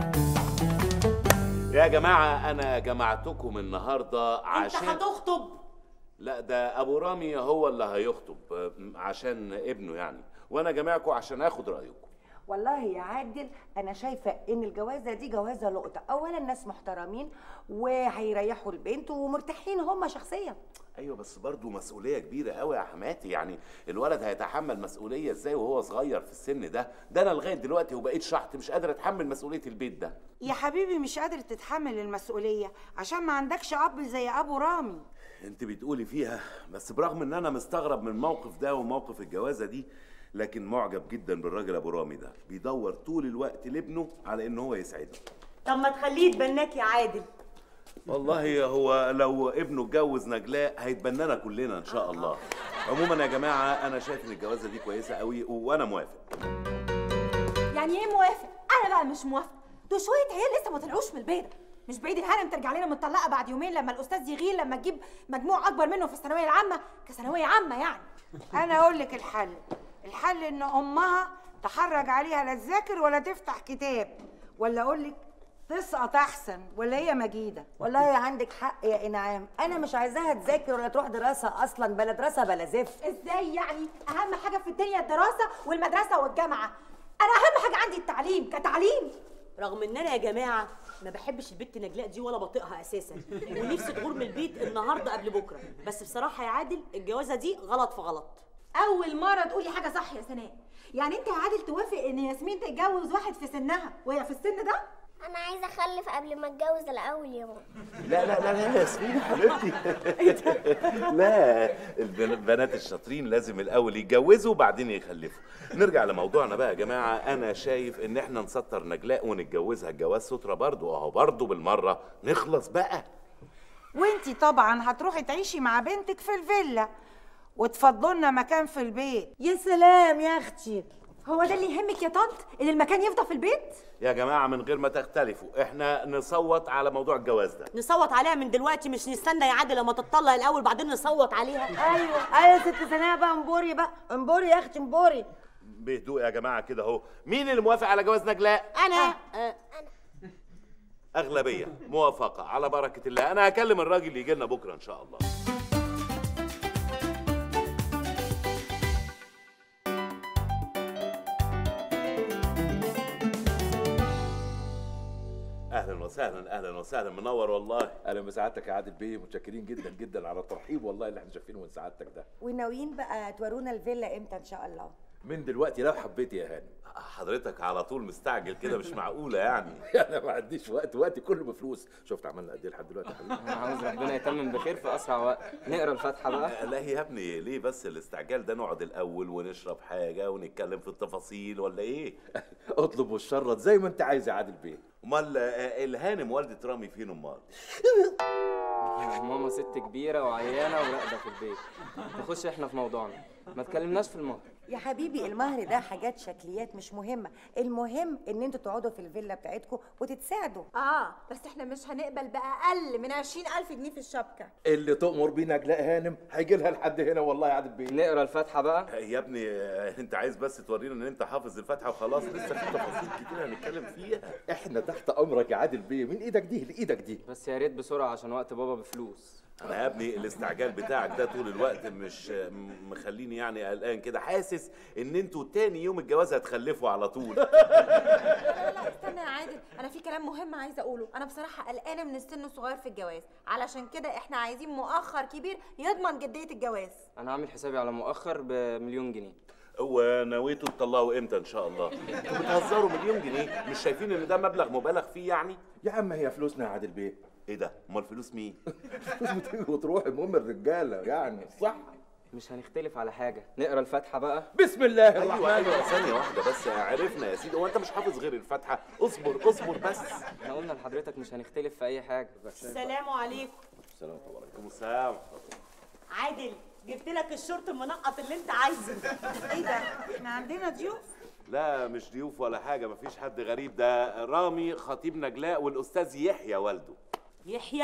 يا جماعة أنا جمعتكم النهاردة انت عشان هتخطب لا ده أبو رامي هو اللي هيخطب آه، عشان ابنه يعني وأنا جمعكم عشان آخد رأيكم والله يا عادل انا شايفه ان الجوازه دي جوازه لقطه اولا الناس محترمين وهيريحوا البنت ومرتاحين هم شخصيا أيوة بس برضه مسؤولية كبيرة قوي يا حماتي يعني الولد هيتحمل مسؤولية إزاي وهو صغير في السن ده ده أنا لغاية دلوقتي وبقيت شحط مش قادر أتحمل مسؤولية البيت ده يا حبيبي مش قادر تتحمل المسؤولية عشان ما عندكش أب زي أبو رامي انت بتقولي فيها بس برغم ان انا مستغرب من الموقف ده وموقف الجوازه دي لكن معجب جدا بالراجل ابو رامي ده بيدور طول الوقت لابنه على ان هو يسعده طب ما تخليه يتبناك يا عادل والله هو لو ابنه اتجوز نجلاء هيتبنانا كلنا ان شاء الله عموما يا جماعه انا شايف ان الجوازه دي كويسه قوي وانا موافق يعني ايه موافق انا بقى مش موافق دول شويه عيال لسه ما طلعوش من البيضه مش بعيد الهرم ترجع لنا متطلقه بعد يومين لما الاستاذ يغير لما تجيب مجموع اكبر منه في الثانويه العامه كثانويه عامه يعني أنا أقول لك الحل الحل إن أمها تحرج عليها لا تذاكر ولا تفتح كتاب ولا أقول لك تسقط أحسن ولا هي مجيدة والله عندك حق يا انعام انا مش عايزاها تذاكر ولا تروح دراسه اصلا بلا دراسه بلا زفت ازاي يعني اهم حاجه في الدنيا الدراسه والمدرسه والجامعه انا اهم حاجه عندي التعليم كتعليم رغم ان انا يا جماعه ما بحبش البت نجلاء دي ولا بطيقها اساسا ونفسي تغور من البيت النهارده قبل بكره بس بصراحه يا عادل الجوازه دي غلط في غلط اول مره تقولي حاجه صح يا سناء يعني انت يا عادل توافق ان ياسمين تتجوز واحد في سنها وهي في السن ده انا عايزه اخلف قبل ما اتجوز الاول يا ماما لا لا لا لا يا ياسمين يا حبيبتي لا البن- البنات الشاطرين لازم الاول يتجوزوا وبعدين يخلفوا نرجع لموضوعنا بقى يا جماعه انا شايف ان احنا نسطر نجلاء ونتجوزها الجواز ستره برضو اهو برضو بالمره نخلص بقى وانتي طبعا هتروحي تعيشي مع بنتك في الفيلا وتفضلنا مكان في البيت يا سلام يا اختي هو ده اللي يهمك يا طنط ان المكان يفضى في البيت يا جماعه من غير ما تختلفوا احنا نصوت على موضوع الجواز ده نصوت عليها من دلوقتي مش نستنى يا عادل لما تتطلق الاول بعدين نصوت عليها ايوه ايوه يا ست سناء بقى انبوري بقى انبوري يا اختي انبوري بهدوء يا جماعه كده اهو مين اللي موافق على جواز نجلاء انا اغلبيه موافقه على بركه الله انا هكلم الراجل اللي يجي لنا بكره ان شاء الله اهلا وسهلا اهلا وسهلا منور والله اهلا بسعادتك يا عادل بيه متشكرين جدا جدا على الترحيب والله اللي احنا شايفينه من سعادتك ده وناويين بقى تورونا الفيلا امتى ان شاء الله من دلوقتي لو حبيت يا هاني حضرتك على طول مستعجل كده مش معقوله يعني انا ما عنديش وقت وقتي كله بفلوس شفت عملنا قد ايه لحد دلوقتي يا حبيبي انا عاوز ربنا يتمم بخير في اسرع وقت نقرا الفاتحه بقى لا يا ابني ليه بس الاستعجال ده نقعد الاول ونشرب حاجه ونتكلم في التفاصيل ولا ايه اطلب والشرط زي ما انت عايز يا عادل بيه امال آه، الهانم والده رامي فين امال ماما ست كبيره وعيانه وراقده في البيت نخش احنا في موضوعنا ما تكلمناش في المهر يا حبيبي المهر ده حاجات شكليات مش مهمه المهم ان انتوا تقعدوا في الفيلا بتاعتكم وتتساعدوا اه بس احنا مش هنقبل باقل من 20000 جنيه في الشبكه اللي تؤمر بيه نجلاء هانم هيجي لها لحد هنا والله يا عادل بيه نقرا الفاتحه بقى يا ابني آه، انت عايز بس تورينا ان انت حافظ الفاتحه وخلاص لسه في تفاصيل كتير هنتكلم فيها احنا تحت امرك يا عادل بيه من ايدك دي لايدك دي بس يا ريت بسرعه عشان وقت بابا بفلوس انا يا ابني الاستعجال بتاعك ده طول الوقت مش م- مخليني يعني قلقان كده حاسس ان انتوا تاني يوم الجواز هتخلفوا على طول استنى يا عادل انا في كلام مهم عايزه اقوله انا بصراحه قلقانه من السن الصغير في الجواز علشان كده احنا عايزين مؤخر كبير يضمن جديه الجواز انا عامل حسابي على مؤخر بمليون جنيه ونويتوا تطلعوا امتى ان شاء الله انتوا بتهزروا مليون جنيه مش شايفين ان ده مبلغ مبالغ فيه يعني يا عم هي فلوسنا يا عادل بيه ايه ده امال فلوس مين فلوس بتيجي وتروح المهم الرجاله يعني صح مش هنختلف على حاجه نقرا الفاتحه بقى بسم الله الرحمن ايوه ايوه الرحيم ثانيه واحده بس عرفنا يا سيدي هو انت مش حافظ غير الفاتحه اصبر اصبر بس احنا قلنا لحضرتك مش هنختلف في اي حاجه السلام عليكم السلام عليكم السلام عادل جبت لك الشورت المنقط اللي انت عايزه ايه ده احنا عندنا ضيوف لا مش ضيوف ولا حاجه مفيش حد غريب ده رامي خطيب نجلاء والاستاذ يحيى والده يحيى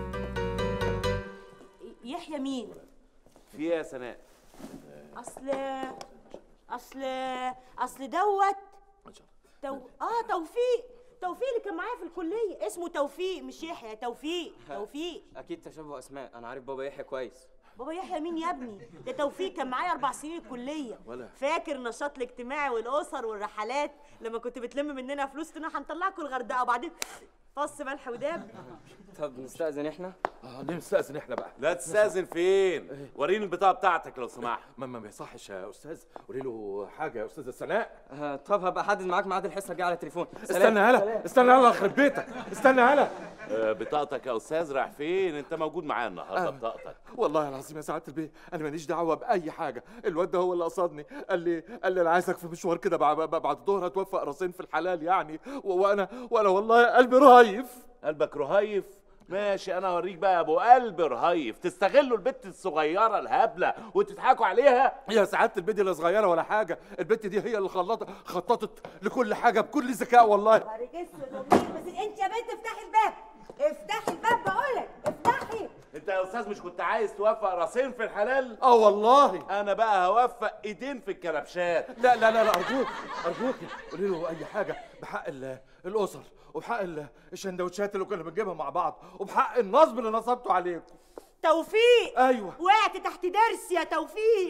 يحيى مين في ايه يا سناء اصل اصل اصل دوت تو... اه توفيق توفيق اللي كان معايا في الكليه اسمه توفيق مش يحيى توفيق توفيق اكيد تشابه اسماء انا عارف بابا يحيى كويس بابا يحيى مين يا ابني ده توفيق كان معايا اربع سنين الكليه ولا. فاكر النشاط الاجتماعي والاسر والرحلات لما كنت بتلم مننا فلوس تقولنا هنطلعكم الغردقه وبعدين فص ملح وداب طب نستأذن احنا اه نستأذن احنا بقى لا تستاذن فين وريني البطاقه بتاعتك لو سمحت ما ما يصحش يا استاذ قولي له حاجه يا استاذه سناء آه طب هبقى احدد معاك ميعاد الحصه الجايه على التليفون سلام. استنى هلا سلام. استنى هلا اخرب بيتك استنى هلا آه، بطاقتك يا استاذ رايح فين انت موجود معانا النهارده آه. بطاقتك والله العظيم يا سعاده البيه انا ماليش دعوه باي حاجه الواد ده هو اللي قصدني قال لي قال لي انا عايزك في مشوار كده بعد بعد الظهر هتوفق راسين في الحلال يعني و- وانا وانا والله قلبي رهيف قلبك رهيف ماشي انا اوريك بقى يا ابو قلب رهيف تستغلوا البت الصغيره الهبله وتضحكوا عليها يا سعاده البيت اللي صغيره ولا حاجه البت دي هي اللي خلطت خططت لكل حاجه بكل ذكاء والله بارك اسود ومنيل بس انت يا بنت افتحي الباب افتحي الباب بقولك افتحي انت يا استاذ مش كنت عايز توفق راسين في الحلال اه والله انا بقى هوفق ايدين في الكلبشات لا لا لا لا ارجوك ارجوك قولي له اي حاجه بحق ال- الاسر وبحق ال- الشندوتشات اللي كنا بنجيبها مع بعض وبحق النصب اللي نصبته عليكم توفيق ايوه وقعت تحت درس يا توفيق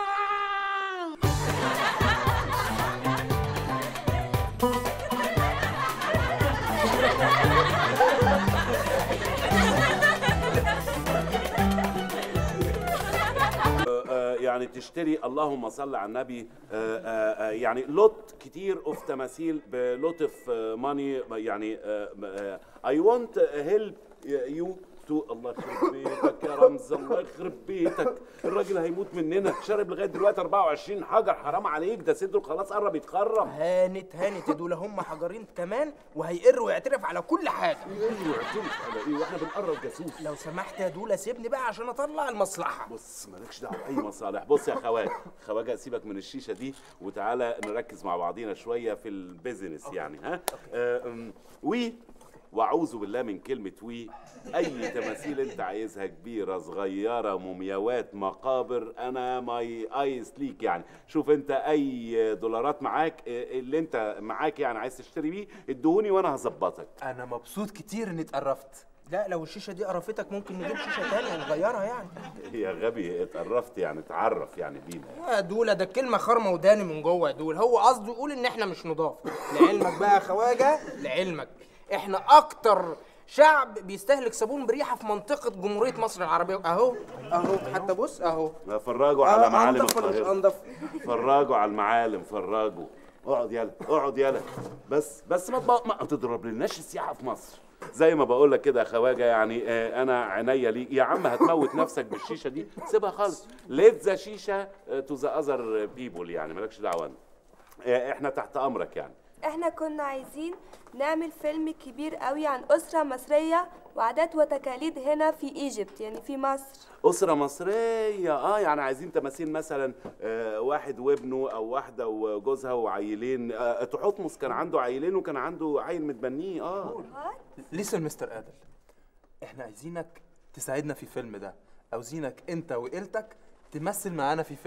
آه. آه، آه، يعني تشتري اللهم صل على النبي آه، آه، آه، يعني لوت كتير اوف تماثيل بلوت اوف ماني يعني اي ونت هيلب يو تو الله يخرب بيتك يا رمز الله يخرب بيتك الراجل هيموت مننا شارب لغايه دلوقتي 24 حجر حرام عليك ده صدره خلاص قرب يتخرم هانت هانت دول هم حجرين كمان وهيقر ويعترف على كل حاجه ايوه اعترف على ايه واحنا بنقرب جاسوس لو سمحت يا دولا سيبني بقى عشان اطلع المصلحه بص مالكش دعوه باي مصالح بص يا خواجه خواجه سيبك من الشيشه دي وتعالى نركز مع بعضينا شويه في البيزنس يعني ها آه، أم، وي واعوذ بالله من كلمه وي اي تماثيل انت عايزها كبيره صغيره مومياوات مقابر انا ماي ايس ليك يعني شوف انت اي دولارات معاك آه، اللي انت معاك يعني عايز تشتري بيه ادهوني وانا هظبطك انا مبسوط كتير اني اتقرفت لا لو الشيشه دي قرفتك ممكن نجيب شيشه تانية نغيرها يعني يا غبي اتقرفت يعني اتعرف يعني بينا يا دولا ده الكلمه خرمه وداني من جوه يا دول هو قصده يقول ان احنا مش نضاف لعلمك بقى يا خواجه لعلمك احنا اكتر شعب بيستهلك صابون بريحه في منطقه جمهوريه مصر العربيه اهو اهو حتى بص اهو فرجوا على آه، معالم أنضف ولا مش القاهرة أنضف؟ فرجوا على المعالم فرجوا اقعد يلا اقعد يلا بس بس ما تبق- ما تضرب لناش السياحه في مصر زي ما بقول لك كده يا خواجه يعني آه، انا عينيا ليك يا عم هتموت نفسك بالشيشه دي سيبها خالص ليت ذا شيشه تو ذا اذر بيبول يعني مالكش دعوه أنا. آه، احنا تحت امرك يعني احنا كنا عايزين نعمل فيلم كبير قوي عن أسرة مصرية وعادات وتقاليد هنا في ايجيبت يعني في مصر أسرة مصرية اه يعني عايزين تماثيل مثلا آه واحد وابنه أو واحدة وجوزها وعيلين آه تحتمس كان عنده عيلين وكان عنده عيل متبنيه اه لسه مستر ادل احنا عايزينك تساعدنا في الفيلم ده عاوزينك انت وعيلتك تمثل معانا في فيلم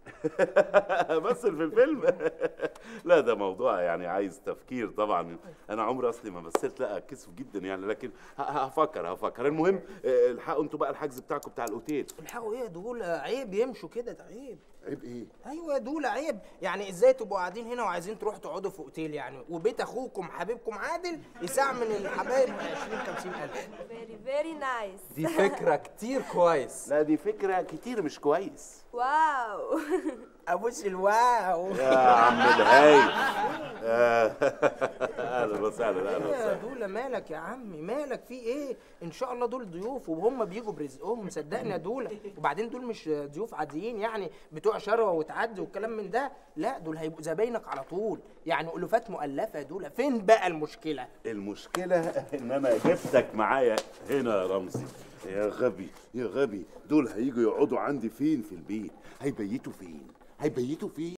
امثل في الفيلم لا ده موضوع يعني عايز تفكير طبعا انا عمري اصلي ما مثلت لا كسف جدا يعني لكن ه- هفكر هفكر المهم آه، الحقوا انتوا بقى الحجز بتاعكم بتاع الاوتيل الحقوا ايه يا دول عيب يمشوا كده ده عيب عيب ايه ايوه يا دول عيب يعني ازاي تبقوا قاعدين هنا وعايزين تروحوا تقعدوا في اوتيل يعني وبيت اخوكم حبيبكم عادل يساع من الحبايب 20 50 الف فيري فيري نايس دي فكرة كتير كويس لا دي فكرة كتير مش كويس واو ابوس الواو يا عم الهاي آه، اهلا وسهلا اهلا ايه يا وسهلا دولة مالك يا عمي مالك في ايه ان شاء الله دول ضيوف وهم بيجوا برزقهم صدقني يا دولة وبعدين دول مش ضيوف عاديين يعني بتوع شروه وتعدي والكلام من ده لا دول هيبقوا زباينك على طول يعني الوفات مؤلفه يا دولة فين بقى المشكله المشكلة ان انا جبتك معايا هنا يا رمزي يا غبي يا غبي دول هيجوا يقعدوا عندي فين في البيت هيبيتوا فين هيبيتوا فين